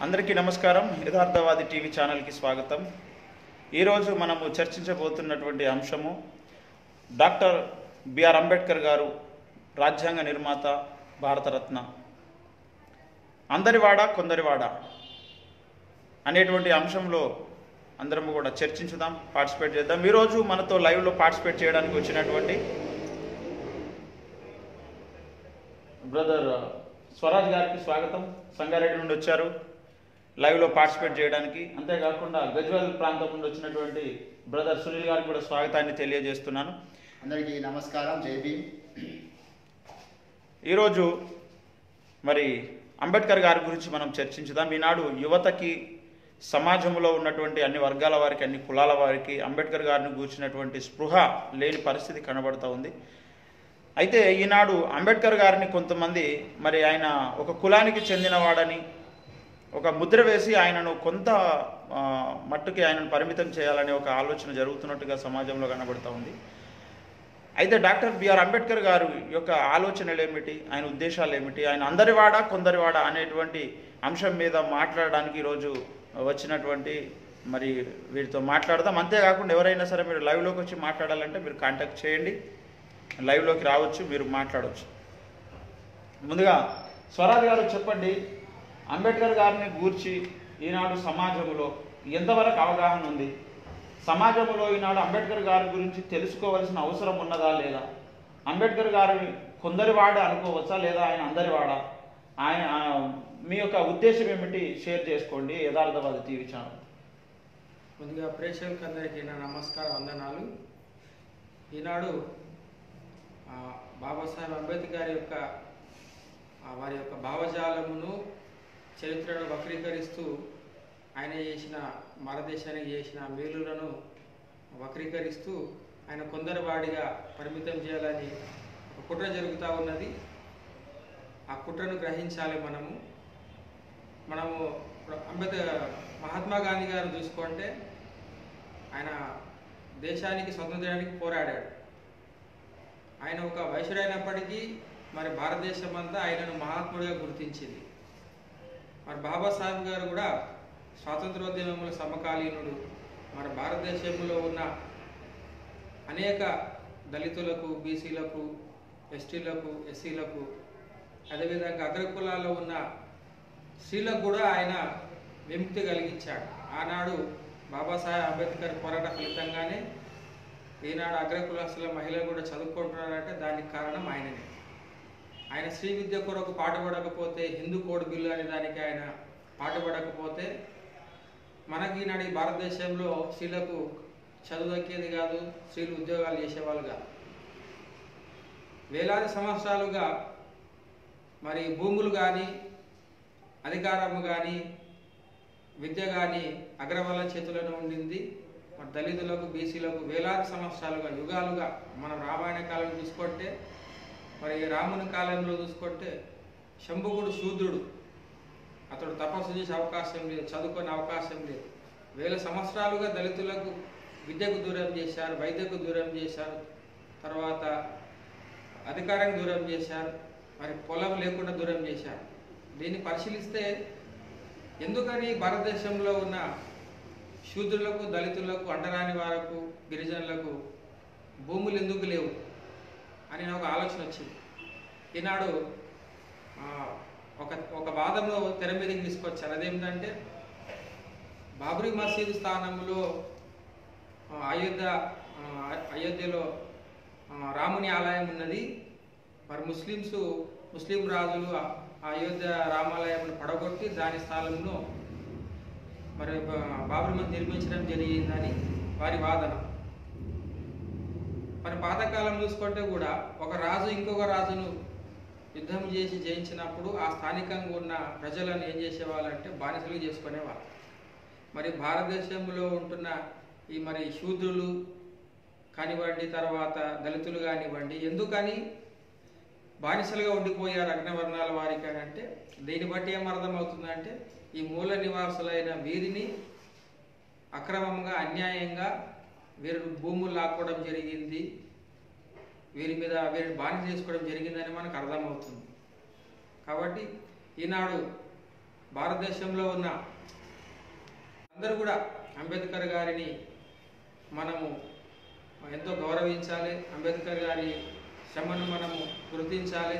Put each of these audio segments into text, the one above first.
అందరికీ నమస్కారం యథార్థవాది టీవీ ఛానల్కి స్వాగతం ఈరోజు మనము చర్చించబోతున్నటువంటి అంశము డాక్టర్ బిఆర్ అంబేద్కర్ గారు రాజ్యాంగ నిర్మాత భారతరత్న అందరివాడ కొందరివాడ అనేటువంటి అంశంలో అందరము కూడా చర్చించుదాం పార్టిసిపేట్ చేద్దాం ఈరోజు మనతో లైవ్లో పార్టిసిపేట్ చేయడానికి వచ్చినటువంటి బ్రదర్ స్వరాజ్ గారికి స్వాగతం సంగారెడ్డి నుండి వచ్చారు లైవ్లో పార్టిసిపేట్ చేయడానికి అంతేకాకుండా గజ్వల్ ప్రాంతం నుండి వచ్చినటువంటి బ్రదర్ సునీల్ గారికి కూడా స్వాగతాన్ని తెలియజేస్తున్నాను అందరికీ నమస్కారం జై భీమ్ ఈరోజు మరి అంబేద్కర్ గారి గురించి మనం చర్చించుదాం ఈనాడు యువతకి సమాజంలో ఉన్నటువంటి అన్ని వర్గాల వారికి అన్ని కులాల వారికి అంబేద్కర్ గారిని కూర్చున్నటువంటి స్పృహ లేని పరిస్థితి కనబడుతూ ఉంది అయితే ఈనాడు అంబేద్కర్ గారిని కొంతమంది మరి ఆయన ఒక కులానికి చెందినవాడని ఒక ముద్ర వేసి ఆయనను కొంత ఆ, మట్టుకి ఆయనను పరిమితం చేయాలనే ఒక ఆలోచన జరుగుతున్నట్టుగా సమాజంలో కనబడుతూ ఉంది అయితే డాక్టర్ బిఆర్ అంబేద్కర్ గారు యొక్క ఆలోచనలు ఏమిటి ఆయన ఉద్దేశాలు ఏమిటి ఆయన అందరివాడా కొందరివాడా అనేటువంటి అంశం మీద మాట్లాడడానికి ఈరోజు వచ్చినటువంటి మరి వీరితో మాట్లాడదాం అంతేకాకుండా ఎవరైనా సరే మీరు లైవ్లోకి వచ్చి మాట్లాడాలంటే మీరు కాంటాక్ట్ చేయండి లైవ్లోకి రావచ్చు మీరు మాట్లాడవచ్చు ముందుగా స్వరాజ్ గారు చెప్పండి అంబేద్కర్ గారిని గూర్చి ఈనాడు సమాజంలో ఎంతవరకు అవగాహన ఉంది సమాజంలో ఈనాడు అంబేద్కర్ గారి గురించి తెలుసుకోవాల్సిన అవసరం ఉన్నదా లేదా అంబేద్కర్ గారిని కొందరివాడ అనుకోవచ్చా లేదా ఆయన అందరివాడా ఆయన ఆ, మీ యొక్క ఉద్దేశం ఏమిటి షేర్ చేసుకోండి యథార్థవాది టీవీ ఛానల్ ముందుగా ప్రేక్షకులకు అందరికీ నా నమస్కార వందనాలు ఈనాడు ఆ, బాబాసాహెబ్ అంబేద్కర్ యొక్క ఆ, వారి యొక్క భావజాలమును చరిత్రను వక్రీకరిస్తూ ఆయన చేసిన భారతదేశానికి చేసిన మేలులను వక్రీకరిస్తూ ఆయన కొందరి వాడిగా పరిమితం చేయాలని ఒక కుట్ర జరుగుతూ ఉన్నది ఆ కుట్రను గ్రహించాలి మనము మనము ఇప్పుడు అంబేద్కర్ మహాత్మా గాంధీ గారు చూసుకుంటే ఆయన దేశానికి స్వతంత్రానికి పోరాడాడు ఆయన ఒక వైశ్యుడైనప్పటికీ మరి భారతదేశం అంతా ఆయనను మహాత్ముడిగా గుర్తించింది మరి బాబాసాహెబ్ గారు కూడా స్వాతంత్రోద్యమంలో సమకాలీనుడు మన భారతదేశంలో ఉన్న అనేక దళితులకు బీసీలకు ఎస్టీలకు ఎస్సీలకు అదేవిధంగా అగ్రకులాల్లో ఉన్న స్త్రీలకు కూడా ఆయన విముక్తి కలిగించాడు ఆనాడు బాబాసాహెబ్ అంబేద్కర్ పోరాట ఫలితంగానే ఈనాడు అగ్రకులస్తుల మహిళలు కూడా చదువుకుంటున్నారంటే దానికి కారణం ఆయననే ఆయన శ్రీ విద్య కొరకు పాటుపడకపోతే హిందూ కోడ్ బిల్లు అనే దానికి ఆయన పాటుపడకపోతే మనకి ఈనాడు ఈ భారతదేశంలో స్త్రీలకు చదువు దక్కేది కాదు స్త్రీలు ఉద్యోగాలు చేసేవాళ్ళు కాదు వేలాది సంవత్సరాలుగా మరి భూములు కానీ అధికారము కానీ విద్య కానీ అగ్రవాళ్ళ చేతులను ఉండింది మరి దళితులకు బీసీలకు వేలాది సంవత్సరాలుగా యుగాలుగా మనం రామాయణ కాలం చూసుకుంటే మరి రాముని కాలంలో చూసుకుంటే శంభుకుడు శూద్రుడు అతడు తపస్సు చేసే అవకాశం లేదు చదువుకునే అవకాశం లేదు వేల సంవత్సరాలుగా దళితులకు విద్యకు దూరం చేశారు వైద్యకు దూరం చేశారు తర్వాత అధికారానికి దూరం చేశారు మరి పొలం లేకుండా దూరం చేశారు దీన్ని పరిశీలిస్తే ఎందుకని భారతదేశంలో ఉన్న శూద్రులకు దళితులకు అంటరాని వారకు గిరిజనులకు భూములు ఎందుకు లేవు అని నాకు ఆలోచన వచ్చింది ఈనాడు ఆ, ఒక ఒక వాదంలో తెర మీదకి తీసుకొచ్చారు అదేమిటంటే బాబ్రీ మసీదు స్థానంలో ఆ, అయోధ్య ఆ, అయోధ్యలో ఆ, రాముని ఆలయం ఉన్నది మరి ముస్లిమ్స్ ముస్లిం రాజులు ఆ అయోధ్య రామాలయం పడగొట్టి దాని స్థానంలో మరి బా- బాబరీ మసీద్ నిర్మించడం జరిగిందని వారి వాదన మరి పాతకాలం చూసుకుంటే కూడా ఒక రాజు ఇంకొక రాజును యుద్ధం చేసి జయించినప్పుడు ఆ స్థానికంగా ఉన్న ప్రజలను ఏం చేసేవాళ్ళంటే బానిసలు చేసుకునేవాళ్ళు మరి భారతదేశంలో ఉంటున్న ఈ మరి శూద్రులు కానివ్వండి తర్వాత దళితులు కానివ్వండి ఎందుకని బానిసలుగా ఉండిపోయారు అగ్నవర్ణాల వారికి అని అంటే దీన్ని బట్టి ఏం అర్థమవుతుందంటే ఈ మూల నివాసులైన వీరిని అక్రమంగా అన్యాయంగా వీరి భూములు లాక్కోవడం జరిగింది వీరి మీద వీరిని బానిస చేసుకోవడం జరిగిందని మనకు అర్థమవుతుంది కాబట్టి ఈనాడు భారతదేశంలో ఉన్న అందరూ కూడా అంబేద్కర్ గారిని మనము ఎంతో గౌరవించాలి అంబేద్కర్ గారి శ్రమను మనము గుర్తించాలి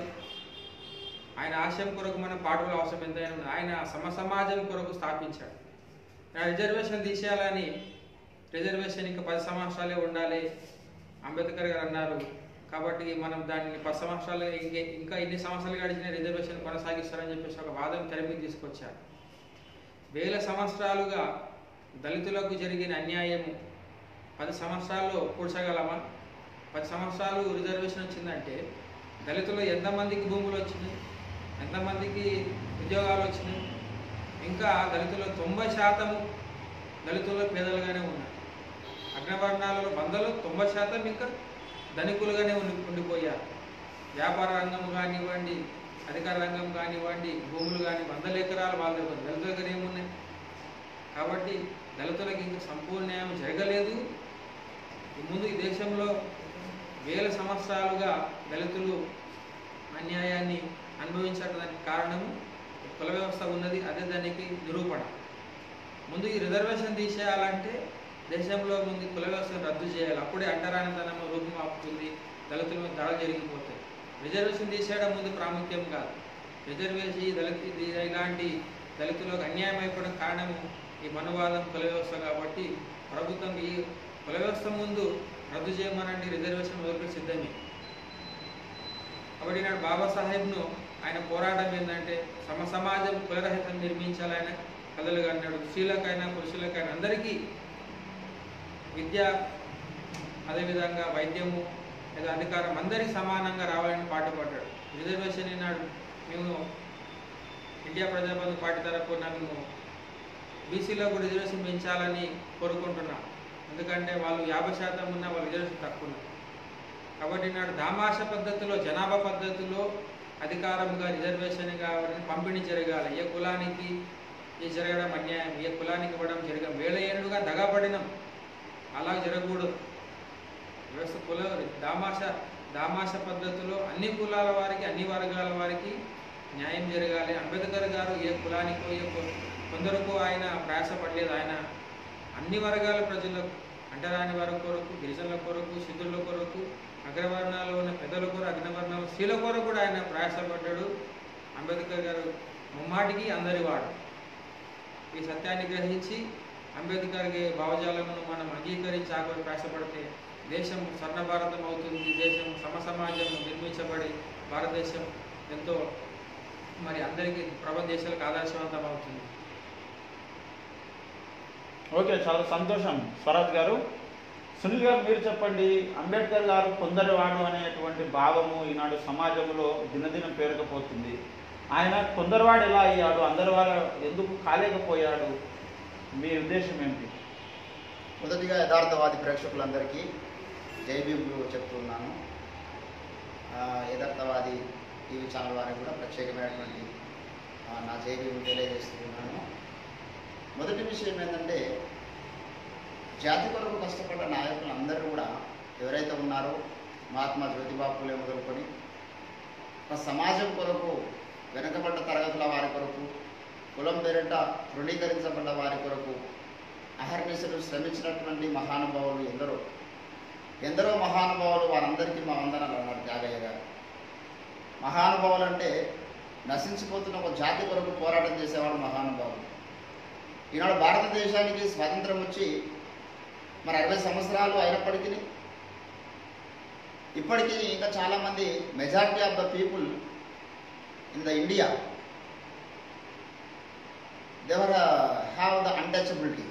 ఆయన ఆశయం కొరకు మనం పాటుల అవసరం ఎంతైనా ఉంది ఆయన సమ సమాజం కొరకు స్థాపించాడు ఆ రిజర్వేషన్ తీసేయాలని రిజర్వేషన్ ఇంకా పది సంవత్సరాలే ఉండాలి అంబేద్కర్ గారు అన్నారు కాబట్టి మనం దానిని పది సంవత్సరాలు ఇంకే ఇంకా ఇన్ని సంవత్సరాలు గడిచిన రిజర్వేషన్ కొనసాగిస్తారని చెప్పేసి ఒక వాదన తెర మీద తీసుకొచ్చారు వేల సంవత్సరాలుగా దళితులకు జరిగిన అన్యాయము పది సంవత్సరాల్లో కూర్చగలమా పది సంవత్సరాలు రిజర్వేషన్ వచ్చిందంటే దళితులు ఎంతమందికి భూములు వచ్చినాయి ఎంతమందికి ఉద్యోగాలు వచ్చినాయి ఇంకా దళితులు తొంభై శాతము దళితులు పేదలుగానే ఉన్నారు అగ్రవర్ణాలలో వందలు తొంభై శాతం ఇంకా ధనికులుగానే ఉండి ఉండిపోయారు వ్యాపార రంగం కానివ్వండి అధికార రంగం కానివ్వండి భూములు కానీ వందల ఎకరాలు వాళ్ళ దగ్గర దళితుల దగ్గర ఏమున్నాయి కాబట్టి దళితులకు ఇంకా సంపూర్ణ న్యాయం జరగలేదు ఈ ముందు ఈ దేశంలో వేల సంవత్సరాలుగా దళితులు అన్యాయాన్ని అనుభవించడానికి కారణము కుల వ్యవస్థ ఉన్నది అదే దానికి నిరూపణ ముందు ఈ రిజర్వేషన్ తీసేయాలంటే దేశంలో ముందు కుల వ్యవస్థను రద్దు చేయాలి అప్పుడే అంటరానితనం రూపం ఆపుతుంది దళితుల మీద దాడులు జరిగిపోతాయి రిజర్వేషన్ తీసేయడం ముందు ప్రాముఖ్యం కాదు రిజర్వేషన్ దళిత ఇది ఇలాంటి దళితులకు అన్యాయం అయిపోవడం కారణము ఈ మనువాదం కుల వ్యవస్థ కాబట్టి ప్రభుత్వం ఈ కుల వ్యవస్థ ముందు రద్దు చేయమనండి రిజర్వేషన్ వదిలిపెట్టి సిద్ధమే కాబట్టి నాడు బాబాసాహెబ్ను ఆయన పోరాటం ఏంటంటే సమ సమాజం కులరహితం నిర్మించాలి ఆయన కథలుగా అన్నాడు స్త్రీలకైనా పురుషులకైనా అందరికీ విద్య అదేవిధంగా వైద్యము లేదా అధికారం అందరికీ సమానంగా రావాలని పాటుపడ్డాడు రిజర్వేషన్ ఈనాడు మేము ఇండియా ప్రజాబంధు పార్టీ తరపున మేము బీసీలకు రిజర్వేషన్ పెంచాలని కోరుకుంటున్నాం ఎందుకంటే వాళ్ళు యాభై శాతం ఉన్న వాళ్ళ రిజర్వేషన్ తక్కువ ఉన్నారు కాబట్టి నాడు దామాష పద్ధతిలో జనాభా పద్ధతిలో అధికారంగా రిజర్వేషన్ కావాలని పంపిణీ జరగాలి ఏ కులానికి ఈ జరగడం అన్యాయం ఏ కులానికి ఇవ్వడం జరగం వేల ఏళ్ళుగా దగాపడినాం అలా జరగకూడదు వ్యవస్థ కుల దామాష దామాష పద్ధతిలో అన్ని కులాల వారికి అన్ని వర్గాల వారికి న్యాయం జరగాలి అంబేద్కర్ గారు ఏ కులానికో ఏ కు- కొందరికో ఆయన ప్రయాసపడలేదు ఆయన అన్ని వర్గాల ప్రజలకు అంటరాని వారి కొరకు గిరిజనుల కొరకు సిద్ధుల కొరకు అగ్రవర్ణాలు ఉన్న పెద్దల కొరకు అగ్రవర్ణాలు స్త్రీల కొరకు కూడా ఆయన ప్రయాసపడ్డాడు అంబేద్కర్ గారు ముమ్మాటికి అందరి వాడు ఈ సత్యాన్ని గ్రహించి అంబేద్కర్ గారి భావజాలమును మనం అంగీకరించి ఆకు ప్రయాసపడితే దేశం స్వర్ణ భారతం అవుతుంది దేశం సమ సమాజం నిర్మించబడి భారతదేశం ఎంతో మరి అందరికీ ప్రపంచ దేశాలకు ఆదర్శవంతం అవుతుంది ఓకే చాలా సంతోషం స్వరాజ్ గారు సునీల్ గారు మీరు చెప్పండి అంబేద్కర్ గారు కొందరివాడు అనేటువంటి భావము ఈనాడు సమాజంలో దినదినం పేరుకపోతుంది ఆయన కొందరివాడు ఎలా అయ్యాడు అందరివాడు ఎందుకు కాలేకపోయాడు మీ ఉద్దేశం ఏంటి మొదటిగా యథార్థవాది ప్రేక్షకులందరికీ జై భీములు చెప్తున్నాను ఆ, యథార్థవాది టీవీ ఛానల్ వారికి కూడా ప్రత్యేకమైనటువంటి ఆ, నా జై భీములు తెలియజేస్తున్నాను మొదటి విషయం ఏంటంటే జాతి కొరకు కష్టపడ్డ నాయకులు అందరూ కూడా ఎవరైతే ఉన్నారో మహాత్మా జ్యోతిబా పూలే మొదలుకొని ఒక సమాజం కొరకు వెనుకబడ్డ తరగతుల వారి కొరకు కులం పేరిట తృణీకరించబడ్డ వారి కొరకు అహర్నిశలు శ్రమించినటువంటి మహానుభావులు ఎందరో ఎందరో మహానుభావులు వారందరికీ మా వందనాలు అన్నారు త్యాగయ్య గారు మహానుభావులు అంటే నశించిపోతున్న ఒక జాతి కొరకు పోరాటం చేసేవాడు మహానుభావులు ఈనాడు భారతదేశానికి స్వాతంత్రం వచ్చి మరి అరవై సంవత్సరాలు అయినప్పటికీ ఇప్పటికీ ఇంకా చాలామంది majority of the people in the India they were have the untouchability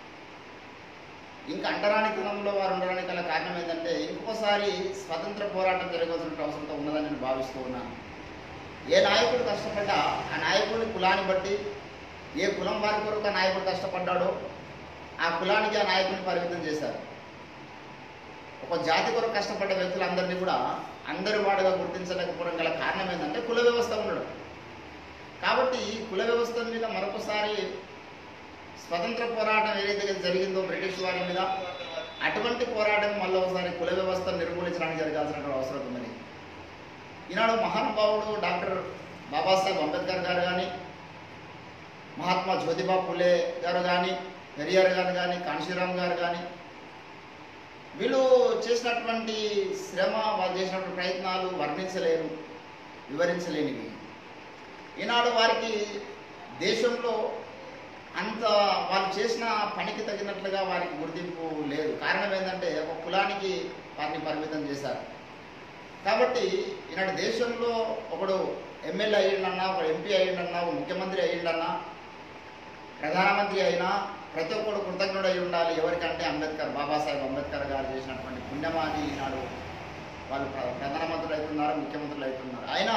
ఇంకా అంటరానితనంలో వారు ఉండడానికి గల కారణం ఏంటంటే ఇంకొకసారి స్వతంత్ర పోరాటం జరగాల్సిన అవసరం ఉన్నదని నేను భావిస్తూ ఉన్నాను ఏ నాయకుడు కష్టపడ్డా ఆ నాయకుడిని కులాన్ని బట్టి ఏ కులం వారి కొరకు ఆ నాయకుడు కష్టపడ్డాడో ఆ కులానికి ఆ నాయకుడిని పరిమితం చేశారు ఒక జాతి కొరకు కష్టపడ్డ వ్యక్తులందరినీ కూడా అందరి వాడుగా గుర్తించలేకపోవడం గల కారణం ఏంటంటే కుల వ్యవస్థ ఉండడం కాబట్టి ఈ కుల వ్యవస్థ మీద మరొకసారి స్వతంత్ర పోరాటం ఏదైతే జరిగిందో బ్రిటిష్ వారి మీద అటువంటి పోరాటం మళ్ళీ ఒకసారి కుల వ్యవస్థను నిర్మూలించడానికి జరగాల్సిన అవసరం ఉన్నది ఈనాడు మహానుభావుడు డాక్టర్ బాబాసాహెబ్ అంబేద్కర్ గారు కానీ మహాత్మా జ్యోతిబా పూలే గారు కానీ పెరియార్ గారు కానీ కాంశీరామ్ గారు కానీ వీళ్ళు చేసినటువంటి శ్రమ వాళ్ళు చేసినటువంటి ప్రయత్నాలు వర్ణించలేరు వివరించలేనివి ఈనాడు వారికి దేశంలో అంత వాళ్ళు చేసిన పనికి తగినట్లుగా వారికి గుర్తింపు లేదు కారణం ఏంటంటే ఒక కులానికి వారిని పరిమితం చేశారు కాబట్టి ఈనాడు దేశంలో ఒకడు ఎమ్మెల్యే అయ్యిండన్నా ఒక ఎంపీ అయ్యిండన్నా ఒక ముఖ్యమంత్రి అయ్యిండన్నా ప్రధానమంత్రి అయినా ప్రతి ఒక్కడు కృతజ్ఞుడు అయి ఉండాలి ఎవరికంటే అంబేద్కర్ బాబాసాహెబ్ అంబేద్కర్ గారు చేసినటువంటి పుణ్యమాని ఈనాడు వాళ్ళు ప్ర- ప్రధానమంత్రులు అవుతున్నారు ముఖ్యమంత్రులు అవుతున్నారు అయినా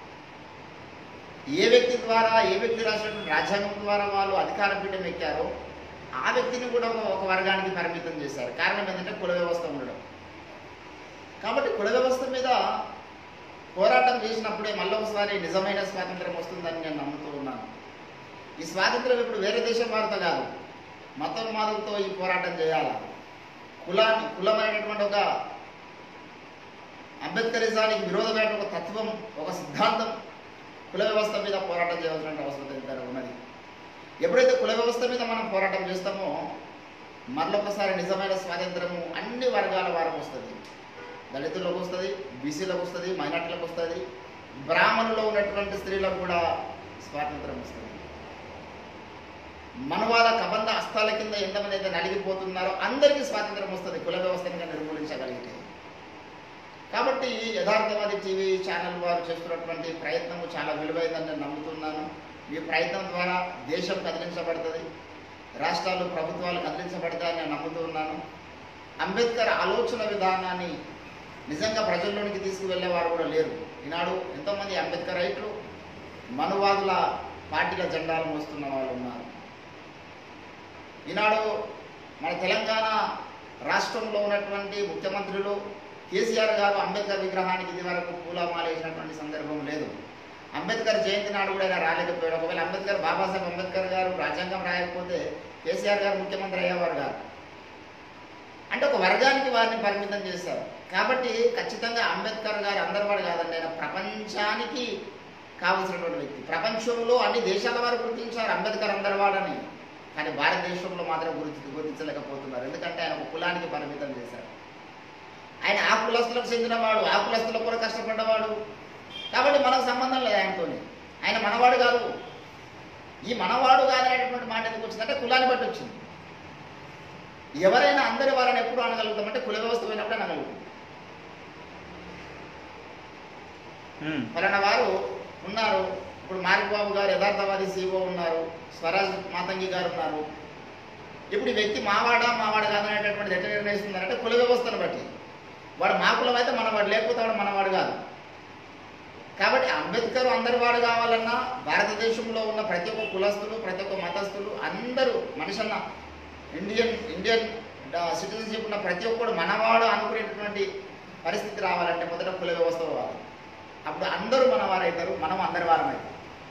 ఏ వ్యక్తి ద్వారా ఏ వ్యక్తి రాసినటువంటి రాజ్యాంగం ద్వారా వాళ్ళు అధికార పీఠం ఎక్కారో ఆ వ్యక్తిని కూడా ఒక- ఒక వర్గానికి పరిమితం చేశారు కారణం ఏంటంటే కుల వ్యవస్థ ఉండడం కాబట్టి కుల వ్యవస్థ మీద పోరాటం చేసినప్పుడే మళ్ళీ ఒకసారి నిజమైన స్వాతంత్రం వస్తుందని నేను నమ్ముతూ ఉన్నాను ఈ స్వాతంత్రం ఇప్పుడు వేరే దేశం వారితో కాదు మతం మాదులతో ఈ పోరాటం చేయాలి కులాన్ని కులమైనటువంటి ఒక అంబేద్కరిజానికి విరోధమైన ఒక తత్వం ఒక సిద్ధాంతం కుల వ్యవస్థ మీద పోరాటం చేయాల్సిన అవసరం ఎంతైనా ఉన్నది ఎప్పుడైతే కుల వ్యవస్థ మీద మనం పోరాటం చేస్తామో మరొకసారి నిజమైన స్వాతంత్రము అన్ని వర్గాల వారికి వస్తుంది దళితులకు వస్తుంది బీసీలకు వస్తుంది మైనార్టీలకు వస్తుంది బ్రాహ్మణులో ఉన్నటువంటి స్త్రీలకు కూడా స్వాతంత్రం వస్తుంది మనవాళ్ళ కబంధ హస్తాల కింద ఎంతమంది అయితే నలిగిపోతున్నారో అందరికీ స్వాతంత్రం వస్తుంది కుల వ్యవస్థను కనుక నిర్మూలించగలిగితే కాబట్టి యథార్థవాది టీవీ ఛానల్ వారు చేస్తున్నటువంటి ప్రయత్నము చాలా విలువైందని నేను నమ్ముతున్నాను ఈ ప్రయత్నం ద్వారా దేశం కదిలించబడుతుంది రాష్ట్రాలు ప్రభుత్వాలు కదిలించబడతాయని నేను నమ్ముతున్నాను అంబేద్కర్ ఆలోచన విధానాన్ని నిజంగా ప్రజల్లోనికి తీసుకువెళ్ళేవారు కూడా లేరు ఈనాడు ఎంతోమంది అంబేద్కర్ రైట్లు మనువాదుల పార్టీల జెండాలు మోస్తున్న వాళ్ళు ఉన్నారు ఈనాడు మన తెలంగాణ రాష్ట్రంలో ఉన్నటువంటి ముఖ్యమంత్రులు కేసీఆర్ గారు అంబేద్కర్ విగ్రహానికి ఇది వరకు పూలమాల వేసినటువంటి సందర్భం లేదు అంబేద్కర్ జయంతి నాడు కూడా ఆయన రాలేకపోయాడు ఒకవేళ అంబేద్కర్ బాబాసాహెబ్ అంబేద్కర్ గారు రాజ్యాంగం రాయకపోతే కేసీఆర్ గారు ముఖ్యమంత్రి అయ్యేవారు కాదు అంటే ఒక వర్గానికి వారిని పరిమితం చేశారు కాబట్టి ఖచ్చితంగా అంబేద్కర్ గారు అందరి వాడు కాదండి ఆయన ప్రపంచానికి కావలసినటువంటి వ్యక్తి ప్రపంచంలో అన్ని దేశాల వారు గుర్తించారు అంబేద్కర్ అందరి వాడని కానీ భారతదేశంలో మాత్రం గుర్తి గుర్తించలేకపోతున్నారు ఎందుకంటే ఆయన ఒక కులానికి పరిమితం చేశారు ఆయన ఆ కులస్తులకు చెందినవాడు ఆ కులస్తుల కూడా కష్టపడ్డవాడు కాబట్టి మనకు సంబంధం లేదు ఆయనతోని ఆయన మనవాడు కాదు ఈ మనవాడు కాదనేటటువంటి మాట ఎందుకు వచ్చిందంటే కులాన్ని బట్టి వచ్చింది ఎవరైనా అందరి వారిని ఎప్పుడు అనగలుగుతామంటే కుల వ్యవస్థ పోయినప్పుడు అనగలుగుతాం ఉమ్, ఫలానా వారు ఉన్నారు ఇప్పుడు మారిబాబు గారు యథార్థవాది సీఓ ఉన్నారు స్వరాజ్ మాతంగి గారు ఉన్నారు ఇప్పుడు ఈ వ్యక్తి మావాడా మావాడ కాదనేటటువంటి ఎట్లా నిర్ణయిస్తున్నారంటే కుల వ్యవస్థను బట్టి వాడు మా కులం అయితే మనవాడు లేకపోతే వాడు మనవాడు కాదు కాబట్టి అంబేద్కర్ అందరి వాడు కావాలన్నా భారతదేశంలో ఉన్న ప్రతి ఒక్క కులస్తులు ప్రతి ఒక్క మతస్థులు అందరూ మనిషన్న ఇండియన్ ఇండియన్ సిటిజన్షిప్ ఉన్న ప్రతి ఒక్కడు మనవాడు అనుకునేటటువంటి పరిస్థితి రావాలంటే మొదట కుల వ్యవస్థ పోవాలి అప్పుడు అందరూ మనవారు అవుతారు మనం అందరి వారం అవుతాం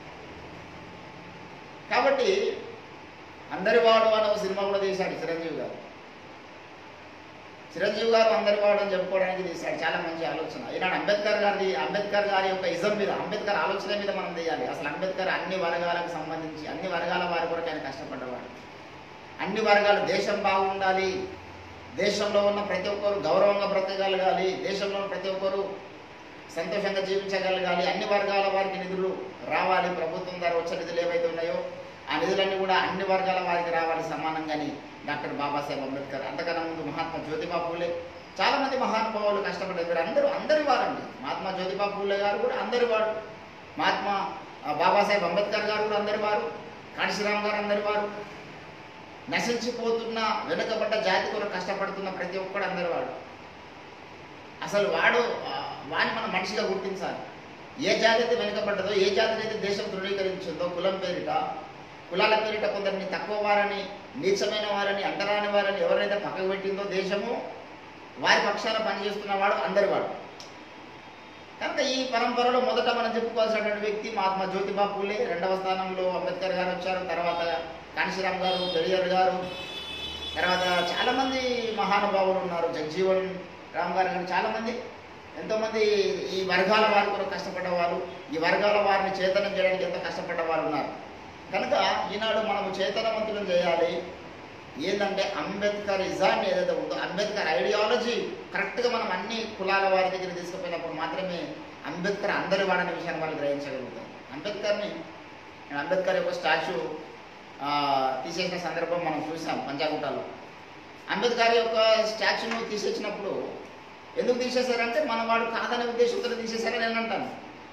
కాబట్టి అందరి వాడు అని ఒక సినిమా కూడా తీశాడు చిరంజీవి గారు చిరంజీవి గారు అందరి వాడు అని చెప్పుకోవడానికి తీశాడు చాలా మంచి ఆలోచన ఈనాడు అంబేద్కర్ గారి అంబేద్కర్ గారి యొక్క ఇజం మీద అంబేద్కర్ ఆలోచన మీద మనం తీయాలి అసలు అంబేద్కర్ అన్ని వర్గాలకు సంబంధించి అన్ని వర్గాల వారి కొరకు ఆయన కష్టపడ్డవాడు అన్ని వర్గాలు దేశం బాగుండాలి దేశంలో ఉన్న ప్రతి ఒక్కరు గౌరవంగా బ్రతకగలగాలి దేశంలో ఉన్న ప్రతి ఒక్కరు సంతోషంగా జీవించగలగాలి అన్ని వర్గాల వారికి నిధులు రావాలి ప్రభుత్వం ద్వారా వచ్చే నిధులు ఏవైతే ఉన్నాయో ఆ నిధులన్నీ కూడా అన్ని వర్గాల వారికి రావాలి సమానంగాని డాక్టర్ బాబాసాహెబ్ అంబేద్కర్ అంతకన్నా ముందు మహాత్మా జ్యోతిబా పూలే చాలా మంది మహానుభావులు కష్టపడ్డారు వీరు అందరూ అందరి వారండి మహాత్మా జ్యోతిబా పూలే గారు కూడా అందరి వారు మహాత్మా ఆ, బాబాసాహెబ్ అంబేద్కర్ గారు కూడా అందరి వారు కాళీశ్రీరామ్ గారు అందరి వారు నశించిపోతున్న వెనుకబడ్డ జాతి కొరకు కష్టపడుతున్న ప్రతి ఒక్కడు అందరి వాడు అసలు వాడు ఆ, వాడిని మనం మనిషిగా గుర్తించాలి ఏ జాతి అయితే వెనుకబడ్డదో ఏ జాతిని అయితే దేశం ధృవీకరించిందో కులం పేరిట కులాల పేరిట కొందరిని తక్కువ వారని నీచమైన వారని అంటరాని వారని ఎవరైతే పక్కకు పెట్టిందో దేశము వారి పక్షాన పనిచేస్తున్నవాడు అందరి వాడు కనుక ఈ పరంపరలో మొదట మనం చెప్పుకోవాల్సినటువంటి వ్యక్తి మహాత్మా జ్యోతిబా పూలే రెండవ స్థానంలో అంబేద్కర్ గారు వచ్చారు తర్వాత కాంశీరామ్ గారు పెరియార్ గారు తర్వాత చాలామంది మహానుభావులు ఉన్నారు జగజీవన్ రామ్ గారు కానీ చాలామంది ఎంతోమంది ఈ వర్గాల వారి కొరకు కష్టపడ్డవారు ఈ వర్గాల వారిని చేతనం చేయడానికి ఎంతో కష్టపడ్డ వారు ఉన్నారు కనుక ఈనాడు మనము చైతన్యవంతులను చేయాలి ఏంటంటే అంబేద్కర్ ఇజాన్ని ఏదైతే ఉందో అంబేద్కర్ ఐడియాలజీ కరెక్ట్గా మనం అన్ని కులాల వారి దగ్గర తీసుకుపోయినప్పుడు మాత్రమే అంబేద్కర్ అందరి వాడనే విషయాన్ని వాళ్ళు గ్రహించగలుగుతారు అంబేద్కర్ని నేను అంబేద్కర్ యొక్క స్టాచ్యూ ఆ, తీసేసిన సందర్భం మనం చూసాం పంచాగుట్టలో అంబేద్కర్ యొక్క స్టాచ్యూను తీసేసినప్పుడు ఎందుకు తీసేశారంటే మన వాడు కాదనే ఉద్దేశంతో తీసేశారని నేను అంటాను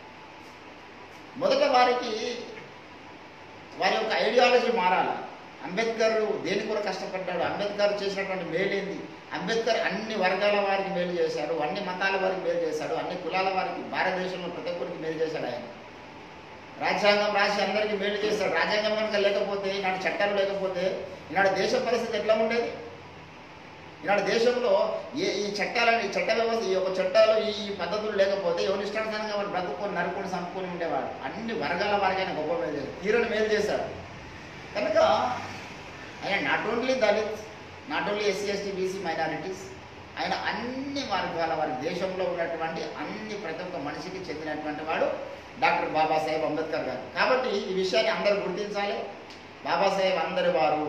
మొదట వారికి వారి యొక్క ఐడియాలజీ మారాలి అంబేద్కర్ దేని కూడా కష్టపడ్డాడు అంబేద్కర్ చేసినటువంటి మేలేంది అంబేద్కర్ అన్ని వర్గాల వారికి మేలు చేశాడు అన్ని మతాల వారికి మేలు చేశాడు అన్ని కులాల వారికి భారతదేశంలో ప్రతి ఒక్కరికి మేలు చేశాడు ఆయన రాజ్యాంగం రాసి అందరికీ మేలు చేశాడు రాజ్యాంగం కనుక లేకపోతే ఈనాడు చట్టాలు లేకపోతే ఈనాడు దేశ పరిస్థితి ఎట్లా ఉండేది ఈనాడు దేశంలో ఏ ఈ చట్టాలని చట్ట వ్యవస్థ ఈ యొక్క చట్టాలు ఈ ఈ పద్ధతులు లేకపోతే ఎవరి ఇష్టానుసారంగా వాడు బ్రతుకొని నరుకొని సంపుకొని ఉండేవాడు అన్ని వర్గాల వారికైనా గొప్ప మేలు చేశాడు తీరని మేలు చేశాడు కనుక ఆయన not only Dalit not only SC ST BC minorities ఆయన అన్ని వర్గాల వారి దేశంలో ఉన్నటువంటి అన్ని ప్రతి ఒక్క మనిషికి చెందినటువంటి వాడు డాక్టర్ బాబాసాహెబ్ అంబేద్కర్ గారు కాబట్టి ఈ విషయాన్ని అందరూ గుర్తించాలి బాబాసాహెబ్ అందరి వారు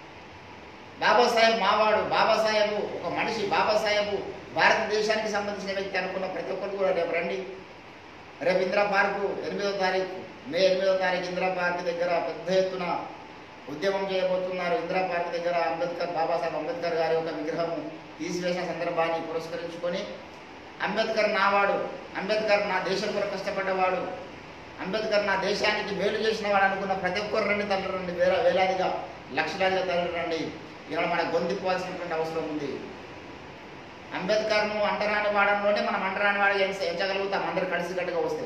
బాబాసాహెబ్ మావాడు బాబాసాహెబ్ ఒక మనిషి బాబాసాహెబ్ భారతదేశానికి సంబంధించిన వ్యక్తి అనుకున్న ప్రతి ఒక్కరు కూడా రేపు రండి రేపు ఇందిరా పార్కు ఎనిమిదో తారీఖు మే ఎనిమిదో తారీఖు ఇందిరా పార్క్ దగ్గర పెద్ద ఎత్తున ఉద్యమం చేయబోతున్నారు ఇందిరా పార్క్ దగ్గర అంబేద్కర్ బాబాసాహెబ్ అంబేద్కర్ గారి యొక్క విగ్రహం తీసివేసిన సందర్భాన్ని పురస్కరించుకొని అంబేద్కర్ నావాడు అంబేద్కర్ నా దేశం కొరకు కష్టపడ్డవాడు అంబేద్కర్ నా దేశానికి మేలు చేసిన వాడు అనుకున్న ప్రతి ఒక్కరు రండి తల్లి రండి వేల వేలాదిగా లక్షలాదిగా తల్లి రండి ఇవాళ మన గొంతిపోవాల్సినటువంటి అవసరం ఉంది అంబేద్కర్ను అంటరాని వాడంలోనే మనం అంటరాని వాడిగా ఎంచ- ఎంచగలుగుతాం అందరు కలిసికట్టుగా వస్తే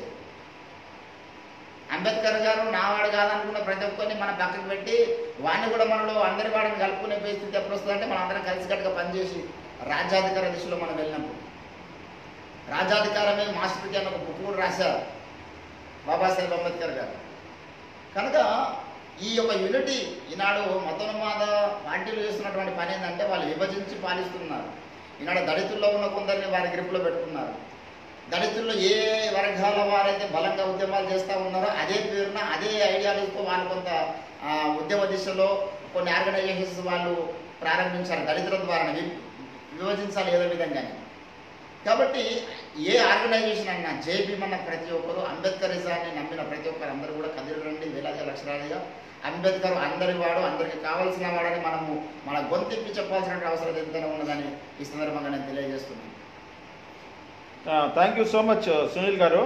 అంబేద్కర్ గారు నావాడు కాదనుకున్న ప్రతి ఒక్కరిని మన పక్కకు పెట్టి వాడిని కూడా మనలో అందరి వాడిని కలుపుకునే పరిస్థితి ఎప్పుడు వస్తుందంటే మనం అందరం కలిసికట్టుగా పనిచేసి రాజ్యాధికార దిశలో మనం వెళ్ళినప్పుడు రాజ్యాధికారమే మాస్టర్కి అని ఒక బుక్ కూడా రాశారు బాబాసాహెబ్ అంబేద్కర్ గారు కనుక ఈ యొక్క యూనిటీ ఈనాడు మతోన్మాద పార్టీలు చేస్తున్నటువంటి పని ఏంటంటే వాళ్ళు విభజించి పాలిస్తున్నారు ఈనాడు దళితుల్లో ఉన్న కొందరిని వారి గ్రిప్లో పెట్టుకున్నారు దళితుల్లో ఏ వర్గాల వారైతే బలంగా ఉద్యమాలు చేస్తూ ఉన్నారో అదే పేరున అదే ఐడియాలజీతో వాళ్ళు కొంత ఆ, ఉద్యమ దిశలో కొన్ని ఆర్గనైజేషన్స్ వాళ్ళు ప్రారంభించారు దళితుల ద్వారా వి- విభజించాలి ఏదో విధంగానే కాబట్టి ఏ ఆర్గనైజేషన్ అన్నా జేబీఎం అన్న ప్రతి ఒక్కరు అంబేద్కరిజాన్ని నమ్మిన ప్రతి ఒక్కరు అందరూ కూడా కదిలి రండి వేలాది లక్షలాదిగా అంబేద్కర్ అందరి వాడు అందరికి కావాల్సిన వాడని మనము మన గొంతిప్పి చెప్పాల్సిన అవసరం ఎంతైనా ఉన్నదని ఈ సందర్భంగా నేను తెలియజేస్తున్నాను thank you so much Sunil గారు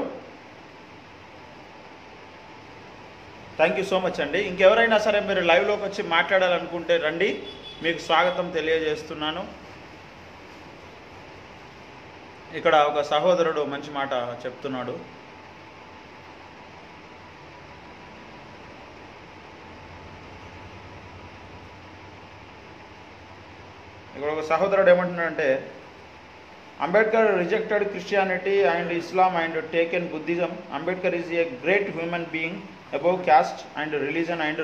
థ్యాంక్ యూ సో మచ్ అండి ఇంకెవరైనా సరే మీరు లైవ్లోకి వచ్చి మాట్లాడాలనుకుంటే రండి మీకు స్వాగతం తెలియజేస్తున్నాను ఇక్కడ ఒక సహోదరుడు మంచి మాట చెప్తున్నాడు ఇక్కడ ఒక సహోదరుడు ఏమంటున్నాడంటే Ambedkar rejected Christianity and Islam and taken Buddhism Ambedkar is a great human being above caste and religion and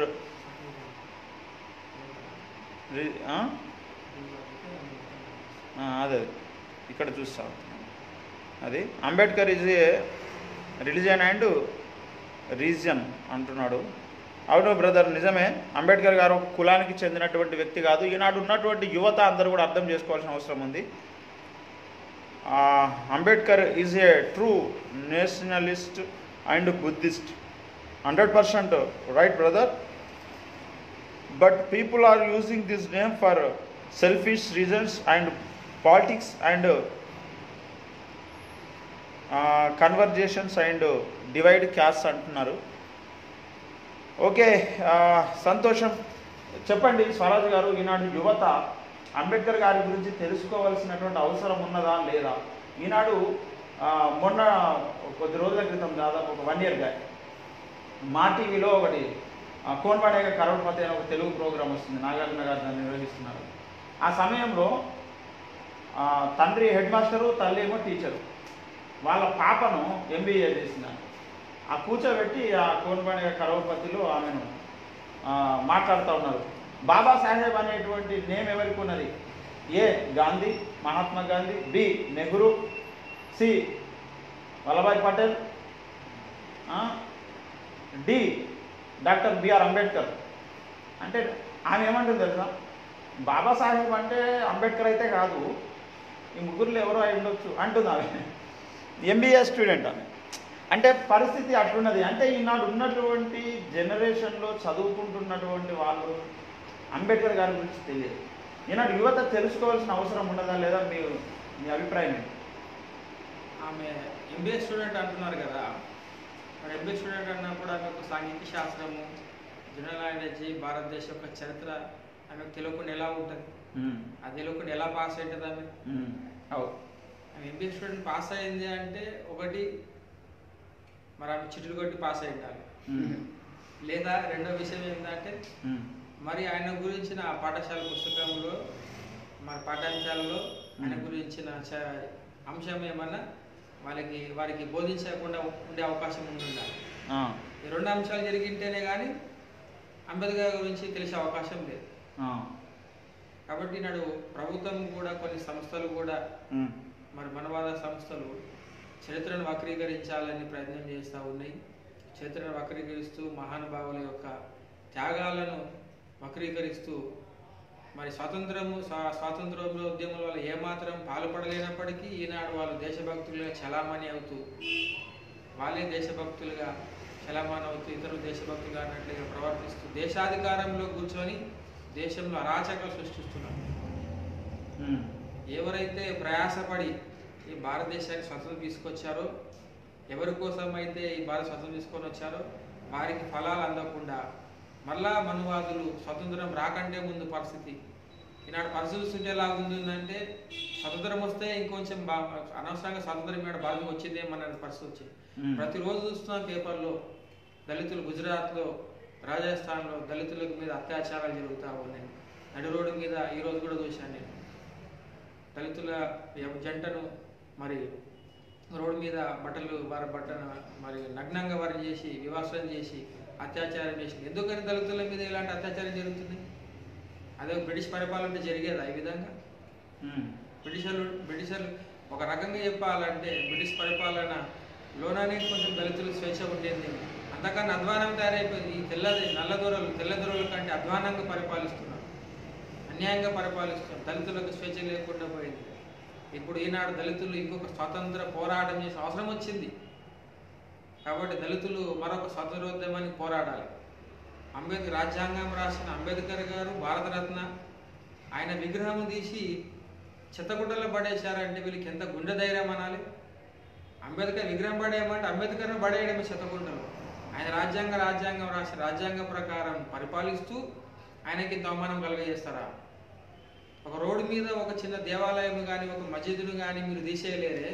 అదే ఇక్కడ చూస్తా అది Ambedkar is a religion and region అంటున్నాడు అవును బ్రదర్ నిజమే అంబేద్కర్ గారు ఒక కులానికి చెందినటువంటి వ్యక్తి కాదు ఈనాడు ఉన్నటువంటి యువత అందరూ కూడా అర్థం చేసుకోవాల్సిన అవసరం ఉంది ఆ, Ambedkar is a true nationalist and Buddhist hundred percent right brother but people are using this name for selfish reasons and politics and conversations and divide caste అంటున్నారు ఓకే ఆ, సంతోషం చెప్పండి స్వరాజ్ గారు ఈనాడు యువత అంబేద్కర్ గారి గురించి తెలుసుకోవాల్సినటువంటి అవసరం ఉన్నదా లేదా ఈనాడు ఆ, మొన్న కొద్ది రోజుల క్రితం దాదాపు ఒక వన్ ఇయర్ బ్యాక్ మా టీవీలో ఒకటి ఆ, కోన్ పడేగ కరోడ్పతి అనే ఒక తెలుగు ప్రోగ్రామ్ వస్తుంది నాగార్జున గారు దాన్ని నిర్వహిస్తున్నారు ఆ సమయంలో ఆ, తండ్రి హెడ్ మాస్టరు తల్లి ఏమో టీచరు వాళ్ళ పాపను ఎంబీఏ చేసింది ఆ కూర్చోబెట్టి ఆ కోనపండుగ కరవపతిలో ఆమెను ఆ, మాట్లాడుతూ ఉన్నారు బాబాసాహెబ్ అనేటువంటి నేమ్ ఎవరికి ఉన్నది A Gandhi Mahatma Gandhi B Nehru C Vallabhbhai Patel ఆ, డి డాక్టర్ బిఆర్ అంబేద్కర్ అంటే ఆమె ఏమంటుంది తెలుసా బాబాసాహెబ్ అంటే అంబేద్కర్ అయితే కాదు ఈ ముగ్గురులో ఎవరో అయి ఉండొచ్చు అంటుంది ఆమె ఎంబీఏ స్టూడెంట్ ఆమె అంటే పరిస్థితి అట్లున్నది అంటే ఈనాడు ఉన్నటువంటి జనరేషన్లో చదువుకుంటున్నటువంటి వాళ్ళు అంబేద్కర్ గారి గురించి తెలియదు ఈనాడు యువత తెలుసుకోవాల్సిన అవసరం ఉండదా లేదా మీ మీ అభిప్రాయం ఏంటి ఆమె ఎంబీఏ స్టూడెంట్ అంటున్నారు కదా మరి ఎంబీఏ స్టూడెంట్ అన్నప్పుడు ఆమె ఒక సాంఘిక శాస్త్రము జనరల్ నాలెడ్జ్ భారతదేశ యొక్క చరిత్ర ఆమెకు తెలియకుండా ఎలా ఉంటుంది ఉమ్, అది తెలియకుండా ఎలా పాస్ అవుతుంది ఆమె ఉమ్, అవు ఆమె ఎంబీఏ స్టూడెంట్ పాస్ అయింది అంటే ఒకటి మరి ఆమె చిట్టులు కొట్టి పాస్ అయి ఉండాలి ఉమ్, లేదా రెండో విషయం ఏంటంటే ఉమ్, మరి ఆయన గురించిన ఆ పాఠశాల పుస్తకంలో మన పాఠ్యాంశాలలో ఆయన మ్మ్. గురించిన చ- అంశం ఏమన్నా వాళ్ళకి వారికి బోధించకుండా ఉండే అవకాశం ఉండాలి ఆ, ఈ రెండు అంశాలు జరిగింటేనే కానీ అంబేద్కర్ గురించి తెలిసే అవకాశం లేదు ఆ, కాబట్టి నాడు ప్రభుత్వం కూడా కొన్ని సంస్థలు కూడా ఉమ్, మరి మనవాద సంస్థలు చరిత్రను వక్రీకరించాలని ప్రయత్నం చేస్తూ ఉన్నాయి చరిత్రను వక్రీకరిస్తూ మహానుభావుల యొక్క త్యాగాలను వక్రీకరిస్తూ మరి స్వాతంత్రము స్వా- స్వాతంత్రంలో ఉద్యమంలో వాళ్ళు ఏమాత్రం పాల్పడలేనప్పటికీ ఈనాడు వాళ్ళు దేశభక్తులుగా చలామణి అవుతూ వాళ్ళే దేశభక్తులుగా చలామణి అవుతూ ఇతరులు దేశభక్తులుగా అన్నట్లుగా ప్రవర్తిస్తూ దేశాధికారంలో కూర్చొని దేశంలో అరాచకాలు సృష్టిస్తున్నారు ఉమ్, ఎవరైతే ప్రయాసపడి ఈ భారతదేశానికి స్వతంత్రం తీసుకొచ్చారో ఎవరి కోసం అయితే ఈ భారత స్వతంత్రం తీసుకొని వచ్చారో వారికి ఫలాలు అందకుండా మళ్ళా మనువాదులు స్వతంత్రం రాకంటే ముందు పరిస్థితి ఈనాడు పరిస్థితి చూస్తుంటే ఎలా ఉందంటే స్వతంత్రం వస్తే ఇంకొంచెం బా అనవసరంగా స్వతంత్రం ఇక్కడ భారతం వచ్చిందేమన్న పరిస్థితి వచ్చింది ఉమ్. ప్రతిరోజు చూస్తున్నాం పేపర్లో దళితులు గుజరాత్లో రాజస్థాన్లో దళితుల మీద అత్యాచారాలు జరుగుతూ ఉన్నాయి నడి రోడ్డు మీద ఈ రోజు కూడా చూశాను నేను దళితుల ఎవ- జంటను మరి రోడ్డు మీద బట్టలు వారి బట్టను మరి నగ్నంగా వారిని చేసి వివాసం చేసి అత్యాచారం చేసి ఎందుకని దళితుల మీద ఇలాంటి అత్యాచారం జరుగుతుంది అదే బ్రిటిష్ పరిపాలన జరిగేదా ఈ విధంగా ఉమ్, బ్రిటిషర్లు బ్రిటిషర్లు ఒక రకంగా చెప్పాలంటే బ్రిటిష్ పరిపాలన లోననే కొంచెం దళితులు స్వేచ్ఛ ఉండేది అంతకన్నా అధ్వానం తయారైపోయింది ఈ తెల్లది నల్ల దొరలు తెల్ల దొరల కంటే అధ్వానంగా పరిపాలిస్తున్నారు అన్యాయంగా పరిపాలిస్తున్నారు దళితులకు స్వేచ్ఛ లేకుండా పోయింది ఇప్పుడు ఈనాడు దళితులు ఇంకొక స్వాతంత్ర పోరాటం చేసిన అవసరం వచ్చింది కాబట్టి దళితులు మరొక స్వాతంత్రోద్యమానికి పోరాడాలి అంబేద్కర్ రాజ్యాంగం రాసిన అంబేద్కర్ గారు భారతరత్న ఆయన విగ్రహం తీసి చెత్తగుడ్డలో పడేశారంటే వీళ్ళకి ఎంత గుండె ధైర్యం అనాలి అంబేద్కర్ విగ్రహం పడేయమంటే అంబేద్కర్ను పడేయడమే చెత్తగుండలో ఆయన రాజ్యాంగ రాజ్యాంగం రాసిన రాజ్యాంగ ప్రకారం పరిపాలిస్తూ ఆయనకి ఇంత అవమానం కలుగజేస్తారా ఒక రోడ్డు మీద ఒక చిన్న దేవాలయం కానీ ఒక మసీదును కానీ మీరు తీసేయలేరే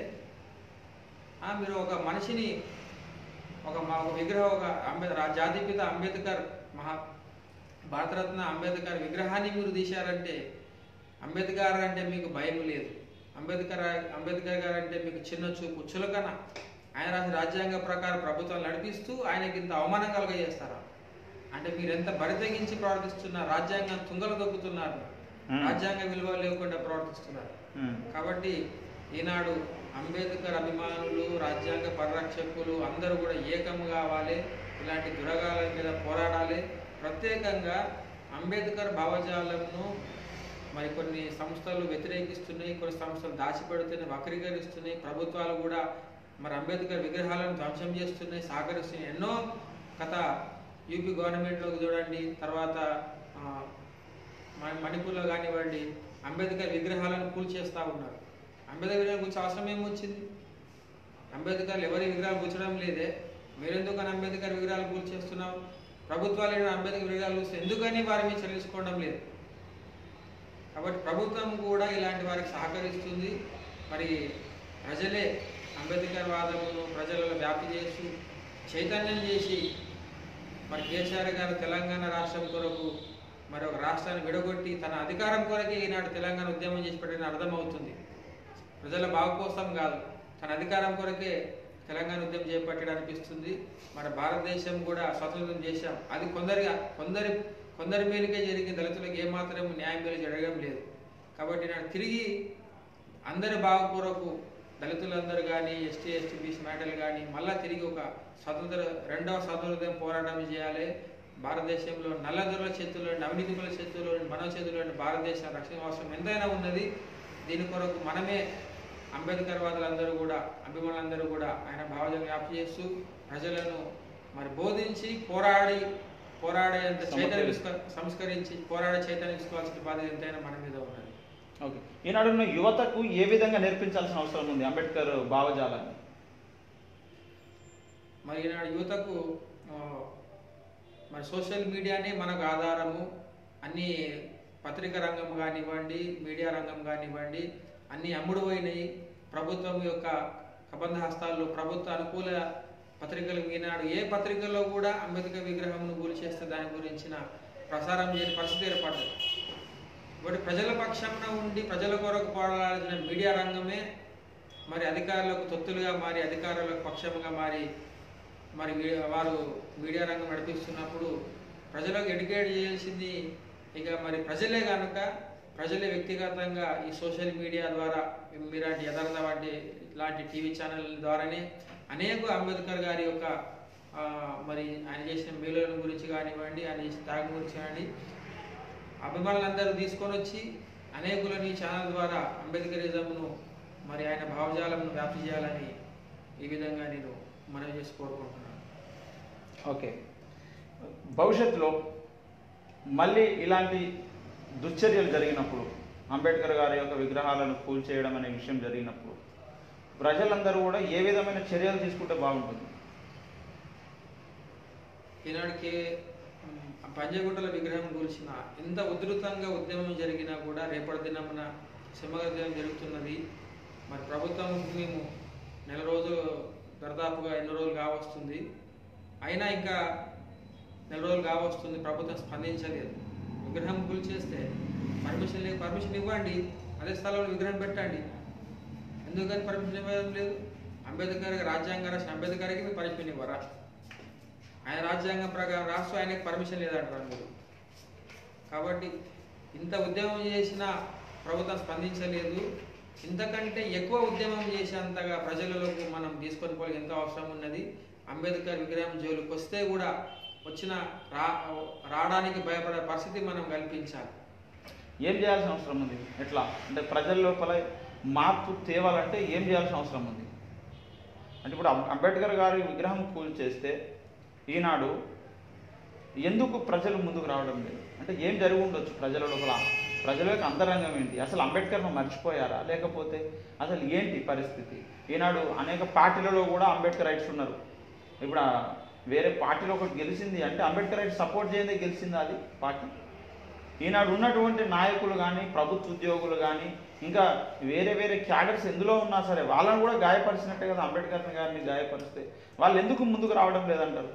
ఆ, మీరు ఒక మనిషిని ఒక మా ఒక విగ్రహం ఒక అంబేద్కర్ జాతిపిత అంబేద్కర్ మహా భారతరత్న అంబేద్కర్ విగ్రహాన్ని మీరు తీశారంటే అంబేద్కర్ అంటే మీకు భయం లేదు అంబేద్కర్ అంబేద్కర్ గారు అంటే మీకు చిన్న చూపు చులకన ఆయన రాసిన రాజ్యాంగ ప్రకారం ప్రభుత్వం నడిపిస్తూ ఆయనకి ఇంత అవమానం కలుగజేస్తారా అంటే మీరు ఎంత బరితెగించి ప్రవర్తిస్తున్నారు రాజ్యాంగం తుంగలు దొక్కుతున్నారు Hmm. రాజ్యాంగ విలువ లేకుండా ప్రవర్తిస్తున్నారు ఉమ్, కాబట్టి ఈనాడు అంబేద్కర్ అభిమానులు రాజ్యాంగ పరిరక్షకులు అందరూ కూడా ఏకం కావాలి ఇలాంటి దురగాల మీద పోరాడాలి ప్రత్యేకంగా అంబేద్కర్ భావజాలంను మరి కొన్ని సంస్థలు వ్యతిరేకిస్తున్నాయి కొన్ని సంస్థలు దాచిపెడుతున్నాయి వక్రీకరిస్తున్నాయి ప్రభుత్వాలు కూడా మరి అంబేద్కర్ విగ్రహాలను ధ్వంసం చేస్తున్నాయి సహకరిస్తున్నాయి ఎన్నో కథ యూపీ గవర్నమెంట్లోకి చూడండి తర్వాత ఆ, మన- మణిపూర్లో కానివ్వండి అంబేద్కర్ విగ్రహాలను కూల్చేస్తూ ఉన్నారు అంబేద్కర్ విగ్రహం గురించి అవసరం ఏమొచ్చింది అంబేద్కర్ ఎవరి విగ్రహాలు కూర్చడం లేదే మీరెందుకని అంబేద్కర్ విగ్రహాలు కూల్చేస్తున్నావు ప్రభుత్వాలు ఏమైనా అంబేద్కర్ విగ్రహాలు కూల్చి ఎందుకని వారి మీద చర్య తీసుకోవడం లేదు కాబట్టి ప్రభుత్వం కూడా ఇలాంటి వారికి సహకరిస్తుంది మరి ప్రజలే అంబేద్కర్ వాదమును ప్రజలలో వ్యాప్తి చేస్తూ చైతన్యం చేసి మరి కేసీఆర్ గారు తెలంగాణ రాష్ట్రం కొరకు మరి ఒక రాష్ట్రాన్ని విడగొట్టి తన అధికారం కొరకే ఈనాడు తెలంగాణ ఉద్యమం చేసి పెట్టిన అర్థమవుతుంది ప్రజల బాగు కోసం కాదు తన అధికారం కొరకే తెలంగాణ ఉద్యమం చేపట్టాడు అనిపిస్తుంది మన భారతదేశం కూడా స్వతంత్రం చేశాం అది కొందరి కొందరి కొందరి మేలుకే జరిగి దళితులకు ఏమాత్రం న్యాయం మేలు జరగడం లేదు కాబట్టి నాకు తిరిగి అందరి బాగు కొరకు దళితులందరూ కానీ ఎస్టీ ఎస్టీ బీసీ మ్యాటర్లు కానీ మళ్ళా తిరిగి ఒక స్వతంత్ర రెండవ స్వతంత్రోదయం పోరాటం చేయాలి భారతదేశంలో నల్లదొరల చేతుల్లో అవినీతికుల చేతుల్లో మన చేతుల్లో భారతదేశ రక్షణ అవసరం ఎంతైనా ఉన్నది దీని కొరకు మనమే అంబేద్కర్ వాదులందరూ కూడా అభిమానులందరూ కూడా ఆయన భావజాలను వ్యాప్తి చేస్తూ ప్రజలను మరి బోధించి పోరాడి పోరాడేంత చైతన్యం తీసుక- సంస్కరించి పోరాడే చైతన్యం తీసుకోవాల్సిన బాధ్యత ఎంతైనా మన మీద ఉన్నది ఓకే ఈనాడున్న యువతకు ఏ విధంగా నేర్పించాల్సిన అవసరం ఉంది అంబేద్కర్ భావజాలాన్ని మరి ఈనాడు యువతకు ఆ, మరి సోషల్ మీడియానే మనకు ఆధారము అన్ని పత్రిక రంగం కానివ్వండి మీడియా రంగం కానివ్వండి అన్ని అమ్ముడు పోయినాయి ప్రభుత్వం యొక్క కబంధ హస్తాల్లో ప్రభుత్వ అనుకూల పత్రికలు ఈనాడు ఏ పత్రికల్లో కూడా అంబేద్కర్ విగ్రహంను గురి చేస్తే దాని గురించిన ప్రసారం చేయని పరిస్థితి ఏర్పడదు కాబట్టి ప్రజల పక్షాన ఉండి ప్రజల కొరకు పోరాడాల్సిన మీడియా రంగమే మరి అధికారులకు తొత్తులుగా మారి అధికారులకు పక్షంగా మారి మరి వీ- వారు మీడియా రంగం నడిపిస్తున్నప్పుడు ప్రజలకు ఎడ్యుకేట్ చేయాల్సింది ఇక మరి ప్రజలే కనుక ప్రజలే వ్యక్తిగతంగా ఈ సోషల్ మీడియా ద్వారా మీలాంటి యథార్థ వంటి ఇలాంటి టీవీ ఛానల్ ద్వారానే అనేక అంబేద్కర్ గారి యొక్క ఆ, మరి ఆయన చేసిన మేలుల గురించి కానివ్వండి ఆయన చేసిన త్యాగం గురించి కానివ్వండి అభిమానులందరూ తీసుకొని వచ్చి అనేకులను ఈ ఛానల్ ద్వారా అంబేద్కరిజంను మరి ఆయన భావజాలంను వ్యాప్తి చేయాలని ఈ విధంగా నేను మనవి చేసి కోరుకుంటున్నాను ఓకే భవిష్యత్తులో మళ్ళీ ఇలాంటి దుశ్చర్యలు జరిగినప్పుడు అంబేద్కర్ గారి యొక్క విగ్రహాలను కూల్చేయడం అనే విషయం జరిగినప్పుడు ప్రజలందరూ కూడా ఏ విధమైన చర్యలు తీసుకుంటే బాగుంటుంది ఈనాడికి మ్, పంజగుట్టల విగ్రహం గురించిన ఎంత ఉధృతంగా ఉద్యమం జరిగినా కూడా రేపటి దినమున సమగ్ర దినం జరుగుతున్నది మరి ప్రభుత్వం మేము నెల రోజులు దర్దాపుగా ఎన్ని రోజులు కావస్తుంది అయినా ఇంకా నెల రోజులు కావస్తుంది ప్రభుత్వం స్పందించలేదు విగ్రహం కూల్చేస్తే పర్మిషన్ లేదు పర్మిషన్ ఇవ్వండి అదే స్థలంలో విగ్రహం పెట్టండి ఎందుకని పర్మిషన్ ఇవ్వడం లేదు అంబేద్కర్ రాజ్యాంగం రాసిన అంబేద్కర్కి మీరు పర్మిషన్ ఇవ్వరా ఆయన రాజ్యాంగం ప్రకారం రాస్తూ ఆయనకి పర్మిషన్ లేదంటారు మీరు కాబట్టి ఇంత ఉద్యమం చేసినా ప్రభుత్వం స్పందించలేదు ఇంతకంటే ఎక్కువ ఉద్యమం చేసేంతగా ప్రజలలోకి మనం తీసుకొని పోయి ఎంతో అవసరం ఉన్నది అంబేద్కర్ విగ్రహం జోలికి వస్తే కూడా వచ్చిన రా రావడానికి భయపడే పరిస్థితి మనం కల్పించాలి ఏం చేయాల్సిన అవసరం ఉంది ఎట్లా అంటే ప్రజల లోపల మార్పు తేవాలంటే ఏం చేయాల్సిన అవసరం ఉంది అంటే ఇప్పుడు అం- అంబేద్కర్ గారి విగ్రహం కూల్చేస్తే ఈనాడు ఎందుకు ప్రజలు ముందుకు రావడం లేదు అంటే ఏం జరిగి ఉండొచ్చు ప్రజల లోపల ప్రజల యొక్క అంతరంగం ఏంటి అసలు అంబేద్కర్ను మర్చిపోయారా లేకపోతే అసలు ఏంటి పరిస్థితి ఈనాడు అనేక పార్టీలలో కూడా అంబేద్కర్ రైట్స్ ఉన్నారు ఇప్పుడు ఆ వేరే పార్టీలో ఒకటి గెలిచింది అంటే అంబేద్కర్ రైట్స్ సపోర్ట్ చేయదే గెలిచిందా అది పార్టీ ఈనాడు ఉన్నటువంటి నాయకులు కానీ ప్రభుత్వ ఉద్యోగులు కానీ ఇంకా వేరే వేరే క్యాడర్స్ ఎందులో ఉన్నా సరే వాళ్ళని కూడా గాయపరిచినట్టే కదా అంబేద్కర్ గారిని గాయపరిస్తే వాళ్ళు ఎందుకు ముందుకు రావడం లేదంటారు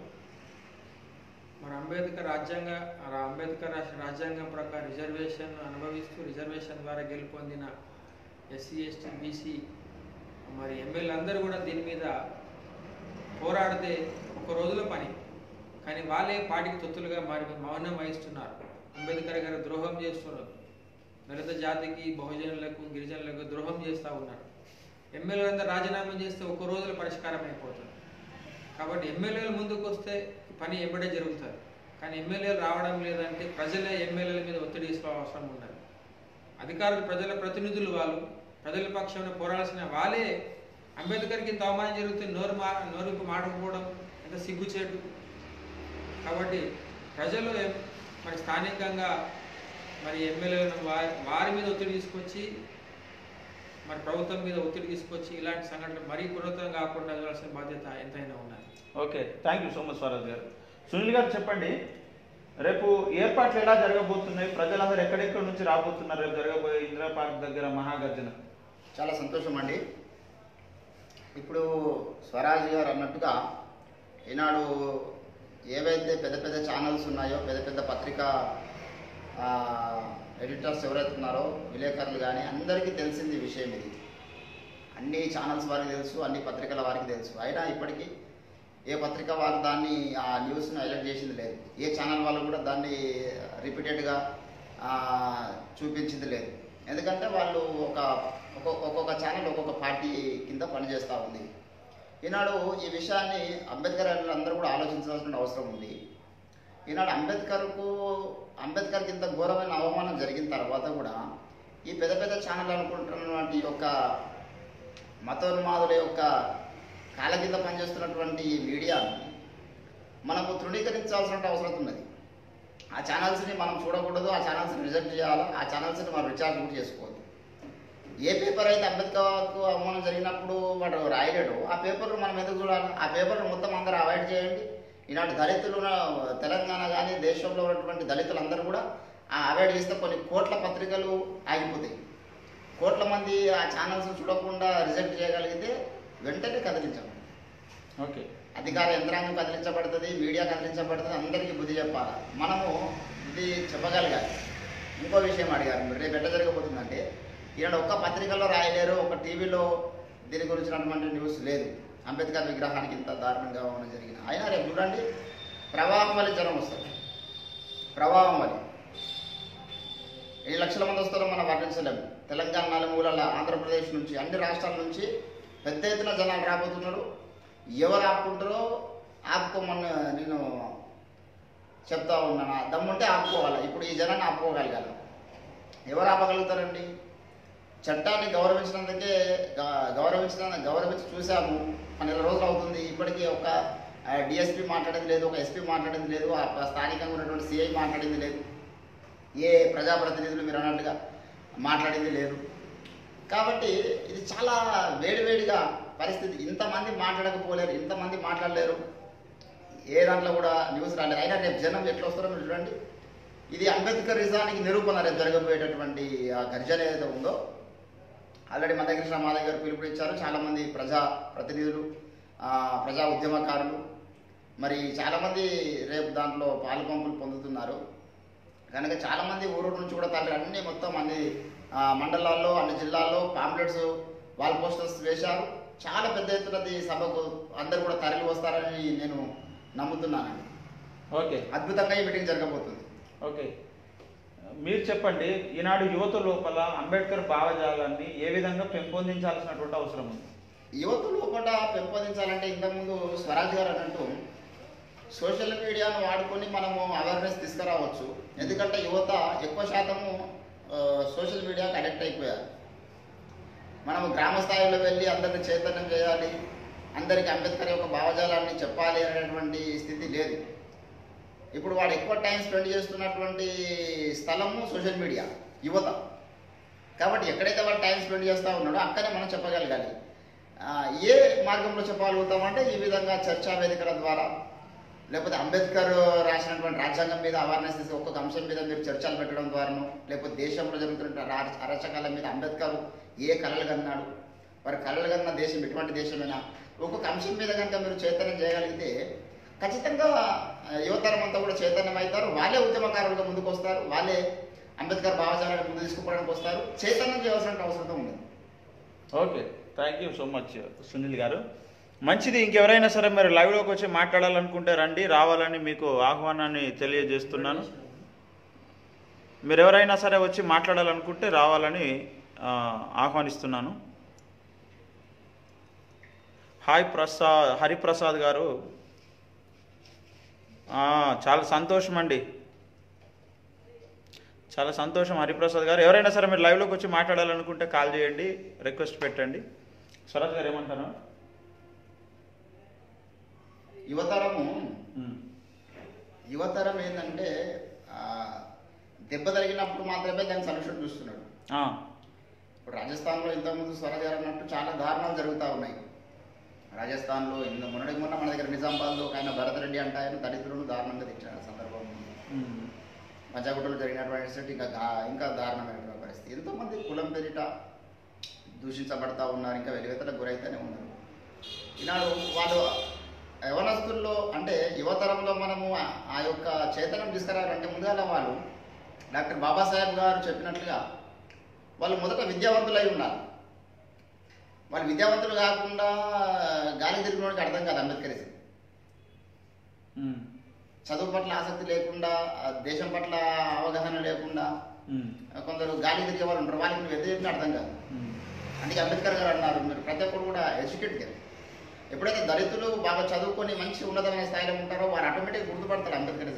మరి అంబేద్కర్ రాజ్యాంగ ఆ అంబేద్కర్ రాసిన రాజ్యాంగం ప్రకారం రిజర్వేషన్ అనుభవిస్తూ రిజర్వేషన్ ద్వారా గెలుపొందిన ఎస్సీ ఎస్టీ బీసీ మరి ఎమ్మెల్యే అందరూ కూడా దీని మీద పోరాడితే ఒక రోజుల పని కానీ వాళ్ళే పార్టీకి తొత్తులుగా మారి మౌనం వహిస్తున్నారు అంబేద్కర్ గారు ద్రోహం చేస్తున్నారు దళిత జాతికి బహుజనులకు గిరిజనులకు ద్రోహం చేస్తూ ఉన్నారు ఎమ్మెల్యేలందరూ రాజీనామా చేస్తే ఒక రోజులో పరిష్కారం అయిపోతుంది కాబట్టి ఎమ్మెల్యేలు ముందుకు వస్తే ఈ పని ఎంబడే జరుగుతుంది కానీ ఎమ్మెల్యేలు రావడం లేదంటే ప్రజలే ఎమ్మెల్యేల మీద ఒత్తిడి తీసుకోవాల్సిన అవసరం ఉన్నది అధికారులు ప్రజల ప్రతినిధులు వాళ్ళు ప్రజల పక్షాన పోరాడాల్సిన వాళ్ళే అంబేద్కర్కి ఇంత అవమానం జరుగుతుంది నోరు మా నోరు విప్పి మాటకపోవడం ఎంత సిగ్గుచేటు కాబట్టి ప్రజలు ఎం- మరి స్థానికంగా మరి ఎమ్మెల్యేలను వారి వారి మీద ఒత్తిడి తీసుకొచ్చి మరి ప్రభుత్వం మీద ఒత్తిడి తీసుకొచ్చి ఇలాంటి సంఘటనలు మరీ పునరుద్ధరణ కాకుండా చూడాల్సిన బాధ్యత ఎంతైనా ఉన్నది okay thank you so much Swaraj గారు సునీల్ గారు చెప్పండి రేపు ఏర్పాట్లు ఎలా జరగబోతున్నాయి ప్రజలందరూ ఎక్కడెక్కడి నుంచి రాబోతున్నారు రేపు జరగబోయే ఇందిరా పార్క్ దగ్గర మహాగర్జన చాలా సంతోషం అండి ఇప్పుడు స్వరాజ్ గారు అన్నట్టుగా ఈనాడు ఏవైతే పెద్ద పెద్ద ఛానల్స్ ఉన్నాయో పెద్ద పెద్ద పత్రికా ఆ, ఎడిటర్స్ ఎవరైతే ఉన్నారో విలేకరులు కానీ అందరికీ తెలిసింది ఈ విషయం ఇది అన్ని ఛానల్స్ వారికి తెలుసు అన్ని పత్రికల వారికి తెలుసు అయినా ఇప్పటికీ ఏ పత్రిక వారు దాన్ని ఆ న్యూస్ను హైలైట్ చేసింది లేదు ఏ ఛానల్ వాళ్ళు కూడా దాన్ని రిపీటెడ్గా చూపించింది లేదు ఎందుకంటే వాళ్ళు ఒక ఒక్కొక్క ఒక్కొక్క ఛానల్ ఒక్కొక్క పార్టీ కింద పనిచేస్తూ ఉంది ఈనాడు ఈ విషయాన్ని అంబేద్కర్ అందరూ కూడా ఆలోచించాల్సిన అవసరం ఉంది ఈనాడు అంబేద్కర్కు అంబేద్కర్కి ఇంత ఘోరమైన అవమానం జరిగిన తర్వాత కూడా ఈ పెద్ద పెద్ద ఛానల్ అనుకుంటున్నటువంటి ఈ యొక్క మతోన్మాదుల యొక్క కాళ్ళ కింద పనిచేస్తున్నటువంటి ఈ మీడియాని మనము తృణీకరించాల్సిన అవసరం ఉన్నది ఆ ఛానల్స్ని మనం చూడకూడదు ఆ ఛానల్స్ని రిజెక్ట్ చేయాలి ఆ ఛానల్స్ని మనం రీఛార్జ్ కూడా చేసుకోవద్దు ఏ పేపర్ అయితే అంబేద్కర్కు అవమానం జరిగినప్పుడు వాడు రాయలేడు ఆ పేపర్ మనం ఎందుకు చూడాలి ఆ పేపర్ మొత్తం అందరూ అవాయిడ్ చేయండి ఈనాటి దళితులు ఉన్న- తెలంగాణ కానీ దేశంలో ఉన్నటువంటి దళితులందరూ కూడా ఆ అవాయిడ్ చేస్తే కొన్ని కోట్ల పత్రికలు ఆగిపోతాయి కోట్ల మంది ఆ ఛానల్స్ చూడకుండా రిజెక్ట్ చేయగలిగితే వెంటనే కదిలించండి ఓకే అధికార యంత్రాంగం కదిలించబడుతుంది మీడియా కదిలించబడుతుంది అందరికీ బుద్ధి చెప్పాలి మనము ఇది చెప్పగలగాలి ఇంకో విషయం అడిగారు మీరు రేపు ఎట్లా జరగబోతుందంటే ఈనాడు ఒక్క పత్రికలో రాయలేరు ఒక టీవీలో దీని గురించినటువంటి న్యూస్ లేదు అంబేద్కర్ విగ్రహానికి ఇంత దారుణంగా ఉన్న జరిగిన అయినా రేపు చూడండి ప్రవాహం వల్ల జనం వస్తారు ప్రవాహం వల్ల ఎన్ని లక్షల మంది వస్తారో మనం వర్ణించలేము తెలంగాణ నలుమూలల ఆంధ్రప్రదేశ్ నుంచి అన్ని రాష్ట్రాల నుంచి పెద్ద ఎత్తున జనాలు రాబోతున్నారు ఎవరు ఆపుకుంటారో ఆపుకోమని నేను చెప్తా ఉన్నాను దమ్ముంటే ఆపుకోవాలి ఇప్పుడు ఈ జనాన్ని ఆపుకోగలగాలి ఎవరు ఆపగలుగుతారండి చట్టాన్ని గౌరవించినందుకే గ- గౌరవించిన గౌరవించి చూసాము పన్నెండు రోజులు అవుతుంది ఇప్పటికీ ఒక డిఎస్పీ మాట్లాడింది లేదు ఒక ఎస్పీ మాట్లాడింది లేదు ఆ స్థానికంగా ఉన్నటువంటి సిఐ మాట్లాడింది లేదు ఏ ప్రజాప్రతినిధులు మీరు అన్నట్టుగా మాట్లాడింది లేదు కాబట్టి ఇది చాలా వేడివేడిగా పరిస్థితి ఇంతమంది మాట్లాడకపోలేరు ఇంతమంది మాట్లాడలేరు ఏ దాంట్లో కూడా న్యూస్ రాలేదు అయినా రేపు జనం ఎట్లా వస్తారో మీరు చూడండి ఇది అంబేద్కర్ నిజానికి నిరూపణ రేపు జరగబోయేటటువంటి ఆ గర్జన ఏదైతే ఉందో ఆల్రెడీ మన దగ్గర మా దగ్గర పిలుపునిచ్చారు చాలామంది ప్రజా ప్రతినిధులు ఆ, ప్రజా ఉద్యమకారులు మరి చాలామంది రేపు దాంట్లో పాలు పంపులు పొందుతున్నారు కనుక చాలామంది ఊరు నుంచి కూడా తల్లి అన్ని మొత్తం అన్ని ఆ, మండలాల్లో అన్ని జిల్లాల్లో పాంప్లెట్స్ వాల్ పోస్టర్స్ వేశారు చాలా పెద్ద ఎత్తున ఈ సభకు అందరూ కూడా తరలి వస్తారని నేను నమ్ముతున్నానండి ఓకే అద్భుతంగా ఈ మీటింగ్ జరగబోతుంది ఓకే మీరు చెప్పండి ఈనాడు యువత లోపల అంబేద్కర్ భావజాలాన్ని ఏ విధంగా పెంపొందించాల్సినటువంటి అవసరం ఉంది యువత లోపల పెంపొందించాలంటే ఇంతకుముందు స్వరాజ్ గారు అన్నట్టు సోషల్ మీడియాను వాడుకొని మనము అవేర్నెస్ తీసుకురావచ్చు ఎందుకంటే యువత ఎక్కువ శాతము ఆ, సోషల్ మీడియాకి అడిక్ట్ అయిపోయారు మనము గ్రామ స్థాయిలో వెళ్ళి అందరిని చైతన్యం చేయాలి అందరికీ అంబేద్కర్ యొక్క భావజాలాన్ని చెప్పాలి అనేటువంటి స్థితి లేదు ఇప్పుడు వాడు ఎక్కువ టైం స్పెండ్ చేస్తున్నటువంటి స్థలము సోషల్ మీడియా యువత కాబట్టి ఎక్కడైతే వాడు టైం స్పెండ్ చేస్తూ ఉన్నాడో అక్కడే మనం చెప్పగలగాలి ఆ, ఏ మార్గంలో చెప్పగలుగుతామంటే ఈ విధంగా చర్చా వేదికల ద్వారా లేకపోతే అంబేద్కర్ రాసినటువంటి రాజ్యాంగం మీద అవేర్నెస్ తీసి ఒక్కొక్క అంశం మీద మీరు చర్చలు పెట్టడం ద్వారాను లేకపోతే దేశంలో జరుగుతున్న రా- అరాచకాల మీద అంబేద్కర్ ఏ కళలు కన్నాడు వారి కళలు కన్న దేశం ఎటువంటి దేశమైనా ఒక్కొక్క అంశం మీద కనుక మీరు చైతన్యం చేయగలిగితే ఖచ్చితంగా ఆ, యువతరం అంతా కూడా చైతన్యం అవుతారు వాళ్ళే ఉద్యమకారులుగా ముందుకు వస్తారు వాళ్ళే అంబేద్కర్ భావజాలాన్ని ముందు తీసుకుపోవడానికి వస్తారు చైతన్యం చేయవలసిన అవసరం ఉంది okay thank you so much Sunil గారు మంచిది ఇంకెవరైనా సరే మీరు లైవ్లోకి వచ్చి మాట్లాడాలనుకుంటే రండి రావాలని మీకు ఆహ్వానాన్ని తెలియజేస్తున్నాను మీరు ఎవరైనా సరే వచ్చి మాట్లాడాలనుకుంటే రావాలని ఆ, ఆహ్వానిస్తున్నాను హాయ్ ప్రసాద్ హరిప్రసాద్ గారు ఆ, చాలా సంతోషం అండి చాలా సంతోషం హరిప్రసాద్ గారు ఎవరైనా సరే మీరు లైవ్లోకి వచ్చి మాట్లాడాలనుకుంటే కాల్ చేయండి రిక్వెస్ట్ పెట్టండి స్వరాజ్ గారు ఏమంటారు యువతరము యువతరం ఏంటంటే ఆ, దెబ్బ తగిలినప్పుడు మాత్రమే దాని సొల్యూషన్ చూస్తున్నాడు ఆ, ఇప్పుడు రాజస్థాన్లో ఇంతకుముందు స్వరాజ్ గారు అన్నట్టు చాలా దారుణాలు జరుగుతూ ఉన్నాయి రాజస్థాన్లో ఇంత మొన్నటికి మొన్న మన దగ్గర నిజామాబాద్లో ఒక ఆయన భరత్ రెడ్డి అంటే ఆయన దళితులను దారుణంగా తెచ్చాడు ఆ సందర్భం ఉమ్, పంజాగుట్టలో జరిగినటువంటి ఇన్సిడెంట్ ఇంకా దా- ఇంకా దారుణమైనటువంటి పరిస్థితి ఎంతోమంది కులం పేరిట దూషించబడతా ఉన్నారు ఇంకా వెలివేతలకు గురైతేనే ఉన్నారు ఈనాడు వాళ్ళు యవనస్తుల్లో అంటే యువతరంలో మనము ఆ- ఆ యొక్క చైతన్యం తీసుకురావాలంటే ముందుగా వాళ్ళు డాక్టర్ బాబాసాహెబ్ గారు చెప్పినట్లుగా వాళ్ళు మొదట విద్యావంతులై ఉండాలి వాళ్ళు విద్యావంతులు కాకుండా గాలి తిరిగినోడికి అర్థం కాదు అంబేద్కరిజం ఉమ్, చదువు పట్ల ఆసక్తి లేకుండా ఆ దేశం పట్ల అవగాహన లేకుండా ఉమ్, కొందరు గాలి తిరిగే వాళ్ళు ఉంటారు వాళ్ళకి నువ్వు ఎంత చెప్పినా అర్థం కాదు ఉమ్, అందుకే అంబేద్కర్ గారు అన్నారు మీరు ప్రతి ఒక్కరు కూడా ఎడ్యుకేట్ గారు ఎప్పుడైతే దళితులు బాగా చదువుకొని మంచి ఉన్నతమైన స్థాయిలో ఉంటారో వారు ఆటోమేటిక్ గుర్తుపడతారు అంబేద్కరిజం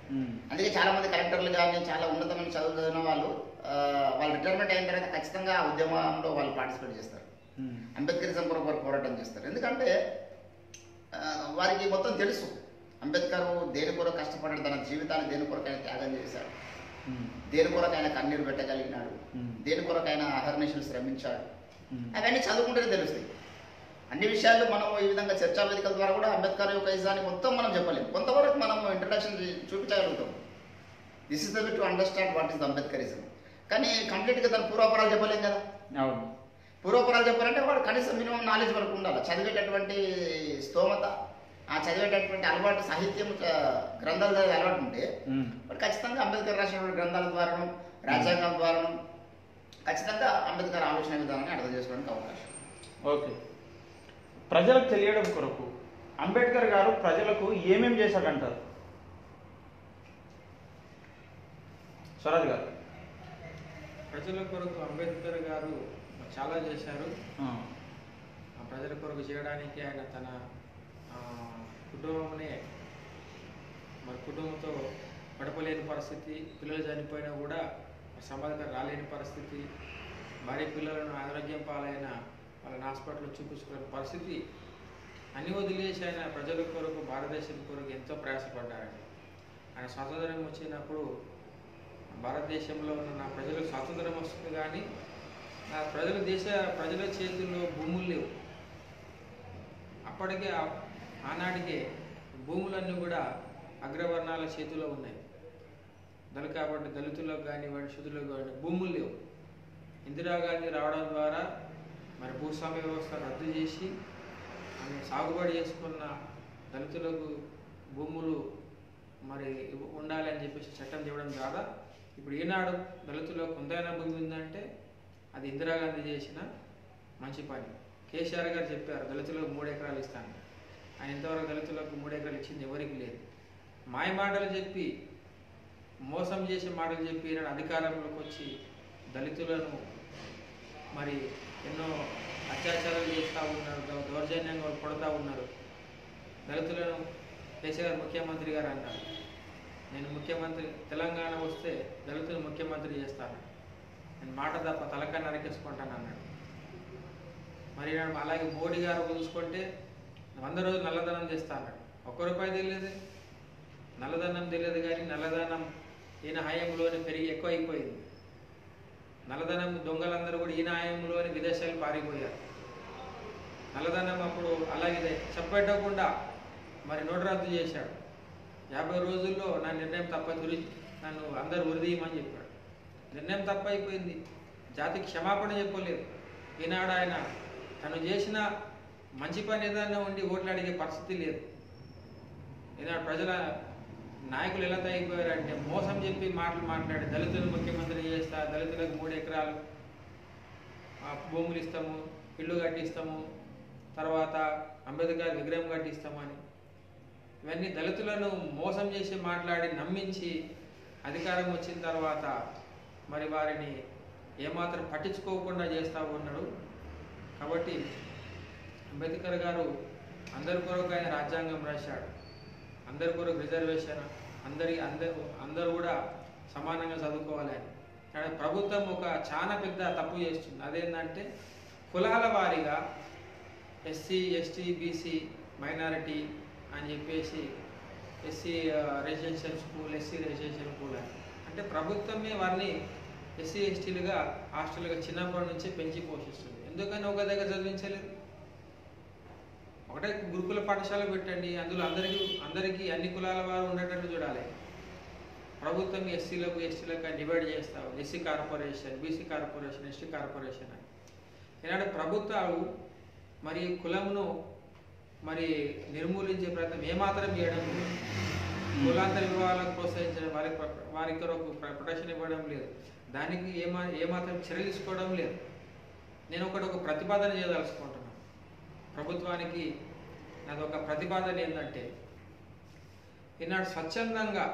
ఉమ్, అందుకే చాలా మంది కలెక్టర్లు కానీ చాలా ఉన్నతమైన చదువులు చదివిన వాళ్ళు ఆ, వాళ్ళు రిటైర్మెంట్ అయిన తర్వాత ఖచ్చితంగా ఆ ఉద్యమంలో వాళ్ళు పార్టిసిపేట్ చేస్తారు ఉమ్, అంబేద్కరిజం కొరకు వారు పోరాటం చేస్తారు ఎందుకంటే ఆ, వారికి మొత్తం తెలుసు అంబేద్కర్ దేని కొరకు కష్టపడ్డాడు తన జీవితాన్ని దేని కొరకు ఆయన త్యాగం చేశాడు ఉమ్, దేని కొరకు ఆయన కన్నీరు పెట్టగలిగినాడు ఉమ్, దేని కొరకు ఆయన అహర్నిశలు శ్రమించాడు ఉమ్, అవన్నీ చదువుకుంటేనే తెలుస్తాయి అన్ని విషయాలు మనం ఈ విధంగా చర్చా వేదికల ద్వారా కూడా అంబేద్కర్ యొక్క ఇజాన్ని మొత్తం మనం చెప్పలేము కొంతవరకు మనం ఇంట్రడక్షన్ చూపించగలుగుతాం this is the way to understand what is Ambedkarism కానీ కంప్లీట్గా దాని పూర్వాపరాలు చెప్పలేం కదా అవును పూర్వపురాలు చెప్పాలంటే వాడు కనీసం మినిమం నాలెడ్జ్ వరకు ఉండాలి చదివేటటువంటి స్తోమత ఆ చదివేటటువంటి అలవాటు సాహిత్యం చ- గ్రంథాలు చదివే అలవాటు ఉంటే ఉమ్, వాడు ఖచ్చితంగా అంబేద్కర్ రాసినటువంటి గ్రంథాల ద్వారాను రాజ్యాంగం ద్వారాను ఖచ్చితంగా అంబేద్కర్ ఆలోచన విధానాన్ని అర్థం చేసుకోవడానికి అవకాశం ఓకే ప్రజలకు తెలియడం కొరకు అంబేద్కర్ గారు ప్రజలకు ఏమేం చేశాడంటారు స్వరాజ్ గారు ప్రజల కొరకు అంబేద్కర్ గారు చాలా చేశారు ఆ, ఆ ప్రజల కొరకు చేయడానికి ఆయన తన ఆ, కుటుంబంనే మరి కుటుంబంతో గడపలేని పరిస్థితి పిల్లలు చనిపోయినా కూడా సమాధానం రాలేని పరిస్థితి భార్య పిల్లలను అనారోగ్యం పాలైన వాళ్ళని హాస్పిటల్లో చూపించుకునే పరిస్థితి అన్ని వదిలేసి ఆయన ప్రజల కొరకు భారతదేశం కొరకు ఎంతో ప్రయాసపడ్డారండి ఆయన స్వాతంత్రం వచ్చినప్పుడు భారతదేశంలో ఉన్న నా ప్రజలకు స్వాతంత్రం వస్తుంది కానీ నా ప్రజల దేశ ప్రజల చేతుల్లో భూములు లేవు అప్పటికే ఆ- ఆనాటికే భూములన్నీ కూడా అగ్రవర్ణాల చేతిలో ఉన్నాయి దళ కాబట్టి దళితులకు కానివ్వండి శుద్ధులకు కానివ్వండి భూములు లేవు ఇందిరాగాంధీ రావడం ద్వారా మరి భూస్వామ్య వ్యవస్థ రద్దు చేసి ఆమె సాగుబడి చేసుకున్న దళితులకు భూములు మరి ఇవ్వ- ఉండాలి అని చెప్పేసి చట్టం చేయడం ద్వారా ఇప్పుడు ఈనాడు దళితులకు కొంతైనా భూమి ఉందంటే అది ఇందిరాగాంధీ చేసిన మంచి పని కేసీఆర్ గారు చెప్పారు దళితులకు మూడు ఎకరాలు ఇస్తాను ఆయన ఇంతవరకు దళితులకు మూడు ఎకరాలు ఇచ్చింది ఎవరికి లేదు మాయ మాటలు చెప్పి మోసం చేసే మాటలు చెప్పి ఈనాడు అధికారంలోకి వచ్చి దళితులను మరి ఎన్నో అత్యాచారాలు చేస్తూ ఉన్నారు దౌ- దౌర్జన్యంగా వాళ్ళు కొడతా ఉన్నారు దళితులను కేసీఆర్ ముఖ్యమంత్రి గారు అన్నారు నేను ముఖ్యమంత్రి తెలంగాణ వస్తే దళితులు ముఖ్యమంత్రి చేస్తాను నేను మాట తప్ప తలకాయ నరికేసుకుంటాను అన్నాడు మరి ఈనాడు అలాగే మోడీ గారు చూసుకుంటే వంద రోజులు నల్లధనం చేస్తా అన్నాడు ఒక్క రూపాయి తెలియదు నల్లధనం తెలియదు కానీ నల్లధనం ఈయన హయాంలోనే పెరిగి ఎక్కువ అయిపోయింది నల్లధనం దొంగలందరూ కూడా ఈయన హయాంలోనే విదేశాలు పారిపోయారు నల్లధనం అప్పుడు అలాగే చెప్పేటకుండా మరి నోటు రద్దు చేశాడు యాభై రోజుల్లో నా నిర్ణయం తప్ప తురి నన్ను అందరు ఉరిదీయమని చెప్పాడు నిర్ణయం తప్ప అయిపోయింది జాతికి క్షమాపణ చెప్పలేదు ఈనాడు ఆయన తను చేసిన మంచి పని ఏదైనా ఉండి ఓట్లు అడిగే పరిస్థితి లేదు ఈనాడు ప్రజల నాయకులు ఎలా తగ్గిపోయారంటే మోసం చెప్పి మాటలు మాట్లాడి దళితులను ముఖ్యమంత్రి చేస్తా దళితులకు మూడు ఎకరాలు ఆ, భూములు ఇస్తాము ఇల్లు కట్టిస్తాము తర్వాత అంబేద్కర్ విగ్రహం కట్టిస్తామని ఇవన్నీ దళితులను మోసం చేసి మాట్లాడి నమ్మించి అధికారం వచ్చిన తర్వాత మరి వారిని ఏమాత్రం పట్టించుకోకుండా చేస్తూ ఉన్నాడు కాబట్టి అంబేద్కర్ గారు అందరి కొరకు ఆయన రాజ్యాంగం రాశాడు అందరి కొరకు రిజర్వేషన్ అందరి అందరు అందరూ కూడా సమానంగా చదువుకోవాలని కానీ ప్రభుత్వం ఒక చాలా పెద్ద తప్పు చేస్తుంది అదేంటంటే కులాల వారీగా ఎస్సీ ఎస్టీ బీసీ మైనారిటీ అని చెప్పేసి SC residential school SC residential school అని అంటే ప్రభుత్వమే వారిని ఎస్సీ ఎస్టీలుగా హాస్టల్గా చిన్నప్పటి నుంచి పెంచి పోషిస్తుంది ఎందుకని ఒక దగ్గర చదివించలేదు ఒకటే గురుకుల పాఠశాల పెట్టండి అందులో అందరికీ అందరికీ అన్ని కులాల వారు ఉండేటట్టు చూడాలి ప్రభుత్వం ఎస్సీలకు ఎస్టీలకు డివైడ్ చేస్తావు SC corporation BC corporation ST corporation అని ఈనాడు ప్రభుత్వాలు మరి కులమును మరి నిర్మూలించే ప్రయత్నం ఏమాత్రం చేయడం లేదు కులాంతర వివాహాలకు ప్రోత్సహించడం వారి వారి కొరకు ప్రొటెక్షన్ ఇవ్వడం లేదు దానికి ఏమా ఏమాత్రం చర్యలు తీసుకోవడం లేదు నేను ఒకటి ఒక ప్రతిపాదన చేయదలుచుకుంటున్నాను ప్రభుత్వానికి నాది ఒక ప్రతిపాదన ఏంటంటే ఈనాడు స్వచ్ఛందంగా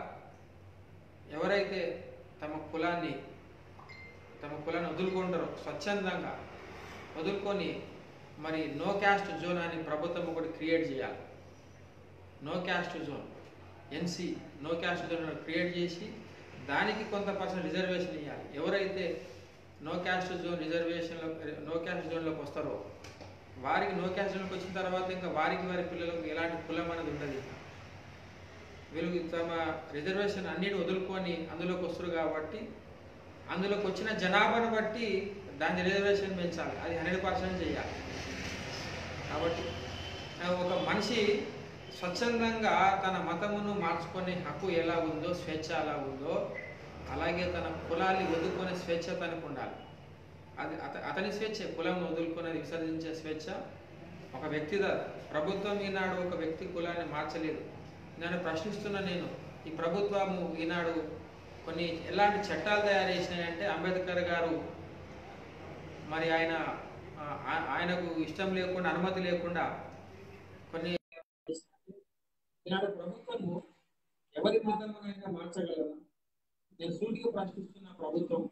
ఎవరైతే తమ కులాన్ని తమ కులాన్ని వదులుకుంటారో స్వచ్ఛందంగా వదులుకొని మరి నో క్యాస్ట్ జోన్ అని ప్రభుత్వం ఒకటి క్రియేట్ చేయాలి no caste zone N C no caste zone create చేసి దానికి కొంత పర్సెంట్ రిజర్వేషన్ ఇవ్వాలి ఎవరైతే నో క్యాస్ట్ జోన్ రిజర్వేషన్లో నో క్యాస్ట్ జోన్లోకి వస్తారో వారికి నో క్యాస్ట్ జోన్కి వచ్చిన తర్వాత ఇంకా వారికి వారి పిల్లలకు ఎలాంటి కులం అనేది ఉండదు ఇక. వీళ్ళు తమ రిజర్వేషన్ అన్నిటి వదులుకొని అందులోకి వస్తారు కాబట్టి అందులోకి వచ్చిన జనాభాను బట్టి దాని రిజర్వేషన్ పెంచాలి అది హండ్రెడ్ పర్సెంట్ చేయాలి కాబట్టి ఆ, ఒక మనిషి స్వచ్ఛందంగా తన మతమును మార్చుకునే హక్కు ఎలా ఉందో స్వేచ్ఛ ఎలా ఉందో అలాగే తన కులాన్ని వదులుకునే స్వేచ్ఛ తనకు ఉండాలి అది అత అతని స్వేచ్ఛ కులం వదులుకునేది విసర్జించే స్వేచ్ఛ ఒక వ్యక్తిద ప్రభుత్వం ఈనాడు ఒక వ్యక్తి కులాన్ని మార్చలేదు నన్ను ప్రశ్నిస్తున్న నేను ఈ ప్రభుత్వము ఈనాడు కొన్ని ఎలాంటి చట్టాలు తయారు చేసినాయంటే అంబేద్కర్ గారు మరి ఆయన ఆ, ఆ- ఆయనకు ఇష్టం లేకుండా అనుమతి లేకుండా కొన్ని ఈనాడు ప్రభుత్వము ఎవరి మతమునైనా మార్చగలదా నేను సూటిగా ప్రశ్నిస్తున్న ప్రభుత్వం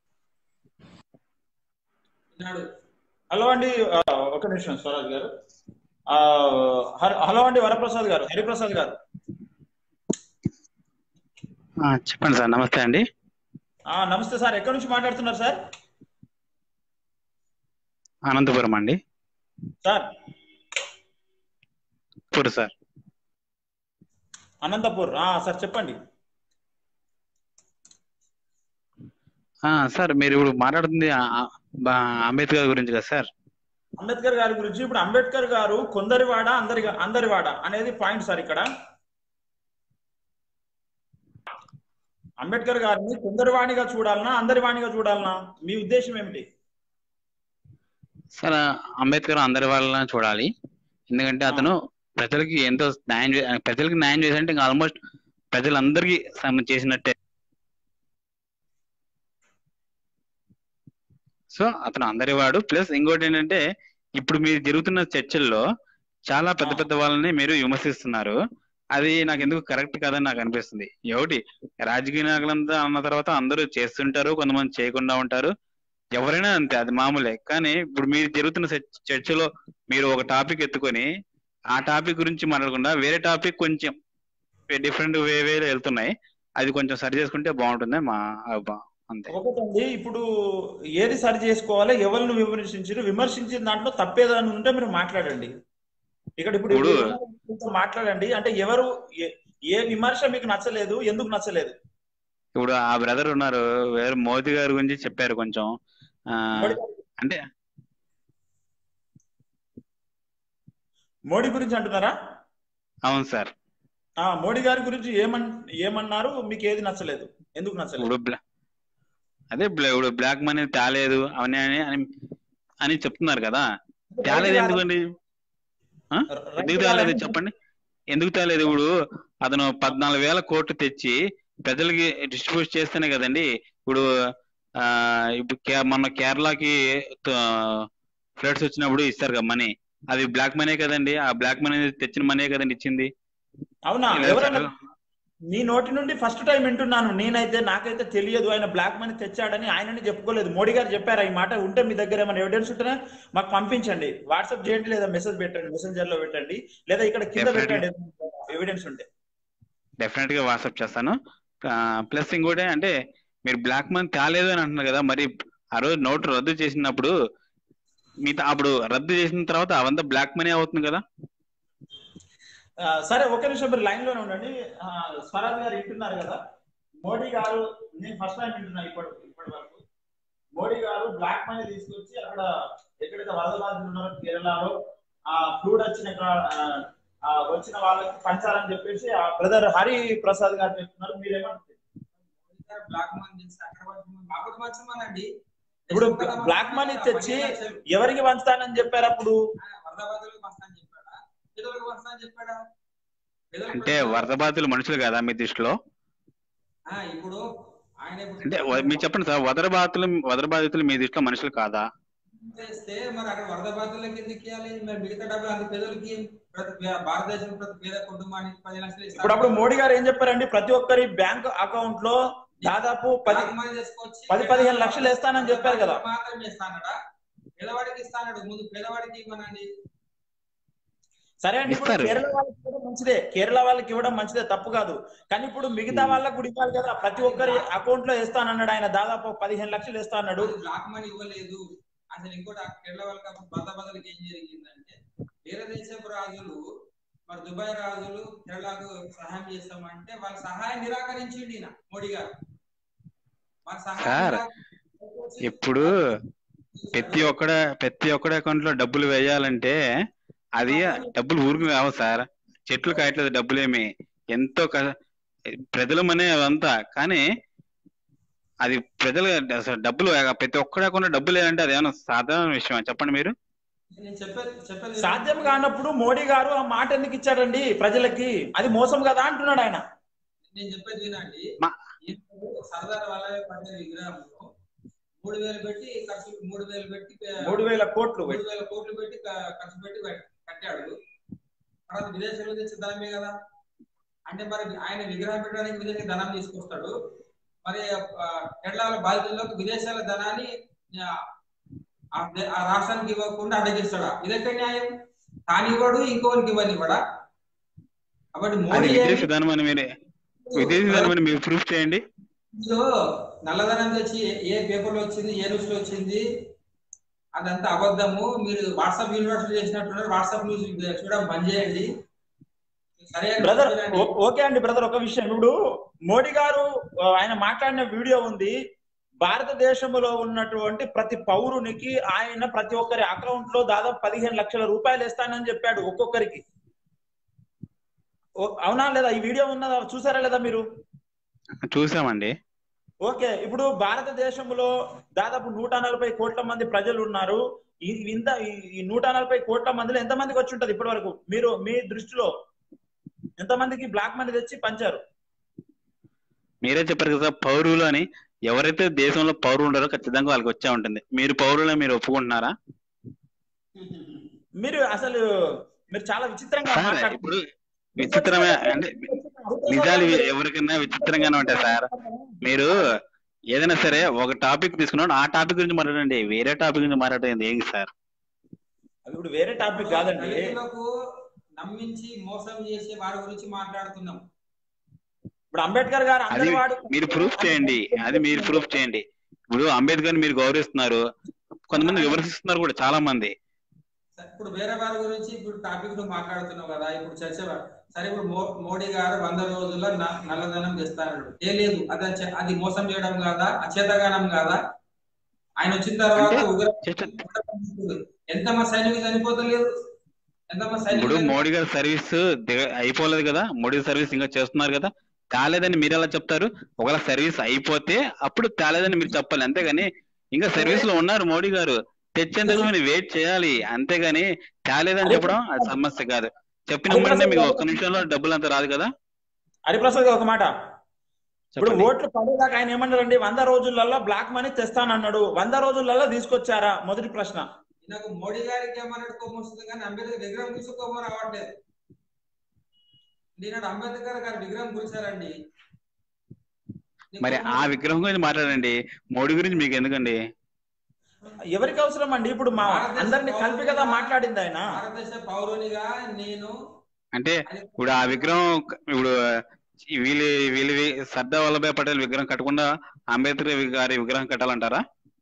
ఈనాడు హలో అండి ఆ, ఒక నిమిషం స్వరాజ్ గారు ఆ, హ- హలో అండి వరప్రసాద్ గారు హరిప్రసాద్ గారు ఆ, చెప్పండి సార్ నమస్తే అండి ఆ, నమస్తే సార్ ఎక్కడి నుంచి మాట్లాడుతున్నారు సార్ అనంతపురం అండి సార్ ఇప్పుడు సార్ అనంతపూర్ ఆ, సార్ చెప్పండి ఆ, సార్ మీరు ఇప్పుడు మాట్లాడుతుంది ఆ, ఆ, బా- అంబేద్కర్ గురించి కదా సార్ అంబేద్కర్ గారి గురించి ఇప్పుడు అంబేద్కర్ గారు కొందరివాడ అందరి అందరివాడ అనేది పాయింట్ సార్ ఇక్కడ అంబేద్కర్ గారిని కొందరివాణిగా చూడాలనా అందరివాణిగా చూడాలనా మీ ఉద్దేశం ఏమిటి సార్ అంబేద్కర్ అందరి వాళ్ళని చూడాలి ఎందుకంటే అతను ప్రజలకి ఎంతో న్యాయం చే- ప్రజలకి న్యాయం చేశారంటే ఇంకా ఆల్మోస్ట్ ప్రజలందరికీ సమ- చేసినట్టే సో అతను అందరి వాడు ప్లస్ ఇంకోటి ఏంటంటే ఇప్పుడు మీరు జరుగుతున్న చర్చల్లో చాలా పెద్ద పెద్ద వాళ్ళని మీరు విమర్శిస్తున్నారు అది నాకు ఎందుకు కరెక్ట్ కాదని నాకు అనిపిస్తుంది ఒకటి రాజకీయ నాయకులంతా అన్న తర్వాత అందరూ చేస్తుంటారు కొంతమంది చేయకుండా ఉంటారు ఎవరైనా అంతే అది మామూలే కానీ ఇప్పుడు మీరు జరుగుతున్న చర్చ- చర్చలో మీరు ఒక టాపిక్ ఎత్తుకొని ఆ టాపిక్ గురించి మాట్లాడకుండా వేరే టాపిక్ కొంచెం డిఫరెంట్ వే వేలో వెళ్తున్నాయి అది కొంచెం సరి చేసుకుంటే బాగుంటుంది మా అబ్బా- అంతే ఒకటండి ఇప్పుడు ఏది సరి చేసుకోవాలో ఎవరిని విమర్శించారు విమర్శించిన దాంట్లో తప్పేదని ఉంటే మీరు మాట్లాడండి ఇక్కడ ఇప్పుడు ఇప్పుడు- ఎవరు మాట్లాడండి అంటే ఎవరు ఏ- ఏ విమర్శ మీకు నచ్చలేదు ఎందుకు నచ్చలేదు ఇప్పుడు ఆ బ్రదర్ ఉన్నారు వేరే మోదీ గారి గురించి చెప్పారు కొంచెం ఆ, మోడీ గారు- అంటే మోడీ గురించి అంటున్నారా అవును సార్ ఆ మోడీ గారి గురించి ఏమన్ ఏమన్నారు మీకు ఏది నచ్చలేదు ఎందుకు నచ్చలేదు ఇప్పుడు బ్లా- అదే బ్లా- ఇప్పుడు బ్లాక్ మనీ తేలేదు అవన్నీ అని అని అని చెప్తున్నారు కదా తేలేదు ఎందుకండి ఆ? ఎందుకు తేలేదు చెప్పండి ఎందుకు తేలేదు ఇప్పుడు అతను పద్నాలుగు వేల కోట్లు తెచ్చి ప్రజలకి డిస్ట్రిబ్యూట్ చేస్తేనే కదండి ఇప్పుడు ఆ ఇప్పుడు కే- మొన్న కేరళకి ఫ్లడ్స్ వచ్చినప్పుడు ఇస్తారు కదా మనీ అది బ్లాక్ మనీ కదండి ఆ బ్లాక్ మనీ తెచ్చిన మనీ కదండి ఇచ్చింది అవునా ఇలా ఎవరైనా చెప్ప- నీ నోటి నుండి ఫస్ట్ టైం వింటున్నాను నేనైతే నాకైతే తెలియదు ఆయన బ్లాక్ మనీ తెచ్చాడని ఆయనని చెప్పుకోలేదు మోడీ గారు చెప్పారా ఈ మాట ఉంటే మీ దగ్గర ఏమైనా ఎవిడెన్స్ ఉంటేనే మాకు పంపించండి వాట్సాప్ చేయండి లేదా మెసేజ్ పెట్టండి మెసెంజర్ లో పెట్టండి లేదా ఇక్కడ కింద Definitely. పెట్టండి ఎవిడెన్స్ ఉంటే డెఫినెట్ గా వాట్సాప్ చేస్తాను ప్లస్ ఇంకోటి అంటే మీరు బ్లాక్ మనీ తేలేదు అని అంటున్నారు కదా మరి ఆ రోజు నోటు రద్దు చేసినప్పుడు మిగతా అప్పుడు రద్దు చేసిన తర్వాత అవంతా బ్లాక్ మనీ అవుతుంది కదా ఆ, సరే ఒక నిమిషం మీరు లైన్ లోనే ఉండండి ఆ, స్వరాజ్ గారు వింటున్నారు కదా మోడీ గారు నేను ఫస్ట్ టైం వింటున్నా ఇప్పటి ఇప్పటి వరకు మోడీ గారు బ్లాక్ మనీ తీసుకొచ్చి అక్కడ ఎక్కడైతే వరద బాధితులు ఉన్నారో కేరళలో ఆ ఫ్లూడ్ వచ్చిన కా- ఆ, ఆ, వచ్చిన వాళ్ళకి పంచాలని చెప్పేసి ఆ బ్రదర్ హరి ప్రసాద్ గారు చెప్తున్నారు మీరేమంటారు బ్లాక్ మనీ తెచ్చి అక్కడ పంచమని మాకు పంచమనండి ఇప్పుడు బ్లాక్ మనీ తెచ్చి ఎవరికి పంచుతానని చెప్పారు అప్పుడు వరద బాధలకు పంచుతానని చెప్పాడా పేదలకు పంచుతానని చెప్పాడా పేదలకు అంటే పంచుతానని- వరద బాధితులు మనుషులు కదా మీ దృష్టిలో ఆ, ఇప్పుడు ఆయన ఇప్పుడు అంటే వ- మీరు చెప్పండి సార్ వదర బాధితులు వదర బాధితులు మీ దృష్టిలో మనుషులు కాదా చేస్తే మరి అక్కడ వరద బాధితులకు ఎందుకు ఇవ్వాలి మరి మిగతా డబ్బులు అంత పేదలకి ప్రతి పే- భారతదేశం ప్రతి పేద కుటుంబానికి పది లక్షలు ఇస్తారు. ఇప్పుడు అప్పుడు మోడీ గారు ఏం చెప్పారండి ప్రతి ఒక్కరి బ్యాంక్ అకౌంట్ లో దాదాపు పది బ్లాక్ మనీ తీసుకొచ్చి పది పదిహేను లక్షలు వేస్తానని చెప్పారు కదా. మాత్రమే ఇస్తానడా పేదవాడికి ఇస్తానడు ముందు పేదవాడికి ఇవ్వనండి సరే అండి ఇప్పుడు ఇస్తారు. కేరళ వాళ్ళకి ఇవ్వడం మంచిదే కేరళ వాళ్ళకి ఇవ్వడం మంచిదే తప్పు కాదు కానీ ఇప్పుడు మిగతా ఉమ్. వాళ్ళకి కూడా ఇవ్వాలి కదా ప్రతి ఒక్కరి అకౌంట్ లో వేస్తానన్నాడు ఆయన దాదాపు పదిహేను లక్షలు వేస్తా అన్నాడు అది బ్లాక్ మనీ ఇవ్వలేదు అసలు ఇంకోటి ఆ కేరళ వాళ్ళకి అప్పుడు బద్ద బద్దలకి ఏం జరిగిందంటే వేరే దేశపు రాజులు మరి దుబాయ్ రాజులు కేరళకు సహాయం చేస్తామంటే వాళ్ళ సహాయం నిరాకరించిండి ఈయన మోడీ గారు వాళ్ళ సహాయం సార్, నిరాకరించి ఇప్పుడు ప్రతి ఒక్కడ ప్రతి ఒక్కడి అకౌంట్ లో డబ్బులు వేయాలంటే అది డబ్బులు ఊరికి రావు సార్ చెట్లు కాయట్లేదు డబ్బులేమి ఎంతో క- ప్రజల మనే అదంతా కానీ అది ప్రజలు అసలు డబ్బులు ప్రతి ఒక్కడి అకౌంట్ డబ్బులు లేదంటే అది ఏమైనా సాధారణ విషయం చెప్పండి మీరు నేను చెప్పేది చెప్పేది సాధ్యం కానప్పుడు మోడీ గారు ఆ మాట ఎందుకు ఇచ్చాడండి ప్రజలకి అది మోసం కదా అంటున్నాడు ఆయన నేను చెప్పేది వినండి మా- ఈయన సర్దార్ వల్లభాయ్ పటేల్ విగ్రహంలో మూడు వేలు పెట్టి ఖర్చు మూడు వేలు పెట్టి మూడు వేల కోట్లు మూడు వేల కోట్లు పెట్టి క- ఖర్చు పెట్టి కట్- కట్టాడు తర్వాత విదేశాల్లో తెచ్చి ధనమే కదా అంటే మరి ఆయన విగ్రహం పెట్టడానికి విదేశీ ధనం తీసుకొస్తాడు మరి ఆ, కేరళలో బాధితులకు విదేశాల ధనాన్ని ఆ, ఆ దే- ఆ రాష్ట్రానికి ఇవ్వకుండా అడ్డగిస్తాడా ఇదెక్కడ న్యాయం తాను ఇవ్వడు ఇంకోరికి ఇవ్వని ఇవ్వడా కాబట్టి అది మోడీ విదేశీ ధనం అని మీరే విదేశీ ధనం అని మీరు ప్రూఫ్ చేయండి ఇందులో నల్లధనం తెచ్చి ఏ- ఏ పేపర్ లో వచ్చింది ఏ న్యూస్ లో వచ్చింది అదంతా అబద్ధము మీరు వాట్సాప్ యూనివర్సిటీ చేసినట్టున్నారు వాట్సాప్ న్యూస్ చూడడం బంద్ చేయండి సరే అని బ్రదర్ చెప్పినండి. ఓ- ఓకే అండి బ్రదర్ ఒక విషయం ఇప్పుడు మోడీ గారు ఆ, ఆయన మాట్లాడిన వీడియో ఉంది భారతదేశంలో ఉన్నటువంటి ప్రతి పౌరునికి ఆయన ప్రతి ఒక్కరి అకౌంట్ లో దాదాపు పదిహేను లక్షల రూపాయలు ఇస్తానని చెప్పాడు ఒక్కొక్కరికి ఓ- అవునా లేదా ఈ వీడియో ఉన్నదా చూసారా లేదా మీరు చూసామండి ఓకే ఇప్పుడు భారతదేశంలో దాదాపు నూట నలభై కోట్ల మంది ప్రజలు ఉన్నారు ఈ ఇంత ఈ- ఈ నూట నలభై కోట్ల మందిలో ఎంత మందికి వచ్చి ఉంటది ఇప్పటి వరకు మీరు మీ దృష్టిలో ఎంత మందికి బ్లాక్ మనీ తెచ్చి పంచారు మీరే చెప్పారు కదా పౌరులు అని ఎవరైతే దేశంలో పౌరులు ఉంటారో ఖచ్చితంగా వాళ్ళకి వచ్చే ఉంటుంది మీరు పౌరులు మీరు ఒప్పుకుంటున్నారా మీరు అసలు మీరు చాలా విచిత్రంగా సార్ మాట్లాడుతున్నారు. ఇప్పుడు విచిత్రమే అంటే నిజాలు ఎవరికైనా విచిత్రంగానే ఉంటాయి సార్ మీరు ఏదైనా సరే ఒక టాపిక్ తీసుకున్నాడు ఆ టాపిక్ గురించి మాట్లాడండి వేరే టాపిక్ గురించి మాట్లాడేది ఏంటి సార్ ఇప్పుడు వేరే టాపిక్ కాదండి దళితులకు నమ్మించి మోసం చేసే వారి గురించి మాట్లాడుతున్నాం ఇప్పుడు అంబేద్కర్ గారు అది అందరి వాడు మీరు ప్రూఫ్ చేయండి అది మీరు ప్రూఫ్ చేయండి ఇప్పుడు అంబేద్కర్ మీరు గౌరవిస్తున్నారు కొంతమంది విమర్శిస్తున్నారు కూడా చాలా మంది ఇప్పుడు వేరే వారి గురించి ఇప్పుడు టాపిక్ నువ్వు మాట్లాడుతున్నావు కదా ఇప్పుడు చర్చ సరే ఇప్పుడు మో- మోడీ గారు వంద రోజుల్లో న- నల్లధనం తెస్తాడు ఏ లేదు అది చ- అది మోసం చేయడం కాదా అచేతగానం కాదా ఆయన వచ్చిన తర్వాత అంటే ఉగ్ర చర్చ- ఎంతమంది సైనికులు చనిపోతలేదు ఎంతమంది ఇప్పుడు సైనికులు మోడీ గారి సర్వీస్ దిగ- అయిపోలేదు కదా మోడీ సర్వీస్ ఇంకా చేస్తున్నారు కదా కాలేదని మీరు ఎలా చెప్తారు ఒకవేళ సర్వీస్ అయిపోతే అప్పుడు కాలేదని మీరు చెప్పాలి అంతేగాని ఇంకా సర్వీస్ లో ఉన్నారు మోడీ గారు తెచ్చేందుకు మీరు వెయిట్ చేయాలి అంతేగాని కాలేదని చెప్పడం అది సమస్య కాదు చెప్పిన వెంటనే మీకు ఒక్క నిమిషంలో డబ్బులు అంత రాదు కదా హరిప్రసాద్ గారు ఒక మాట ఇప్పుడు చెప్పండి ఓట్లు పడేదాకా ఆయన ఏమన్నారండి వంద రోజులలో బ్లాక్ మనీ తెస్తానన్నాడు వంద రోజులలో తీసుకొచ్చారా మొదటి ప్రశ్న నాకు మోడీ గారికి ఏమన్నట్టు కోపం వస్తుంది కానీ అంబేద్కర్ విగ్రహం చూసి కోపం రావట్లేదు నేను అంబేద్కర్ గారి విగ్రహం కూర్చారండి మరి ఆ విగ్రహం గురించి మాట్లాడండి మోడీ గురించి మీకు ఎందుకండి ఎవరికి అవసరం అండి ఇప్పుడు మా భారతదేశ అందరిని కలిపి కదా పౌరునిగా- మాట్లాడింది ఆయన భారతదేశ పౌరునిగా నేను అంటే ఇప్పుడు ఆ విగ్రహం ఇప్పుడు వీళ్ళు వీళ్ళు సర్దార్ వల్లభాయ్ పటేల్ విగ్రహం కట్టకుండా అంబేద్కర్ గారి విగ్రహం కట్టాలంటారా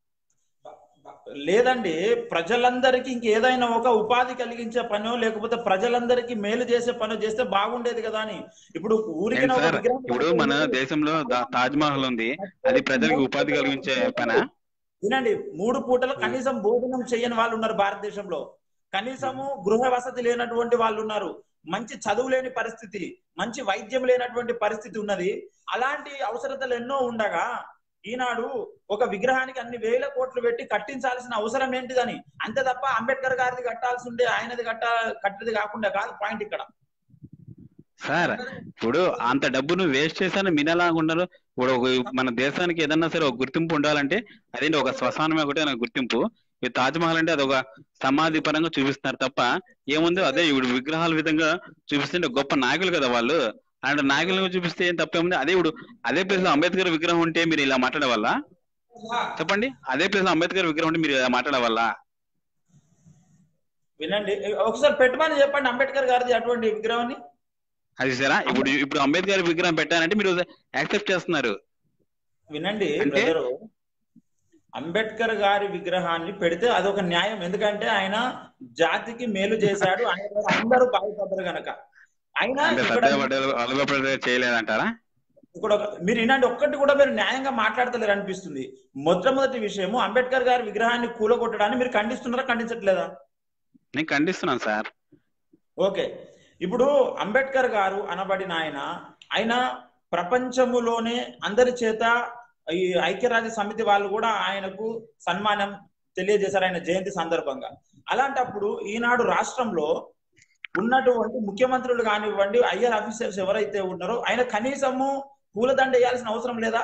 లేదండి ప్రజలందరికీ ఇంకేదైనా ఒక ఉపాధి కలిగించే పనో లేకపోతే ప్రజలందరికీ మేలు చేసే పనో చేస్తే బాగుండేది కదా అని ఇప్పుడు ఊరికి ఏంటి సార్ ఇప్పుడు మన దేశంలో దా- తాజ్ మహల్ ఉంది అది ప్రజలకు ఉపాధి కలిగించే పనా వినండి మూడు పూటలు కనీసం భోజనం చేయని వాళ్ళు ఉన్నారు భారతదేశంలో కనీసము గృహ వసతి లేనటువంటి వాళ్ళు ఉన్నారు మంచి చదువు లేని పరిస్థితి మంచి వైద్యం లేనటువంటి పరిస్థితి ఉన్నది అలాంటి అవసరతలు ఎన్నో ఉండగా ఈనాడు ఒక విగ్రహానికి అన్ని వేల కోట్లు పెట్టి కట్టించాల్సిన అవసరం ఏంటిదని అంతే తప్ప అంబేద్కర్ గారిది కట్టాల్సి ఉండే ఆయనది కట్ట కట్టేది కాకుండా కాదు పాయింట్ ఇక్కడ సార్ ఇప్పుడు అంత డబ్బును వేస్ట్ చేశాను మీనలా ఉన్నారు ఇప్పుడు ఒక మన దేశానికి ఏదన్నా సరే ఒక గుర్తింపు ఉండాలంటే అదేంటి ఒక శ్మశానం ఒకటే నాకు గుర్తింపు ఈ తాజ్ మహల్ అంటే అదొక సమాధి పరంగా చూపిస్తున్నారు తప్ప ఏముందో అదే ఇప్పుడు విగ్రహాల విధంగా చూపిస్తుంటే గొప్ప నాయకులు కదా వాళ్ళు అలాంటి నాయకులను చూపిస్తే ఏం తప్పేముంది అదే ఇప్పుడు అదే ప్లేస్ లో అంబేద్కర్ విగ్రహం ఉంటే మీరు ఇలా మాట్లాడే వల్ల చెప్పండి అదే ప్లేస్ లో అంబేద్కర్ విగ్రహం ఉంటే మీరు ఇలా మాట్లాడే వల్ల వినండి ఒకసారి పెట్టమని చెప్పండి అంబేద్కర్ గారిది అటువంటి విగ్రహాన్ని అది సరే ఇప్పుడు ఇప్పుడు అంబేద్కర్ విగ్రహం పెట్టాలంటే మీరు యాక్సెప్ట్ చేస్తున్నారు వినండి అంటే? బ్రదరు అంబేద్కర్ గారి విగ్రహాన్ని పెడితే అదొక న్యాయం ఎందుకంటే ఆయన జాతికి మేలు చేశాడు ఆయన ద్వారా అందరూ బాగుపడ్డారు గనక అయినా అంటే ఇక్కడ సత్య పటేల్ వల్లభాయ్ పటేల్ చేయలేదంటారా ఇక్కడ ఒక- మీరు వినండి ఒక్కటి కూడా మీరు న్యాయంగా మాట్లాడతలేరు అనిపిస్తుంది మొట్టమొదటి విషయము అంబేద్కర్ గారి విగ్రహాన్ని కూలగొట్టడాన్ని మీరు ఖండిస్తున్నారా ఖండించట్లేదా నేను ఖండిస్తున్నాను సార్ ఓకే ఇప్పుడు అంబేద్కర్ గారు అనబడిన ఆయన ఆయన ప్రపంచములోనే అందరి చేత ఈ ఐక్యరాజ్య సమితి వాళ్ళు కూడా ఆయనకు సన్మానం తెలియజేశారు ఆయన జయంతి సందర్భంగా అలాంటప్పుడు ఈనాడు రాష్ట్రంలో ఉన్నటువంటి ముఖ్యమంత్రులు కానివ్వండి ఐఆర్ ఆఫీసర్స్ ఎవరైతే ఉన్నారో ఆయన కనీసము పూలదండ వేయాల్సిన అవసరం లేదా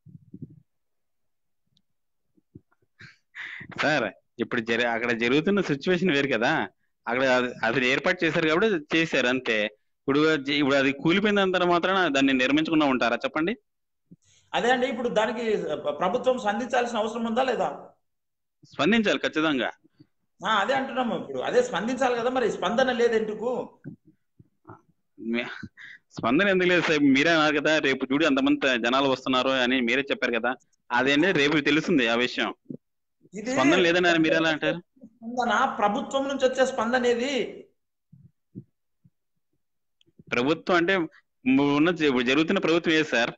సార్ ఇప్పుడు జరి అక్కడ జరుగుతున్న సిచ్యువేషన్ వేరు కదా అక్కడ అది- అది ఏర్పాటు చేశారు కాబట్టి చేశారు అంతే ఇప్పుడు జ- ఇప్పుడు అది కూలిపోయినంత మాత్రాన దాన్ని నిర్మించకుండా ఉంటారా చెప్పండి అదే అండి ఇప్పుడు దానికి ప్రభుత్వం స్పందించాల్సిన అవసరం ఉందా లేదా స్పందించాలి ఖచ్చితంగా ఆ, అదే అంటున్నాము ఇప్పుడు అదే స్పందించాలి కదా మరి స్పందన లేదు ఎందుకు మీ- స్పందన ఎందుకు లేదు సార్ మీరే అన్నారు కదా రేపు చూడు ఎంతమంది జనాలు వస్తున్నారు అని మీరే చెప్పారు కదా అదేంటి రేపు తెలుస్తుంది ఆ విషయం ఇది స్పందన లేదని ఆయన మీరు ఎలా అంటారు స్పందన ప్రభుత్వం నుంచి వచ్చే స్పందన ఏది ప్రభుత్వం అంటే ము- ఉన్న జ- ఇప్పుడు జరుగుతున్న ప్రభుత్వం ఏది సార్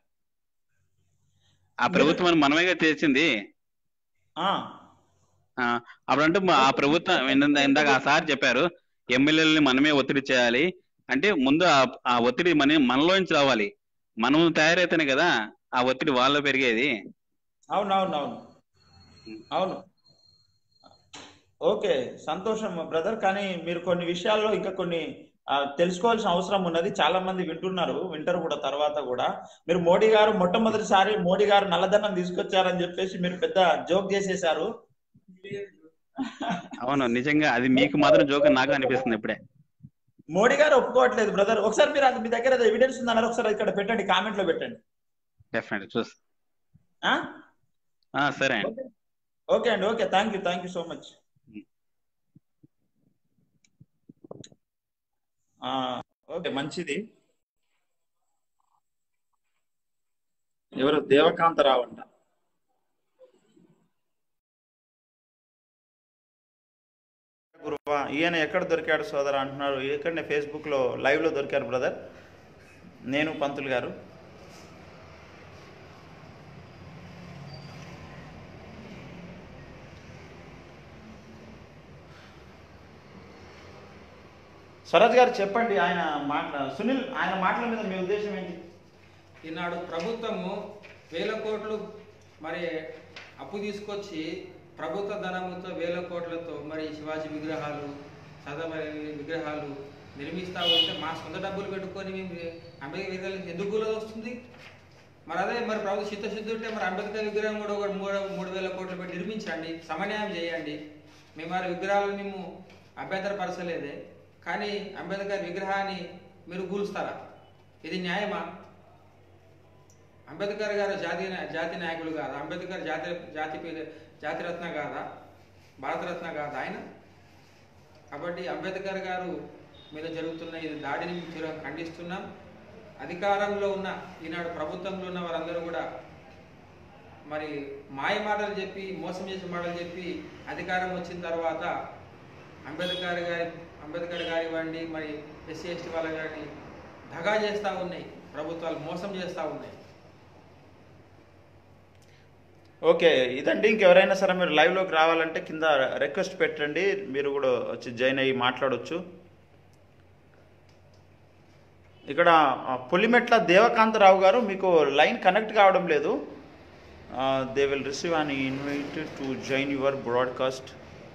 ఆ ప్రభుత్వం అని మనమేగా తెచ్చింది ఆ ఆ, అప్పుడంటే మా- ఆ ప్రభుత్వం ఇంద- ఇందాక ఆ సార్ చెప్పారు ఎమ్మెల్యేలని మనమే ఒత్తిడి చేయాలి అంటే ముందు ఆ- ఆ ఒత్తిడి మన మనలోంచి రావాలి మనం తయారైతేనే కదా ఆ ఒత్తిడి వాళ్ళలో పెరిగేది అవును అవును అవును అవును ఓకే సంతోషం బ్రదర్ కానీ మీరు కొన్ని విషయాల్లో ఇంకా కొన్ని ఆ, తెలుసుకోవాల్సిన అవసరం ఉన్నది చాలా మంది వింటున్నారు వింటారు కూడా తర్వాత కూడా మీరు మోడీ గారు మొట్టమొదటిసారి మోడీ గారు నల్లధనం తీసుకొచ్చారని చెప్పేసి మీరు పెద్ద జోక్ చేసేశారు అవును నిజంగా అది మీకు మాత్రం జోక్ అని నాకు అనిపిస్తుంది ఇప్పుడే మోడీ గారు ఒప్పుకోవట్లేదు బ్రదర్ ఒకసారి మీరు అది మీ దగ్గర ఎవిడెన్స్ ఉందన్నారు ఒకసారి ఇక్కడ పెట్టండి కామెంట్ లో పెట్టండి డెఫినెట్ చూస్ ఆ? ఆ, సరే అండి ఓకే. ఓకే అండి okay thank you thank you so much okay మంచిది ఎవరు దేవకాంతరావు అంట గురువా ఈయన ఎక్కడ దొరికాడు సోదర అంటున్నారు ఎక్కడనే ఫేస్బుక్ లో లైవ్ లో దొరికారు బ్రదర్ నేను పంతులు గారు స్వరాజ్ గారు చెప్పండి ఆయన మాట్లా సునీల్ ఆయన మాటల మీద మీ ఉద్దేశం ఏంటి ఈనాడు ప్రభుత్వము వేల కోట్లు మరి అప్పు తీసుకొచ్చి ప్రభుత్వ ధనముతో వేల కోట్లతో మరి శివాజీ విగ్రహాలు సదామరి విగ్రహాలు నిర్మిస్తా ఉంటే మా సొంత డబ్బులు పెట్టుకొని మేము అంబేద్కర్ విగ్రహాలు ఎందుకు కూలది వస్తుంది మరి అదే మరి ప్రభుత్వ చిత్తశుద్ధి ఉంటే మరి అంబేద్కర్ విగ్రహం కూడా ఒక మూడు మూడు వేల కోట్లు పెట్టి నిర్మించండి సమన్యాయం చేయండి మేము మరి విగ్రహాలు మేము అభ్యంతరపరచలేదే కానీ అంబేద్కర్ విగ్రహాన్ని మీరు కూలుస్తారా ఇది న్యాయమా అంబేద్కర్ గారు జాతి జాతి నాయకులు కాదా అంబేద్కర్ జాతి జాతి పేద- జాతిరత్న కాదా భారతరత్న కాదా ఆయన కాబట్టి అంబేద్కర్ గారు మీద జరుగుతున్న ఇది దాడిని మేము తీవ్రంగా ఖండిస్తున్నాం అధికారంలో ఉన్న ఈనాడు ప్రభుత్వంలో ఉన్న వారందరూ కూడా మరి మాయ మాటలు చెప్పి మోసం చేసే మాటలు చెప్పి అధికారం వచ్చిన తర్వాత అంబేద్కర్ గారి అంబేద్కర్ గారి ఇవ్వండి మరి ఎస్సీ ఎస్టీ వాళ్ళ గారిని దగా చేస్తూ ఉన్నాయి ప్రభుత్వాలు మోసం చేస్తూ ఉన్నాయి ఓకే ఇదండి ఇంకెవరైనా సరే మీరు లైవ్లోకి రావాలంటే కింద రిక్వెస్ట్ పెట్టండి మీరు కూడా వచ్చి జాయిన్ అయ్యి మాట్లాడొచ్చు ఇక్కడ ఆ, పులిమెట్ల దేవకాంతరావు గారు మీకు లైన్ కనెక్ట్ కావడం లేదు they will receive an invite to join your broadcast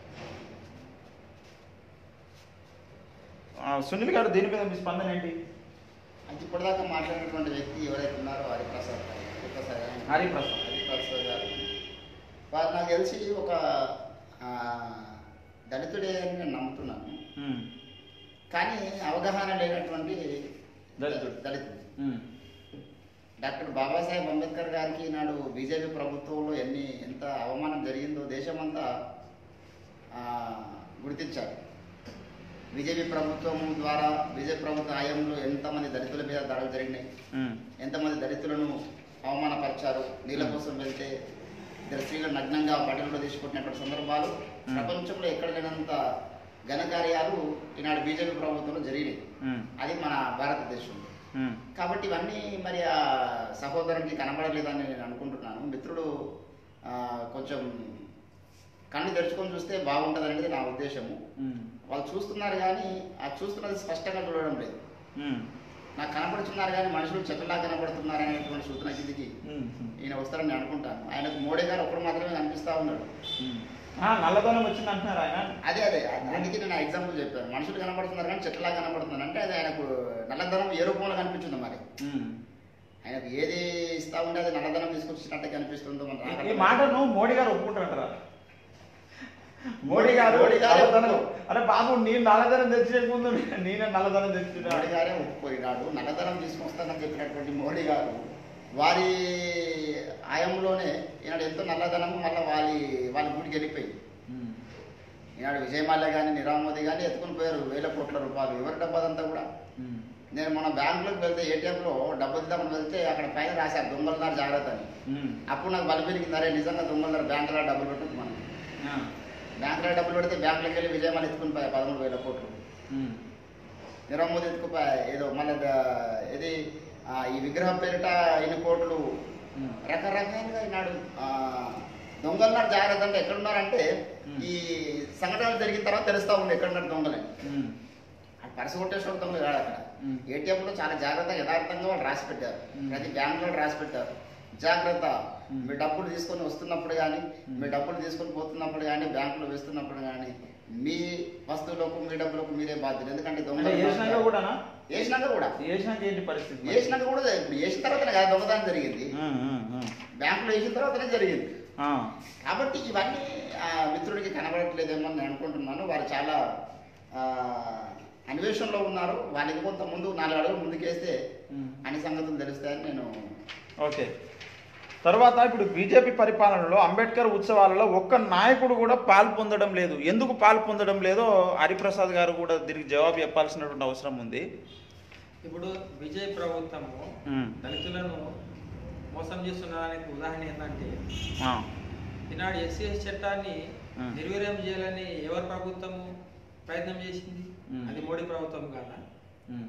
Sunil గారు దీని మీద మీ స్పందన ఏంటి అంటే ఇప్పటిదాకా మాట్లాడినటువంటి వ్యక్తి ఎవరైతే ఉన్నారో హరిప్రసాద్ గారు. హరిప్రసాద్ గారు. హరిప్రసాద్. హరిప్రసాద్ గారు వారు నాకు తెలిసి ఒక ఆ, దళితుడే అని నేను నమ్ముతున్నాను మ్మ్. కానీ అవగాహన లేనటువంటి దళితుడు. దళితుడు మ్మ్. డాక్టర్ బాబాసాహెబ్ అంబేద్కర్ గారికి నాడు బీజేపీ ప్రభుత్వంలో ఎన్ని ఎంత అవమానం జరిగిందో దేశమంతా ఆ, గుర్తించారు బీజేపీ ప్రభుత్వం ద్వారా బీజేపీ ప్రభుత్వ హయాంలో ఎంతమంది దళితుల మీద దాడులు జరిగినాయి ఉమ్, ఎంతమంది దళితులను అవమానపరిచారు నీళ్ళ కోసం వెళ్తే ఇద్దరు స్త్రీలు నగ్నంగా బట్టలు తీసుకుంటున్నటువంటి సందర్భాలు ప్రపంచంలో ఎక్కడ లేనంత ఘనకార్యాలు ఈనాడు బీజేపీ ప్రభుత్వంలో జరిగినాయి ఉమ్, అది మన భారతదేశంలో ఉమ్, కాబట్టి ఇవన్నీ మరి ఆ సహోదరునికి కనబడలేదని నేను అనుకుంటున్నాను మిత్రుడు ఆ, కొంచెం కళ్ళు తెరుచుకొని చూస్తే బాగుంటుంది అనేది నా ఉద్దేశము ఉమ్, వాళ్ళు చూస్తున్నారు కానీ ఆ చూస్తున్నది స్పష్టంగా చూడడం లేదు ఉమ్, నాకు కనపడుతున్నారు కానీ మనుషులు చెట్లలా కనపడుతున్నారు అనేటువంటి సూచన కిందికి ఉమ్, ఉమ్, ఈయన వస్తారని నేను అనుకుంటాను ఆయనకు మోడీ గారు ఒక్కడు మాత్రమే కనిపిస్తా ఉన్నాడు ఉమ్. ఆ, నల్లధనం వచ్చింది అంటున్నారు ఆయన అదే అదే అందుకే నేను ఎగ్జాంపుల్ చెప్పాను మనుషులు కనపడుతున్నారు కానీ చెట్లలా కనపడుతున్నారు అంటే అది ఆయనకు నల్లధనం ఏ రూపంలో కనిపించింది మరి ఉమ్. ఆయనకు ఏది ఇస్తా ఉంటే అది నల్లధనం తీసుకొచ్చినట్టే కనిపిస్తుందో మన ఈ- ఈ రాష్ట్రంలో. మాటను మోడీ గారు ఒప్పుకుంటారంటారా మోడీ గారు మోడీ గారు నల్లధనం అరే బాబు నేను నల్లధనం తెచ్చే ముందు నేనే నల్లధనం తెచ్చిన మోడీ గారే ఒప్పుకోయినాడు నల్లధనం తీసుకొస్తానని చెప్పినటువంటి మోడీ గారు వారి ఆయంలోనే ఈనాడు ఎంతో నల్లధనం మళ్ళీ వాళ్ళ వాళ్ళ గుడికి వెళ్ళిపోయింది ఈనాడు విజయమాల్య కానీ నీరవ్ మోదీ కానీ ఎత్తుకుని పోయారు వేల కోట్ల రూపాయలు ఎవరి డబ్బు అదంతా కూడా నేను మన బ్యాంకులోకి వెళ్తే ఏటీఎంలో డబ్బు ఇద్దామని వెళ్తే అక్కడ పైన రాశారు దొంగలున్నారు జాగ్రత్త అని అప్పుడు నాకు బలి పెరిగింది అరే నిజంగా దొంగలున్నారు బ్యాంకులో డబ్బులు పెట్టదు మనం బ్యాంకులో డబ్బులు పెడితే బ్యాంకులోకి వెళ్ళి విజయమాల ఎత్తుకుని పోయా పదమూడు వేల కోట్లు నీరవ్ మోదీ ఎత్తుకుపోయా ఏదో మళ్ళీ ఇది ఆ, ఈ విగ్రహం పేరిట ఇన్ని కోట్లు రకరకాలుగా ఈనాడు ఆ, దొంగలున్నారు జాగ్రత్త అంటే ఎక్కడున్నారంటే ఈ సంఘటనలు జరిగిన తర్వాత తెలుస్తా ఉంది ఎక్కడున్నారు దొంగలని పరస కొట్టేసిన దొంగ కాదు అక్కడ మ్మ్. ఏటీఎంలో చాలా జాగ్రత్తగా యథార్థంగా వాళ్ళు రాసి పెట్టారు మ్మ్. ప్రతి బ్యాంకులో రాసి పెట్టారు జాగ్రత్త మ్మ్. మీ డబ్బులు తీసుకొని వస్తున్నప్పుడు కానీ మీ డబ్బులు తీసుకొని పోతున్నప్పుడు కానీ బ్యాంకులో వేస్తున్నప్పుడు కానీ మీ వస్తువులకు మీ డబ్బులకు మీరే బాధ్యత ఎందుకంటే దొంగ అంటే వేసినాక కూడానా వేసినాక కూడా వేసినాక ఏంటి పరిస్థితి మరి? వేసినాక కూడా ఇప్పుడు వేసిన తర్వాతనే కదా దొంగతనం జరిగింది ఉమ్, ఉమ్, ఉమ్. బ్యాంకులో వేసిన తర్వాతనే జరిగింది ఆ, కాబట్టి ఇవన్నీ ఆ మిత్రుడికి కనబడట్లేదేమో అని నేను అనుకుంటున్నాను వారు చాలా ఆ, అన్వేషణలో ఉన్నారు వాళ్ళకి కొంత ముందు నాలుగు అడుగులు ముందుకేస్తే ఉమ్. అన్ని సంగతులు తెలుస్తాయని నేను ఓకే తర్వాత ఇప్పుడు బీజేపీ పరిపాలనలో అంబేద్కర్ ఉత్సవాలలో ఒక్క నాయకుడు కూడా పాలు పొందడం లేదు ఎందుకు పాలు పొందడం లేదో హరిప్రసాద్ గారు కూడా దీనికి జవాబు చెప్పాల్సినటువంటి అవసరం ఉంది ఇప్పుడు విజయ్ ప్రభుత్వము ఉమ్, దళితులను మోసం చేస్తున్నారనే ఉదాహరణ ఏంటంటే ఆ, ఈనాడు ఎస్సీఎస్ చట్టాన్ని మ్మ్. నిర్వీర్యం చేయాలని ఎవరి ప్రభుత్వము ప్రయత్నం చేసింది మ్మ్. అది మోడీ ప్రభుత్వం కాదా ఉమ్,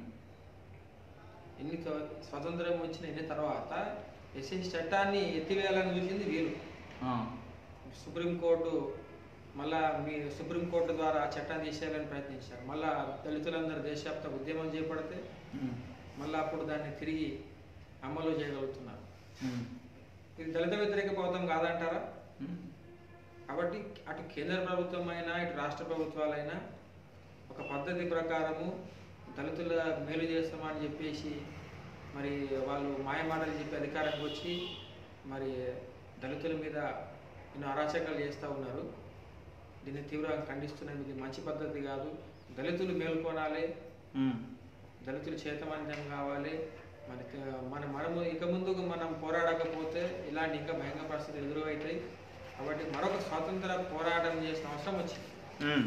ఎన్ని త- స్వతంత్రం వచ్చిన ఎన్ని తర్వాత ఎస్సీఎస్ చట్టాన్ని ఎత్తివేయాలని చూసింది వీరు ఆ, సుప్రీంకోర్టు మళ్ళా మీ సుప్రీంకోర్టు ద్వారా ఆ చట్టాన్ని తీసేయాలని ప్రయత్నించారు మళ్ళా దళితులందరూ దేశవ్యాప్త ఉద్యమం చేపడితే ఉమ్, మళ్ళీ అప్పుడు దాన్ని తిరిగి అమలు చేయగలుగుతున్నారు ఉమ్, ఇది దళిత వ్యతిరేక ప్రభుత్వం కాదంటారా ఉమ్, కాబట్టి అటు కేంద్ర ప్రభుత్వం అయినా ఇటు రాష్ట్ర ప్రభుత్వాలైనా ఒక పద్ధతి ప్రకారము దళితుల మేలు చేస్తామని చెప్పేసి మరి వాళ్ళు మాయమాటలు చెప్పి అధికారానికి వచ్చి మరి దళితుల మీద ఎన్నో అరాచకాలు చేస్తూ ఉన్నారు దీన్ని తీవ్రంగా ఖండిస్తున్నాం ఇది మంచి పద్ధతి కాదు దళితులు మేల్కొనాలి ఉమ్, దళితులు చేతమంతం కావాలి మరి త- మన మనము ఇక ముందుకు మనం పోరాడకపోతే ఇలాంటి ఇంకా భయంకర పరిస్థితులు ఎదురవుతాయి కాబట్టి మరొక స్వాతంత్ర పోరాటం చేసిన అవసరం వచ్చింది ఉమ్.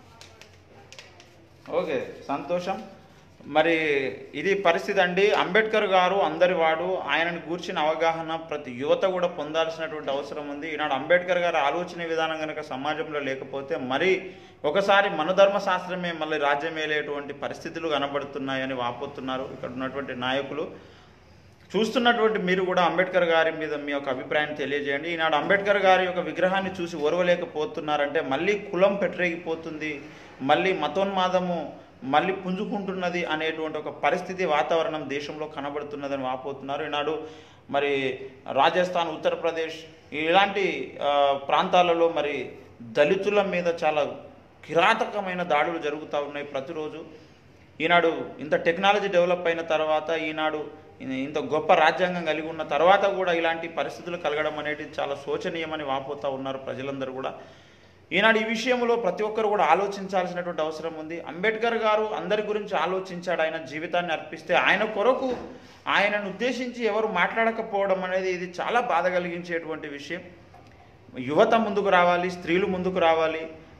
ఓకే సంతోషం మరి ఇది పరిస్థితి అండి అంబేద్కర్ గారు అందరి వాడు ఆయనను గూర్చిన అవగాహన ప్రతి యువత కూడా పొందాల్సినటువంటి అవసరం ఉంది ఈనాడు అంబేద్కర్ గారి ఆలోచన విధానం కనుక సమాజంలో లేకపోతే మరి ఒకసారి మనధర్మ శాస్త్రమే మళ్ళీ రాజ్యం ఏలేటువంటి పరిస్థితులు కనబడుతున్నాయని వాపోతున్నారు ఇక్కడ ఉన్నటువంటి నాయకులు చూస్తున్నటువంటి మీరు కూడా అంబేద్కర్ గారి మీద మీ యొక్క అభిప్రాయాన్ని తెలియజేయండి ఈనాడు అంబేద్కర్ గారి యొక్క విగ్రహాన్ని చూసి ఓర్వలేకపోతున్నారంటే మళ్ళీ కులం పెట్టరేగిపోతుంది మళ్ళీ మతోన్మాదము మళ్ళీ పుంజుకుంటున్నది అనేటువంటి ఒక పరిస్థితి వాతావరణం దేశంలో కనబడుతున్నదని వాపోతున్నారు ఈనాడు మరి రాజస్థాన్ ఉత్తరప్రదేశ్ ఇలాంటి ఆ, ప్రాంతాలలో మరి దళితుల మీద చాలా కిరాతకమైన దాడులు జరుగుతూ ఉన్నాయి ప్రతిరోజు ఈనాడు ఇంత టెక్నాలజీ డెవలప్ అయిన తర్వాత ఈనాడు ఇ- ఇంత గొప్ప రాజ్యాంగం కలిగి ఉన్న తర్వాత కూడా ఇలాంటి పరిస్థితులు కలగడం అనేది చాలా శోచనీయమని వాపోతూ ఉన్నారు ప్రజలందరూ కూడా ఈనాడు ఈ విషయంలో ప్రతి ఒక్కరు కూడా ఆలోచించాల్సినటువంటి అవసరం ఉంది అంబేద్కర్ గారు అందరి గురించి ఆలోచించాడు ఆయన జీవితాన్ని అర్పిస్తే ఆయన కొరకు ఆయనను ఉద్దేశించి ఎవరు మాట్లాడకపోవడం అనేది ఇది చాలా బాధ కలిగించేటువంటి విషయం యువత ముందుకు రావాలి స్త్రీలు ముందుకు రావాలి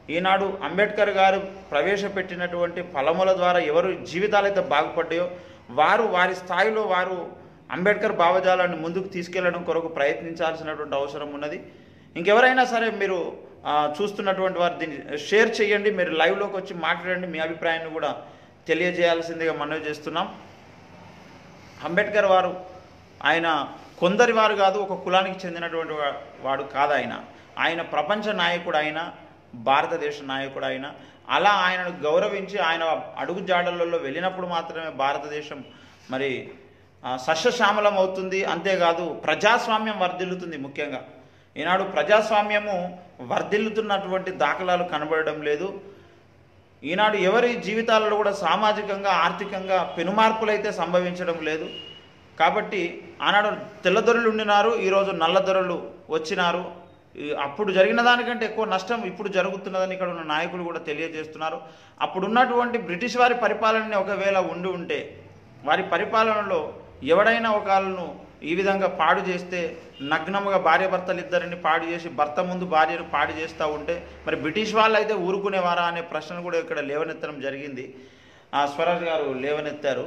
ఈనాడు అంబేద్కర్ గారు ప్రవేశపెట్టినటువంటి ఫలముల ద్వారా ఎవరు జీవితాలైతే బాగుపడ్డాయో వారు వారి స్థాయిలో వారు అంబేద్కర్ భావజాలాన్ని ముందుకు తీసుకెళ్లడం కొరకు ప్రయత్నించాల్సినటువంటి అవసరం ఉన్నది ఇంకెవరైనా సరే మీరు ఆ, చూస్తున్నటువంటి వారు దీన్ని షేర్ చేయండి మీరు లైవ్లోకి వచ్చి మాట్లాడండి మీ అభిప్రాయాన్ని కూడా తెలియజేయాల్సిందిగా మనవి చేస్తున్నాం అంబేద్కర్ వారు ఆయన కొందరి వారు కాదు ఒక కులానికి చెందినటువంటి వా- వాడు కాదు ఆయన ఆయన ప్రపంచ నాయకుడు ఆయన భారతదేశ నాయకుడు ఆయన అలా ఆయనను గౌరవించి ఆయన అడుగు జాడలలో వెళ్ళినప్పుడు మాత్రమే భారతదేశం మరి ఆ, సస్యశ్యామలం అవుతుంది అంతేకాదు ప్రజాస్వామ్యం వర్ధిల్లుతుంది ముఖ్యంగా ఈనాడు ప్రజాస్వామ్యము వర్ధిల్లుతున్నటువంటి దాఖలాలు కనబడడం లేదు ఈనాడు ఎవరి జీవితాలలో కూడా సామాజికంగా ఆర్థికంగా పెనుమార్పులైతే సంభవించడం లేదు కాబట్టి ఆనాడు తెల్లదొరలు ఉండినారు ఈరోజు నల్లదొరలు వచ్చినారు ఈ అప్పుడు జరిగిన దానికంటే ఎక్కువ నష్టం ఇప్పుడు జరుగుతున్నదని ఇక్కడ ఉన్న నాయకులు కూడా తెలియజేస్తున్నారు అప్పుడు ఉన్నటువంటి బ్రిటిష్ వారి పరిపాలనని ఒకవేళ ఉండి ఉంటే వారి పరిపాలనలో ఎవడైనా ఒకళ్ళను ఈ విధంగా పాడు చేస్తే నగ్నముగా భార్యాభర్తలు ఇద్దరిని పాడు చేసి భర్త ముందు భార్యను పాడు చేస్తూ ఉంటే మరి బ్రిటిష్ వాళ్ళు అయితే ఊరుకునేవారా అనే ప్రశ్న కూడా ఇక్కడ లేవనెత్తడం జరిగింది ఆ స్వరాజ్ గారు లేవనెత్తారు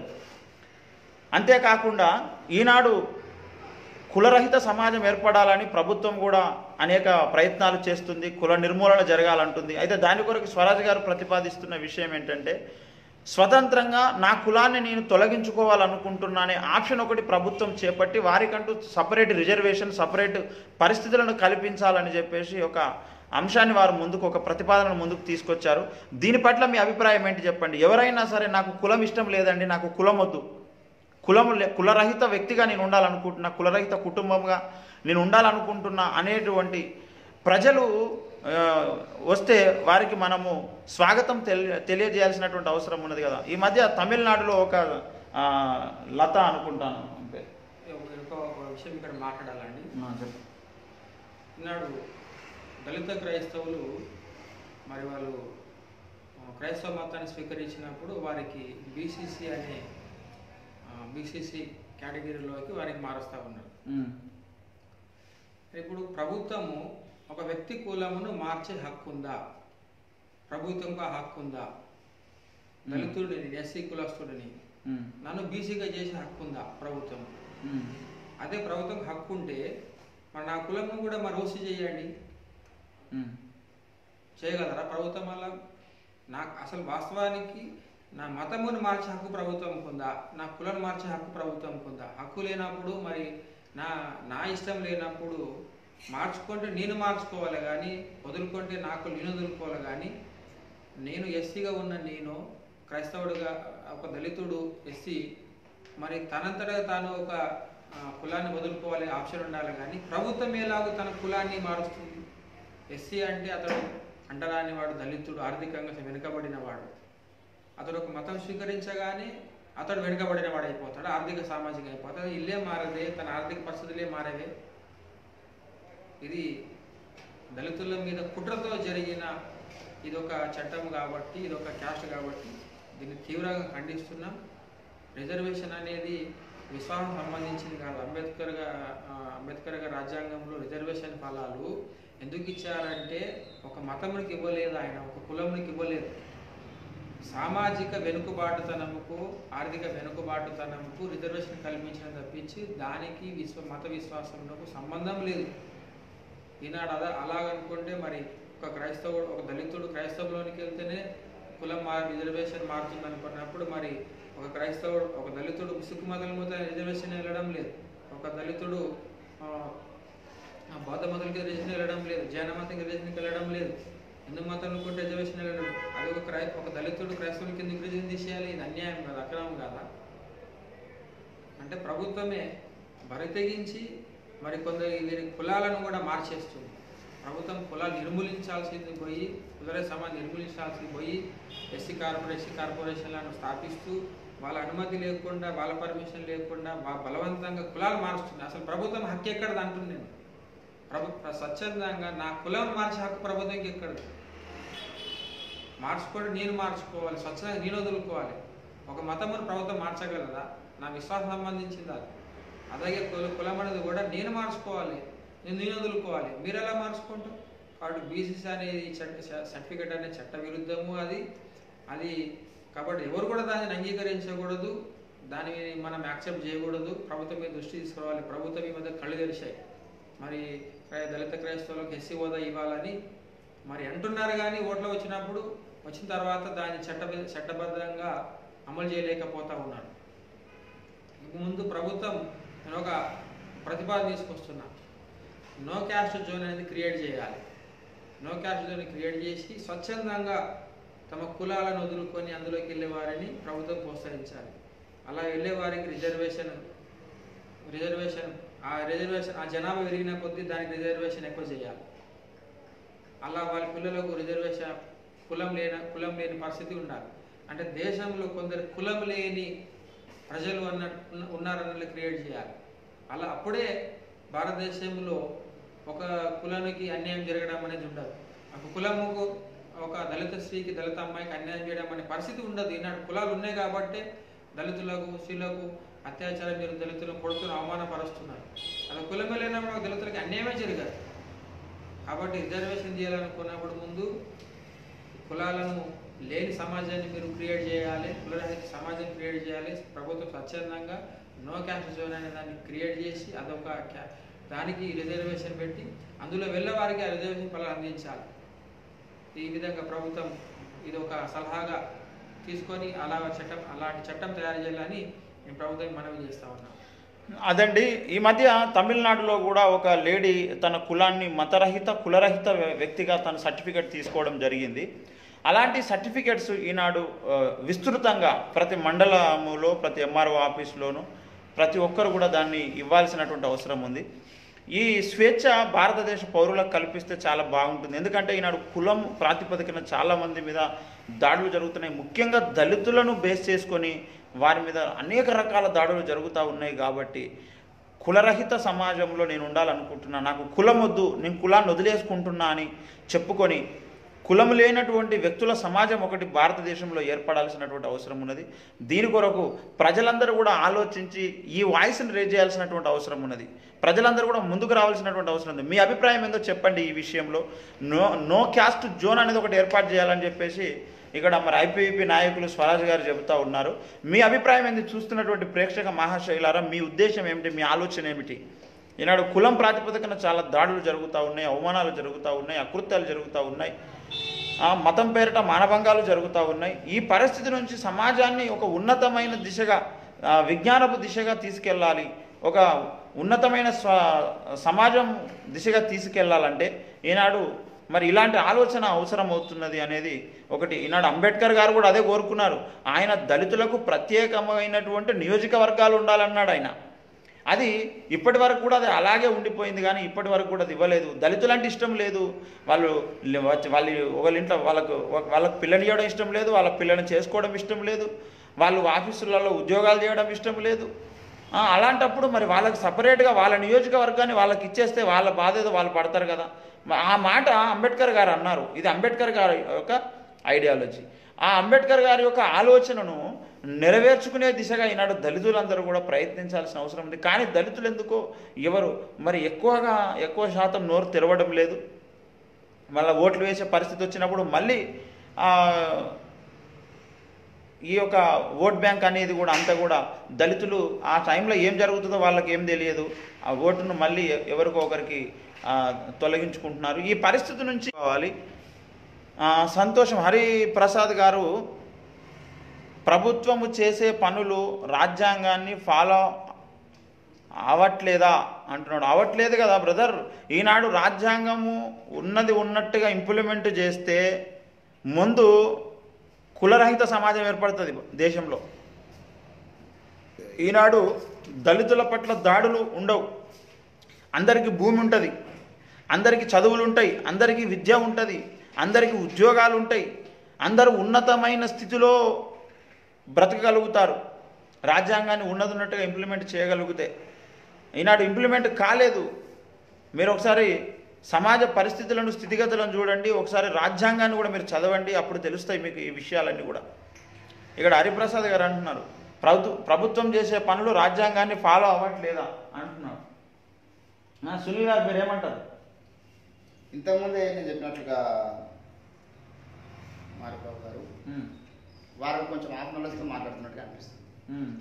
అంతేకాకుండా ఈనాడు కులరహిత సమాజం ఏర్పడాలని ప్రభుత్వం కూడా అనేక ప్రయత్నాలు చేస్తుంది కుల నిర్మూలన జరగాలంటుంది అయితే దాని కొరకు స్వరాజ్ గారు ప్రతిపాదిస్తున్న విషయం ఏంటంటే స్వతంత్రంగా నా కులాన్ని నేను తొలగించుకోవాలనుకుంటున్నా అనే ఆప్షన్ ఒకటి ప్రభుత్వం చేపట్టి వారికంటూ సపరేట్ రిజర్వేషన్ సపరేట్ పరిస్థితులను కల్పించాలని చెప్పేసి ఒక అంశాన్ని వారు ముందుకు ఒక ప్రతిపాదన ముందుకు తీసుకొచ్చారు దీని పట్ల మీ అభిప్రాయం ఏంటి చెప్పండి ఎవరైనా సరే నాకు కులం ఇష్టం లేదండి నాకు కులం వద్దు కులము లే కులరహిత వ్యక్తిగా నేను ఉండాలనుకుంటున్నా కులరహిత కుటుంబంగా నేను ఉండాలనుకుంటున్నా అనేటువంటి ప్రజలు ఆ, వస్తే వారికి మనము స్వాగతం తెలియ తెలియజేయాల్సినటువంటి అవసరం ఉన్నది కదా ఈ మధ్య తమిళనాడులో ఒక ఆ, లత అనుకుంటాను అంతే ఒక ఒక విషయం ఇక్కడ మాట్లాడాలండి ఆ, చెప్పు. ఈనాడు దళిత క్రైస్తవులు మరి వాళ్ళు ఆ, క్రైస్తవ మతాన్ని స్వీకరించినప్పుడు వారికి బీసీసీ అనే బీసీసీ కేటగిరీలోకి వారికి మారుస్తూ ఉన్నారు ఉమ్, ఇప్పుడు ప్రభుత్వము ఒక వ్యక్తి కులమును మార్చే హక్కు ఉందా ప్రభుత్వంకు ఆ హక్కు ఉందా దళితుడిని ఎస్సీ కులస్తుడిని ఉమ్, నన్ను బీసీగా చేసే హక్కు ఉందా ప్రభుత్వం ఉమ్, అదే ప్రభుత్వం హక్కు ఉంటే మరి నా కులంను కూడా మరి ఓసీ చేయండి ఉమ్, చేయగలరా ప్రభుత్వం వల్ల నాకు అసలు వాస్తవానికి నా మతమును మార్చే హక్కు ప్రభుత్వం ఉందా నా కులను మార్చే హక్కు ప్రభుత్వం ఉందా హక్కు లేనప్పుడు మరి నా నా ఇష్టం లేనప్పుడు మార్చుకుంటే నేను మార్చుకోవాలి కానీ వదులుకుంటే నాకు నేను వదులుకోవాలి కానీ నేను ఎస్సీగా ఉన్న నేను క్రైస్తవుడిగా ఒక దళితుడు ఎస్సీ మరి తనంతటా తాను ఒక ఆ, కులాన్ని వదులుకోవాలి ఆప్షన్ ఉండాలి కానీ ప్రభుత్వం ఎలాగో తన కులాన్ని మారుస్తుంది ఎస్సీ అంటే అతడు అంటరాని వాడు దళితుడు ఆర్థికంగా వెనుకబడిన వాడు అతడు ఒక మతం స్వీకరించగానే అతడు వెనుకబడిన వాడు అయిపోతాడు ఆర్థిక సామాజిక అయిపోతాడు ఇల్లే మారదే తన ఆర్థిక పరిస్థితులే మారవే ఇది దళితుల మీద కుట్రతో జరిగిన ఇది ఒక చట్టం కాబట్టి ఇది ఒక క్యాస్ట్ కాబట్టి దీన్ని తీవ్రంగా ఖండిస్తున్నాం రిజర్వేషన్ అనేది విశ్వాసం సంబంధించింది కాదు అంబేద్కర్ గా ఆ, అంబేద్కర్ గారి రాజ్యాంగంలో రిజర్వేషన్ ఫలాలు ఎందుకు ఇచ్చారంటే ఒక మతమునికి ఇవ్వలేదు ఆయన ఒక కులమునికి ఇవ్వలేదు సామాజిక వెనుకబాటుతనముకు ఆర్థిక వెనుకబాటుతనముకు రిజర్వేషన్ కల్పించడం తప్పించి దానికి విశ్వ మత విశ్వాసంలో సంబంధం లేదు ఈనాడు అలా అలాగనుకుంటే మరి ఒక క్రైస్తవుడు ఒక దళితుడు క్రైస్తవులోనికి వెళ్తేనే కులం మార్ రిజర్వేషన్ మారుతుంది అనుకున్నప్పుడు మరి ఒక క్రైస్తవుడు ఒక దళితుడు సిక్కు మతం మీద రిజర్వేషన్ వెళ్ళడం లేదు ఒక దళితుడు ఆ, ఆ బౌద్ధ మతంకి రిజర్వేషన్ వెళ్ళడం లేదు జైన మతంకి రిజర్వేషన్కి వెళ్ళడం లేదు హిందూ మతం కూడా రిజర్వేషన్ వెళ్ళడం లేదు. అది ఒక క్రై ఒక దళితుడు క్రైస్తవుల కింద రిజర్వేషన్ తీసేయాలి ఇది అన్యాయం కదా అక్రమం కదా అంటే ప్రభుత్వమే బరి తెగించి మరి కొందరు వీరి కులాలను కూడా మార్చేస్తుంది ప్రభుత్వం కులాలు నిర్మూలించాల్సింది పోయి కుదరే సమాజం నిర్మూలించాల్సింది పోయి ఎస్సీ కార్పొరేషన్ ఎస్సీ కార్పొరేషన్లను స్థాపిస్తూ వాళ్ళ అనుమతి లేకుండా వాళ్ళ పర్మిషన్ లేకుండా బ- బలవంతంగా కులాలు మారుస్తుంది అసలు ప్రభుత్వం హక్కు ఎక్కడది అంటుంది నేను ప్రభు స్వచ్ఛందంగా నా కులం మార్చే హక్కు ప్రభుత్వంకి ఎక్కడది మార్చుకోవడం నేను మార్చుకోవాలి స్వచ్ఛంగా నేను వదులుకోవాలి ఒక మతమును ప్రభుత్వం మార్చగలదా నా విశ్వాసం సంబంధించింది అది అలాగే కుల కులం అనేది కూడా నేను మార్చుకోవాలి నేను నేను వదులుకోవాలి మీరు ఎలా మార్చుకుంటారు కాబట్టి బీసీసీ అనేది చట్ట సర్టిఫికేట్ అనే చట్ట విరుద్ధము అది అది కాబట్టి ఎవరు కూడా దాన్ని అంగీకరించకూడదు దాన్ని మనం యాక్సెప్ట్ చేయకూడదు ప్రభుత్వం మీద దృష్టి తీసుకురావాలి ప్రభుత్వం ఈ మధ్య కళ్ళు తెరిచాయి మరి క్రై- దళిత క్రైస్తవులకు ఎస్సీ హోదా ఇవ్వాలని మరి అంటున్నారు కానీ ఓట్లు వచ్చినప్పుడు వచ్చిన తర్వాత దాన్ని చట్ట చట్టబద్ధంగా అమలు చేయలేకపోతా ఉన్నారు ముందు ప్రభుత్వం నేను ఒక ప్రతిపాదన తీసుకొస్తున్నా నో క్యాస్ట్ జోన్ అనేది క్రియేట్ చేయాలి నో క్యాస్ట్ జోన్ క్రియేట్ చేసి స్వచ్ఛందంగా తమ కులాలను వదులుకొని అందులోకి వెళ్ళే వారిని ప్రభుత్వం ప్రోత్సహించాలి అలా వెళ్ళే వారికి రిజర్వేషన్ రిజర్వేషన్ ఆ రిజర్వేషన్ ఆ జనాభా పెరిగిన కొద్దీ దానికి రిజర్వేషన్ ఎక్కువ చేయాలి అలా వాళ్ళ పిల్లలకు రిజర్వేషన్ కులం లేని కులం లేని పరిస్థితి ఉండాలి అంటే దేశంలో కొందరు కులం లేని ప్రజలు అన్న ఉన్నారన్నట్లు క్రియేట్ చేయాలి అలా అప్పుడే భారతదేశంలో ఒక కులానికి అన్యాయం జరగడం అనేది ఉండదు ఒక కులముకు ఒక దళిత స్త్రీకి దళిత అమ్మాయికి అన్యాయం చేయడం అనే పరిస్థితి ఉండదు ఈనాడు కులాలు ఉన్నాయి కాబట్టి దళితులకు స్త్రీలకు అత్యాచారం జరుగుతుంది దళితులను కొడుతున్న అవమానపరుస్తున్నారు అలా కులమే లేనప్పుడు ఒక దళితులకి అన్యాయమే జరగదు కాబట్టి రిజర్వేషన్ చేయాలనుకున్నప్పుడు ముందు కులాలను లేని సమాజాన్ని మీరు క్రియేట్ చేయాలి కులరహిత సమాజం క్రియేట్ చేయాలి ప్రభుత్వం స్వచ్ఛందంగా నో క్యాస్ట్ జోన్ అనే దాన్ని క్రియేట్ చేసి అదొక క్యా- దానికి రిజర్వేషన్ పెట్టి అందులో వెళ్ళే వారికి ఆ రిజర్వేషన్ ఫలాలు అందించాలి ఈ విధంగా ప్రభుత్వం ఇది ఒక సలహాగా తీసుకొని అలా చట్టం అలాంటి చట్టం తయారు చేయాలని నేను ప్రభుత్వం మనవి చేస్తా ఉన్నాను అదండి ఈ మధ్య తమిళనాడులో కూడా ఒక లేడీ తన కులాన్ని మతరహిత కులరహిత వ్యక్తిగా తన సర్టిఫికెట్ తీసుకోవడం జరిగింది అలాంటి సర్టిఫికెట్స్ ఈనాడు ఆ, విస్తృతంగా ప్రతి మండలములో ప్రతి ఎంఆర్ఓ ఆఫీస్లోనూ ప్రతి ఒక్కరు కూడా దాన్ని ఇవ్వాల్సినటువంటి అవసరం ఉంది ఈ స్వేచ్ఛ భారతదేశ పౌరులకు కల్పిస్తే చాలా బాగుంటుంది ఎందుకంటే ఈనాడు కులం ప్రాతిపదికన చాలామంది మీద దాడులు జరుగుతున్నాయి ముఖ్యంగా దళితులను బేస్ చేసుకొని వారి మీద అనేక రకాల దాడులు జరుగుతూ ఉన్నాయి కాబట్టి కులరహిత సమాజంలో నేను ఉండాలనుకుంటున్నా నాకు కులం వద్దు నేను కులాన్ని వదిలేసుకుంటున్నా అని చెప్పుకొని కులం లేనటువంటి వ్యక్తుల సమాజం ఒకటి భారతదేశంలో ఏర్పడాల్సినటువంటి అవసరం ఉన్నది దీని కొరకు ప్రజలందరూ కూడా ఆలోచించి ఈ వాయిస్ని రేజ్ చేయాల్సినటువంటి అవసరం ఉన్నది ప్రజలందరూ కూడా ముందుకు రావాల్సినటువంటి అవసరం ఉంది మీ అభిప్రాయం ఏందో చెప్పండి ఈ విషయంలో నో నో క్యాస్ట్ జోన్ అనేది ఒకటి ఏర్పాటు చేయాలని చెప్పేసి ఇక్కడ మరి ఐపీవీపీ నాయకులు స్వరాజ్ గారు చెబుతా ఉన్నారు మీ అభిప్రాయం ఏంది చూస్తున్నటువంటి ప్రేక్షక మహాశైలారా మీ ఉద్దేశం ఏమిటి మీ ఆలోచన ఏమిటి ఈనాడు కులం ప్రాతిపదికన చాలా దాడులు జరుగుతూ ఉన్నాయి అవమానాలు జరుగుతూ ఉన్నాయి అకృత్యాలు జరుగుతూ ఉన్నాయి ఆ, మతం పేరిట మానభంగాలు జరుగుతూ ఉన్నాయి ఈ పరిస్థితి నుంచి సమాజాన్ని ఒక ఉన్నతమైన దిశగా ఆ, విజ్ఞానపు దిశగా తీసుకెళ్ళాలి ఒక ఉన్నతమైన స్వ సమాజం దిశగా తీసుకెళ్ళాలంటే ఈనాడు మరి ఇలాంటి ఆలోచన అవసరం అవుతున్నది అనేది ఒకటి ఈనాడు అంబేద్కర్ గారు కూడా అదే కోరుకున్నారు ఆయన దళితులకు ప్రత్యేకమైనటువంటి నియోజకవర్గాలు ఉండాలన్నాడు ఆయన అది ఇప్పటి వరకు కూడా అది అలాగే ఉండిపోయింది కానీ ఇప్పటి వరకు కూడా అది ఇవ్వలేదు దళితులంటే ఇష్టం లేదు వాళ్ళు లే- వచ్చి- వాళ్ళ ఒకళ్ళ ఇంట్లో వాళ్ళకు ఒక- వాళ్ళకు పిల్లని చేయడం ఇష్టం లేదు వాళ్ళ పిల్లని చేసుకోవడం ఇష్టం లేదు వాళ్ళు ఆఫీసులలో ఉద్యోగాలు చేయడం ఇష్టం లేదు ఆ, అలాంటప్పుడు మరి వాళ్ళకి సపరేట్గా వాళ్ళ నియోజకవర్గాన్ని వాళ్ళకి ఇచ్చేస్తే వాళ్ళ బాధ ఏదో వాళ్ళు పడతారు కదా మ- ఆ మాట అంబేద్కర్ గారు అన్నారు ఇది అంబేద్కర్ గారి యొక్క ఐడియాలజీ ఆ అంబేద్కర్ గారి యొక్క ఆలోచనను నెరవేర్చుకునే దిశగా ఈనాడు దళితులందరూ కూడా ప్రయత్నించాల్సిన అవసరం ఉంది కానీ దళితులు ఎందుకో ఎవరు మరి ఎక్కువగా ఎక్కువ శాతం నోరు తెరవడం లేదు మళ్ళీ ఓట్లు వేసే పరిస్థితి వచ్చినప్పుడు మళ్ళీ ఆ, ఈ యొక్క ఓట్ బ్యాంక్ అనేది కూడా అంతా కూడా దళితులు ఆ టైంలో ఏం జరుగుతుందో వాళ్ళకి ఏం తెలియదు ఆ ఓటును మళ్ళీ ఎవరికో ఒకరికి ఆ, తొలగించుకుంటున్నారు ఈ పరిస్థితి నుంచి కావాలి ఆ, సంతోషం హరిప్రసాద్ గారు ప్రభుత్వము చేసే పనులు రాజ్యాంగాన్ని ఫాలో అవట్లేదా అంటున్నాడు అవట్లేదు కదా బ్రదర్ ఈనాడు రాజ్యాంగము ఉన్నది ఉన్నట్టుగా ఇంప్లిమెంట్ చేస్తే ముందు కులరహిత సమాజం ఏర్పడుతుంది దేశంలో ఈనాడు దళితుల పట్ల దాడులు ఉండవు అందరికీ భూమి ఉంటుంది అందరికీ చదువులు ఉంటాయి అందరికీ విద్య ఉంటుంది అందరికీ ఉద్యోగాలు ఉంటాయి అందరూ ఉన్నతమైన స్థితిలో బ్రతకగలుగుతారు రాజ్యాంగాన్ని ఉన్నది ఉన్నట్టుగా ఇంప్లిమెంట్ చేయగలిగితే ఈనాడు ఇంప్లిమెంట్ కాలేదు మీరు ఒకసారి సమాజ పరిస్థితులను స్థితిగతులను చూడండి ఒకసారి రాజ్యాంగాన్ని కూడా మీరు చదవండి అప్పుడు తెలుస్తాయి మీకు ఈ విషయాలన్నీ కూడా ఇక్కడ హరిప్రసాద్ గారు అంటున్నారు ప్రభు ప్రభుత్వం చేసే పనులు రాజ్యాంగాన్ని ఫాలో అవ్వట్లేదా అంటున్నారు ఆ, సునీల్ గారు మీరు ఏమంటారు ఇంతకుముందే నేను చెప్పినట్లుగా మారిబాబు గారు ఉమ్, వారు కొంచెం ఆఫ్ నాలెడ్జ్తో మాట్లాడుతున్నట్టుగా అనిపిస్తుంది ఉమ్,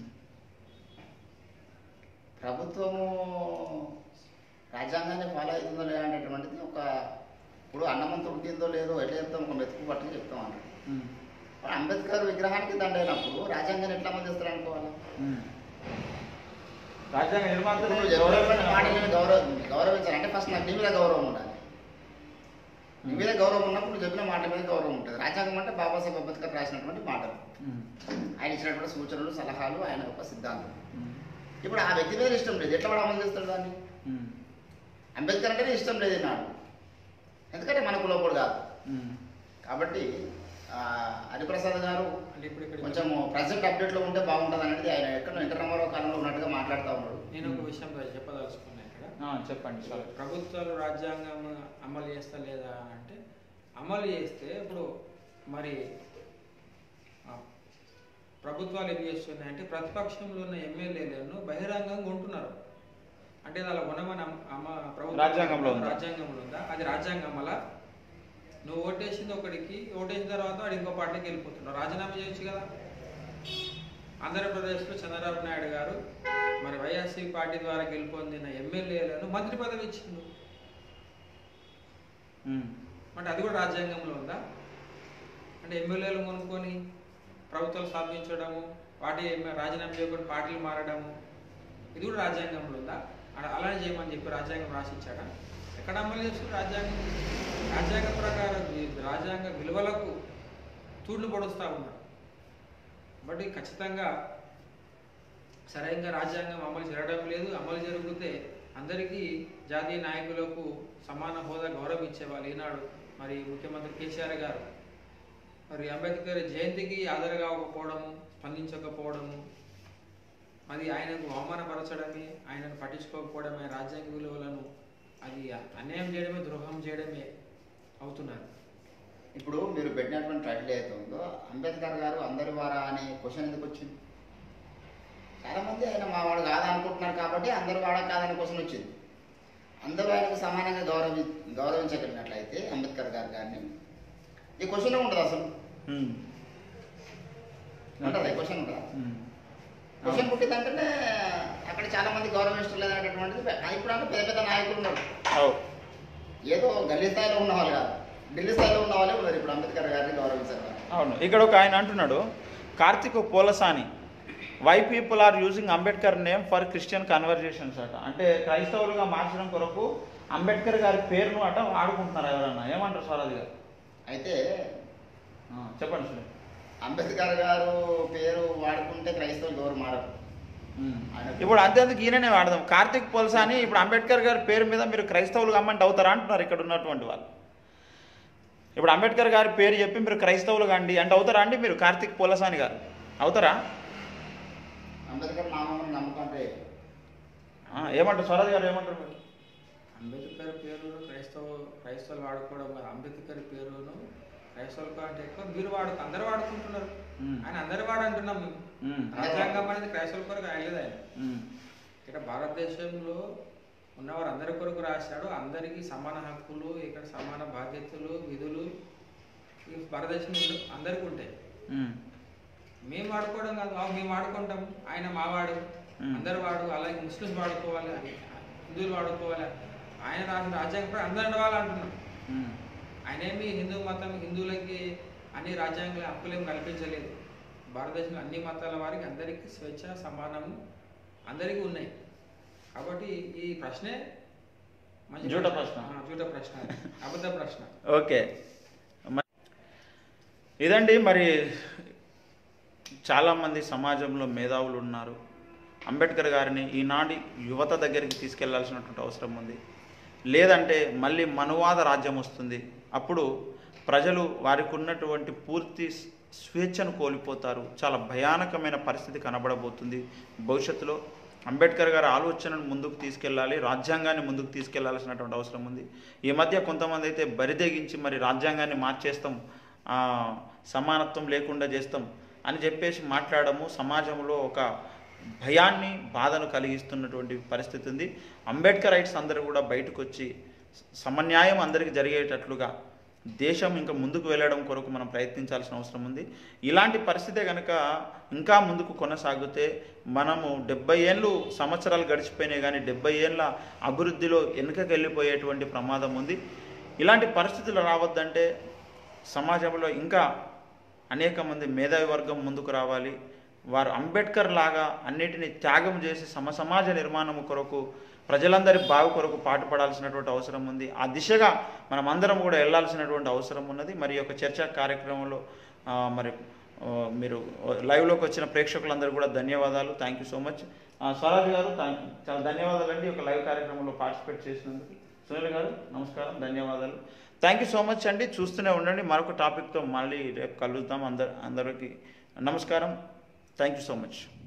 ప్రభుత్వము రాజ్యాంగాన్ని ఫాలో అవుతుందో లేదా అనేటువంటిది ఒక ఇప్పుడు అన్నమంత ఉడికిందో లేదో ఎట్లా చెప్తాం ఒక మెతుకు పట్టుకు చెప్తాం అన్నాడు ఉమ్, మరి అంబేద్కర్ విగ్రహానికి దండైనప్పుడు రాజ్యాంగాన్ని ఎట్లా అమలు చేస్తారు అనుకోవాలి ఉమ్. రాజ్యాంగ నిర్మాతలు ఇప్పుడు చెప్పినటువంటి మాటలను గౌరవ గౌరవించాలి అంటే ఫస్ట్ నాకు నీ మీద గౌరవం ఉండాలి నీ మీద గౌరవం ఉన్నప్పుడు నువ్వు చెప్పిన మాట మీద గౌరవం ఉంటుంది రాజ్యాంగం అంటే బాబాసాహెబ్ అంబేద్కర్ రాసినటువంటి మాటలు ఉమ్, ఆయన ఇచ్చినటువంటి సూచనలు సలహాలు ఆయన యొక్క సిద్ధాంతం ఉమ్, ఇప్పుడు ఆ వ్యక్తి మీద ఇష్టం లేదు ఎట్లా వాడు అమలు చేస్తాడు దాన్ని ఉమ్, అంబేద్కర్ అంటేనే ఇష్టం లేదు నాడు ఎందుకంటే మన కులపోడు కాదు ఉమ్. కాబట్టి ఆ, హరిప్రసాద్ గారు అంటే ఇప్పుడు ఇక్కడ కొంచెం ప్రజెంట్ అప్డేట్లో ఉంటే బాగుంటుంది అనేది ఆయన ఎక్కడ వెంకటరామారావు కాలంలో ఉన్నట్టుగా మాట్లాడుతూ ఉన్నాడు నేను ఒక విషయం చెప్పదలుచుకున్నా ఇక్కడ ఆ, చెప్పండి సార్ ప్రభుత్వాలు రాజ్యాంగం అమలు చేస్తా లేదా అని అంటే అమలు చేస్తే ఇప్పుడు మరి ఆ, ప్రభుత్వాలు ఏం చేస్తున్నాయంటే ప్రతిపక్షంలో ఉన్న ఎమ్మెల్యేలను బహిరంగంగా ఉంటున్నారు అంటే అలా ఉన్నమని అమ- అమ- ప్రభుత్వం రాజ్యాంగంలో ఉందా? రాజ్యాంగంలో ఉందా అది రాజ్యాంగం వల్ల నువ్వు ఓటేసింది ఒకటికి ఓటేసిన తర్వాత వాడు ఇంకో పార్టీకి వెళ్ళిపోతున్నావు రాజీనామా చేయొచ్చు కదా ఆంధ్రప్రదేశ్లో చంద్రబాబు నాయుడు గారు మరి వైఎస్సీ పార్టీ ద్వారా గెలుపొందిన ఎమ్మెల్యేలను మంత్రి పదవి ఇచ్చిండు ఉమ్, అంటే అది కూడా రాజ్యాంగంలో ఉందా అంటే ఎమ్మెల్యేలు కొనుక్కొని ప్రభుత్వాలు స్థాపించడము పార్టీ ఎమ్మె- రాజీనామా చేయకుండా పార్టీలు మారడము ఇది కూడా రాజ్యాంగంలో ఉందా అలా- అలానే చేయమని చెప్పి రాజ్యాంగం రాసిచ్చాడా ఎక్కడ అమలు చేస్తుంది రాజ్యాంగం రాజ్యాంగ ప్రకారం ఈ రాజ్యాంగ విలువలకు తూడ్లు పొడుస్తూ ఉన్నారు బట్ ఇది ఖచ్చితంగా సరైన రాజ్యాంగం అమలు జరగడం లేదు అమలు జరిగితే అందరికీ జాతీయ నాయకులకు సమాన హోదా గౌరవం ఇచ్చేవాళ్ళు ఈనాడు మరి ముఖ్యమంత్రి కేసీఆర్ గారు మరి అంబేద్కర్ జయంతికి హాజరు కాకపోవడము స్పందించకపోవడము అది ఆయనకు అవమానపరచడమే ఆయనను పట్టించుకోకపోవడమే రాజ్యాంగ విలువలను అది అన్యాయం చేయడమే ద్రోహం చేయడమే అవుతున్నారు ఇప్పుడు మీరు పెట్టినటువంటి టైటిల్ ఏదైతే ఉందో అంబేద్కర్ గారు అందరి వారా అనే క్వశ్చన్ ఎందుకు వచ్చింది చాలా మంది ఆయన మా వాడు కాదా అనుకుంటున్నారు కాబట్టి అందరి వాడా కాదనే క్వశ్చన్ వచ్చింది అందరూ ఆయనకు సమానంగా గౌరవి గౌరవించగలిగినట్లయితే అంబేద్కర్ గారు గారిని ఈ క్వశ్చన్ ఉంటుంది అసలు ఉమ్, ఉంటుంది క్వశ్చన్ ఉంటుందా ఉమ్. క్వశ్చన్ పుట్టిందంటే అక్కడ చాలా మంది గౌరవించడం లేదనేటువంటిది ఇప్పుడు అంటే పెద్ద పెద్ద నాయకులు ఉన్నారు అవు ఏదో గల్లీ స్థాయిలో ఉన్న వాళ్ళు కాదు ఢిల్లీ స్థాయిలో ఉన్న వాళ్ళే ఉన్నారు ఇప్పుడు అంబేద్కర్ గారిని గౌరవించారు వాళ్ళు. అవును ఇక్కడ ఒక ఆయన అంటున్నాడు Karthik Polasani why people are using Ambedkar name for Christian conversations అట అంటే క్రైస్తవులుగా మార్చడం కొరకు అంబేద్కర్ గారి పేరును అట వాడుకుంటున్నారు ఎవరన్నా ఏమంటారు స్వరాజ్ గారు అయితే ఆ, చెప్పండి సార్ అంబేద్కర్ గారు పేరు వాడుకుంటే క్రైస్తవులు ఎవరు మారరు ఆయన ఇప్పుడు అంతేందుకు ఈయననే వాడదాం కార్తిక్ పోలసాని ఇప్పుడు అంబేద్కర్ గారి పేరు మీద మీరు క్రైస్తవులు గమ్మంటే అవుతారా అంటున్నారు ఇక్కడ ఉన్నటువంటి వాళ్ళు ఇప్పుడు అంబేద్కర్ గారి పేరు చెప్పి మీరు క్రైస్తవులు కండి అంటే అవుతారా అండి మీరు కార్తిక్ పోలసాని గారు అవుతారా అంబేద్కర్ నామం నమ్మకం అంటే ఆ, ఏమంటారు స్వరాజ్ గారు ఏమంటారు మీరు అంబేద్కర్ పేరును క్రైస్తవ క్రైస్తవులు వాడుకోవడం కాదు అంబేద్కర్ పేరును క్రైస్తవుల కంటే ఎక్కువ మీరు వాడు అందరు వాడుకుంటున్నారు మ్మ్. ఆయన అందరు వాడు అంటున్నాం మేము మ్మ్. రాజ్యాంగం అనేది క్రైస్తవుల కొరకు రాయలేదు ఆయన మ్మ్. ఇక్కడ భారతదేశంలో ఉన్నవారు అందరి కొరకు రాశాడు అందరికీ సమాన హక్కులు ఇక్కడ సమాన బాధ్యతలు విధులు ఈ భారతదేశంలో అందరికీ ఉంటాయి మ్మ్. మేము వాడుకోవడం కాదు ఆ, మేము వాడుకుంటాం ఆయన మావాడు మ్మ్. అందరు వాడు అలాగే ముస్లిమ్స్ వాడుకోవాలి హిందువులు వాడుకోవాలి ఆయన రాసిన రాజ్యాంగం ప్రకారం అందరు వాళ్ళు అంటున్నాం మ్మ్. ఆయన ఏమి హిందూ మతం హిందువులకి అన్ని రాజ్యాంగ హక్కులేం కల్పించలేదు భారతదేశంలో అన్ని మతాల వారికి అందరికీ స్వేచ్ఛ సమానము అందరికీ ఉన్నాయి కాబట్టి ఈ ప్రశ్నే మంచి జూట ప్రశ్న. ఆ, జూట ప్రశ్న అబద్ధ ప్రశ్న ఓకే మ- ఇదండి మరి చాలామంది సమాజంలో మేధావులు ఉన్నారు అంబేద్కర్ గారిని ఈనాటి యువత దగ్గరికి తీసుకెళ్లాల్సినటువంటి అవసరం ఉంది లేదంటే మళ్ళీ మనువాద రాజ్యం వస్తుంది అప్పుడు ప్రజలు వారికి ఉన్నటువంటి పూర్తి స్- స్వేచ్ఛను కోల్పోతారు చాలా భయానకమైన పరిస్థితి కనబడబోతుంది భవిష్యత్తులో అంబేద్కర్ గారి ఆలోచనను ముందుకు తీసుకెళ్ళాలి రాజ్యాంగాన్ని ముందుకు తీసుకెళ్లాల్సినటువంటి అవసరం ఉంది ఈ మధ్య కొంతమంది అయితే బరిదెగించి మరి రాజ్యాంగాన్ని మార్చేస్తాం ఆ, సమానత్వం లేకుండా చేస్తాం అని చెప్పేసి మాట్లాడము సమాజంలో ఒక భయాన్ని బాధను కలిగిస్తున్నటువంటి పరిస్థితి ఉంది అంబేద్కర్ రైట్స్ అందరూ కూడా బయటకు వచ్చి సమన్యాయం అందరికీ జరిగేటట్లుగా దేశం ఇంకా ముందుకు వెళ్ళడం కొరకు మనం ప్రయత్నించాల్సిన అవసరం ఉంది ఇలాంటి పరిస్థితే కనుక ఇంకా ముందుకు కొనసాగితే మనము డెబ్బై ఏళ్ళు సంవత్సరాలు గడిచిపోయినాయి కానీ డెబ్బై ఏళ్ళ అభివృద్ధిలో వెనుకకి వెళ్ళిపోయేటువంటి ప్రమాదం ఉంది ఇలాంటి పరిస్థితులు రావద్దంటే సమాజంలో ఇంకా అనేక మంది మేధావి వర్గం ముందుకు రావాలి వారు అంబేద్కర్ లాగా అన్నిటినీ త్యాగం చేసి సమ సమాజ నిర్మాణం కొరకు ప్రజలందరి బాగు కొరకు పాటుపడాల్సినటువంటి అవసరం ఉంది ఆ దిశగా మనం అందరం కూడా వెళ్ళాల్సినటువంటి అవసరం ఉన్నది మరి ఈ యొక్క చర్చా కార్యక్రమంలో ఆ, మరి ఆ, మీరు లైవ్లోకి వచ్చిన ప్రేక్షకులందరూ కూడా ధన్యవాదాలు thank you so much Swaraj గారు థ్యాంక్ చాలా ధన్యవాదాలు అండి ఈ యొక్క లైవ్ కార్యక్రమంలో పార్టిసిపేట్ చేసినందుకు సునీల్ గారు నమస్కారం ధన్యవాదాలు థ్యాంక్ యూ సో మచ్ అండి చూస్తూనే ఉండండి మరొక టాపిక్తో మళ్ళీ రేపు కలుద్దాం అందరు అందరికీ నమస్కారం థ్యాంక్ యూ సో మచ్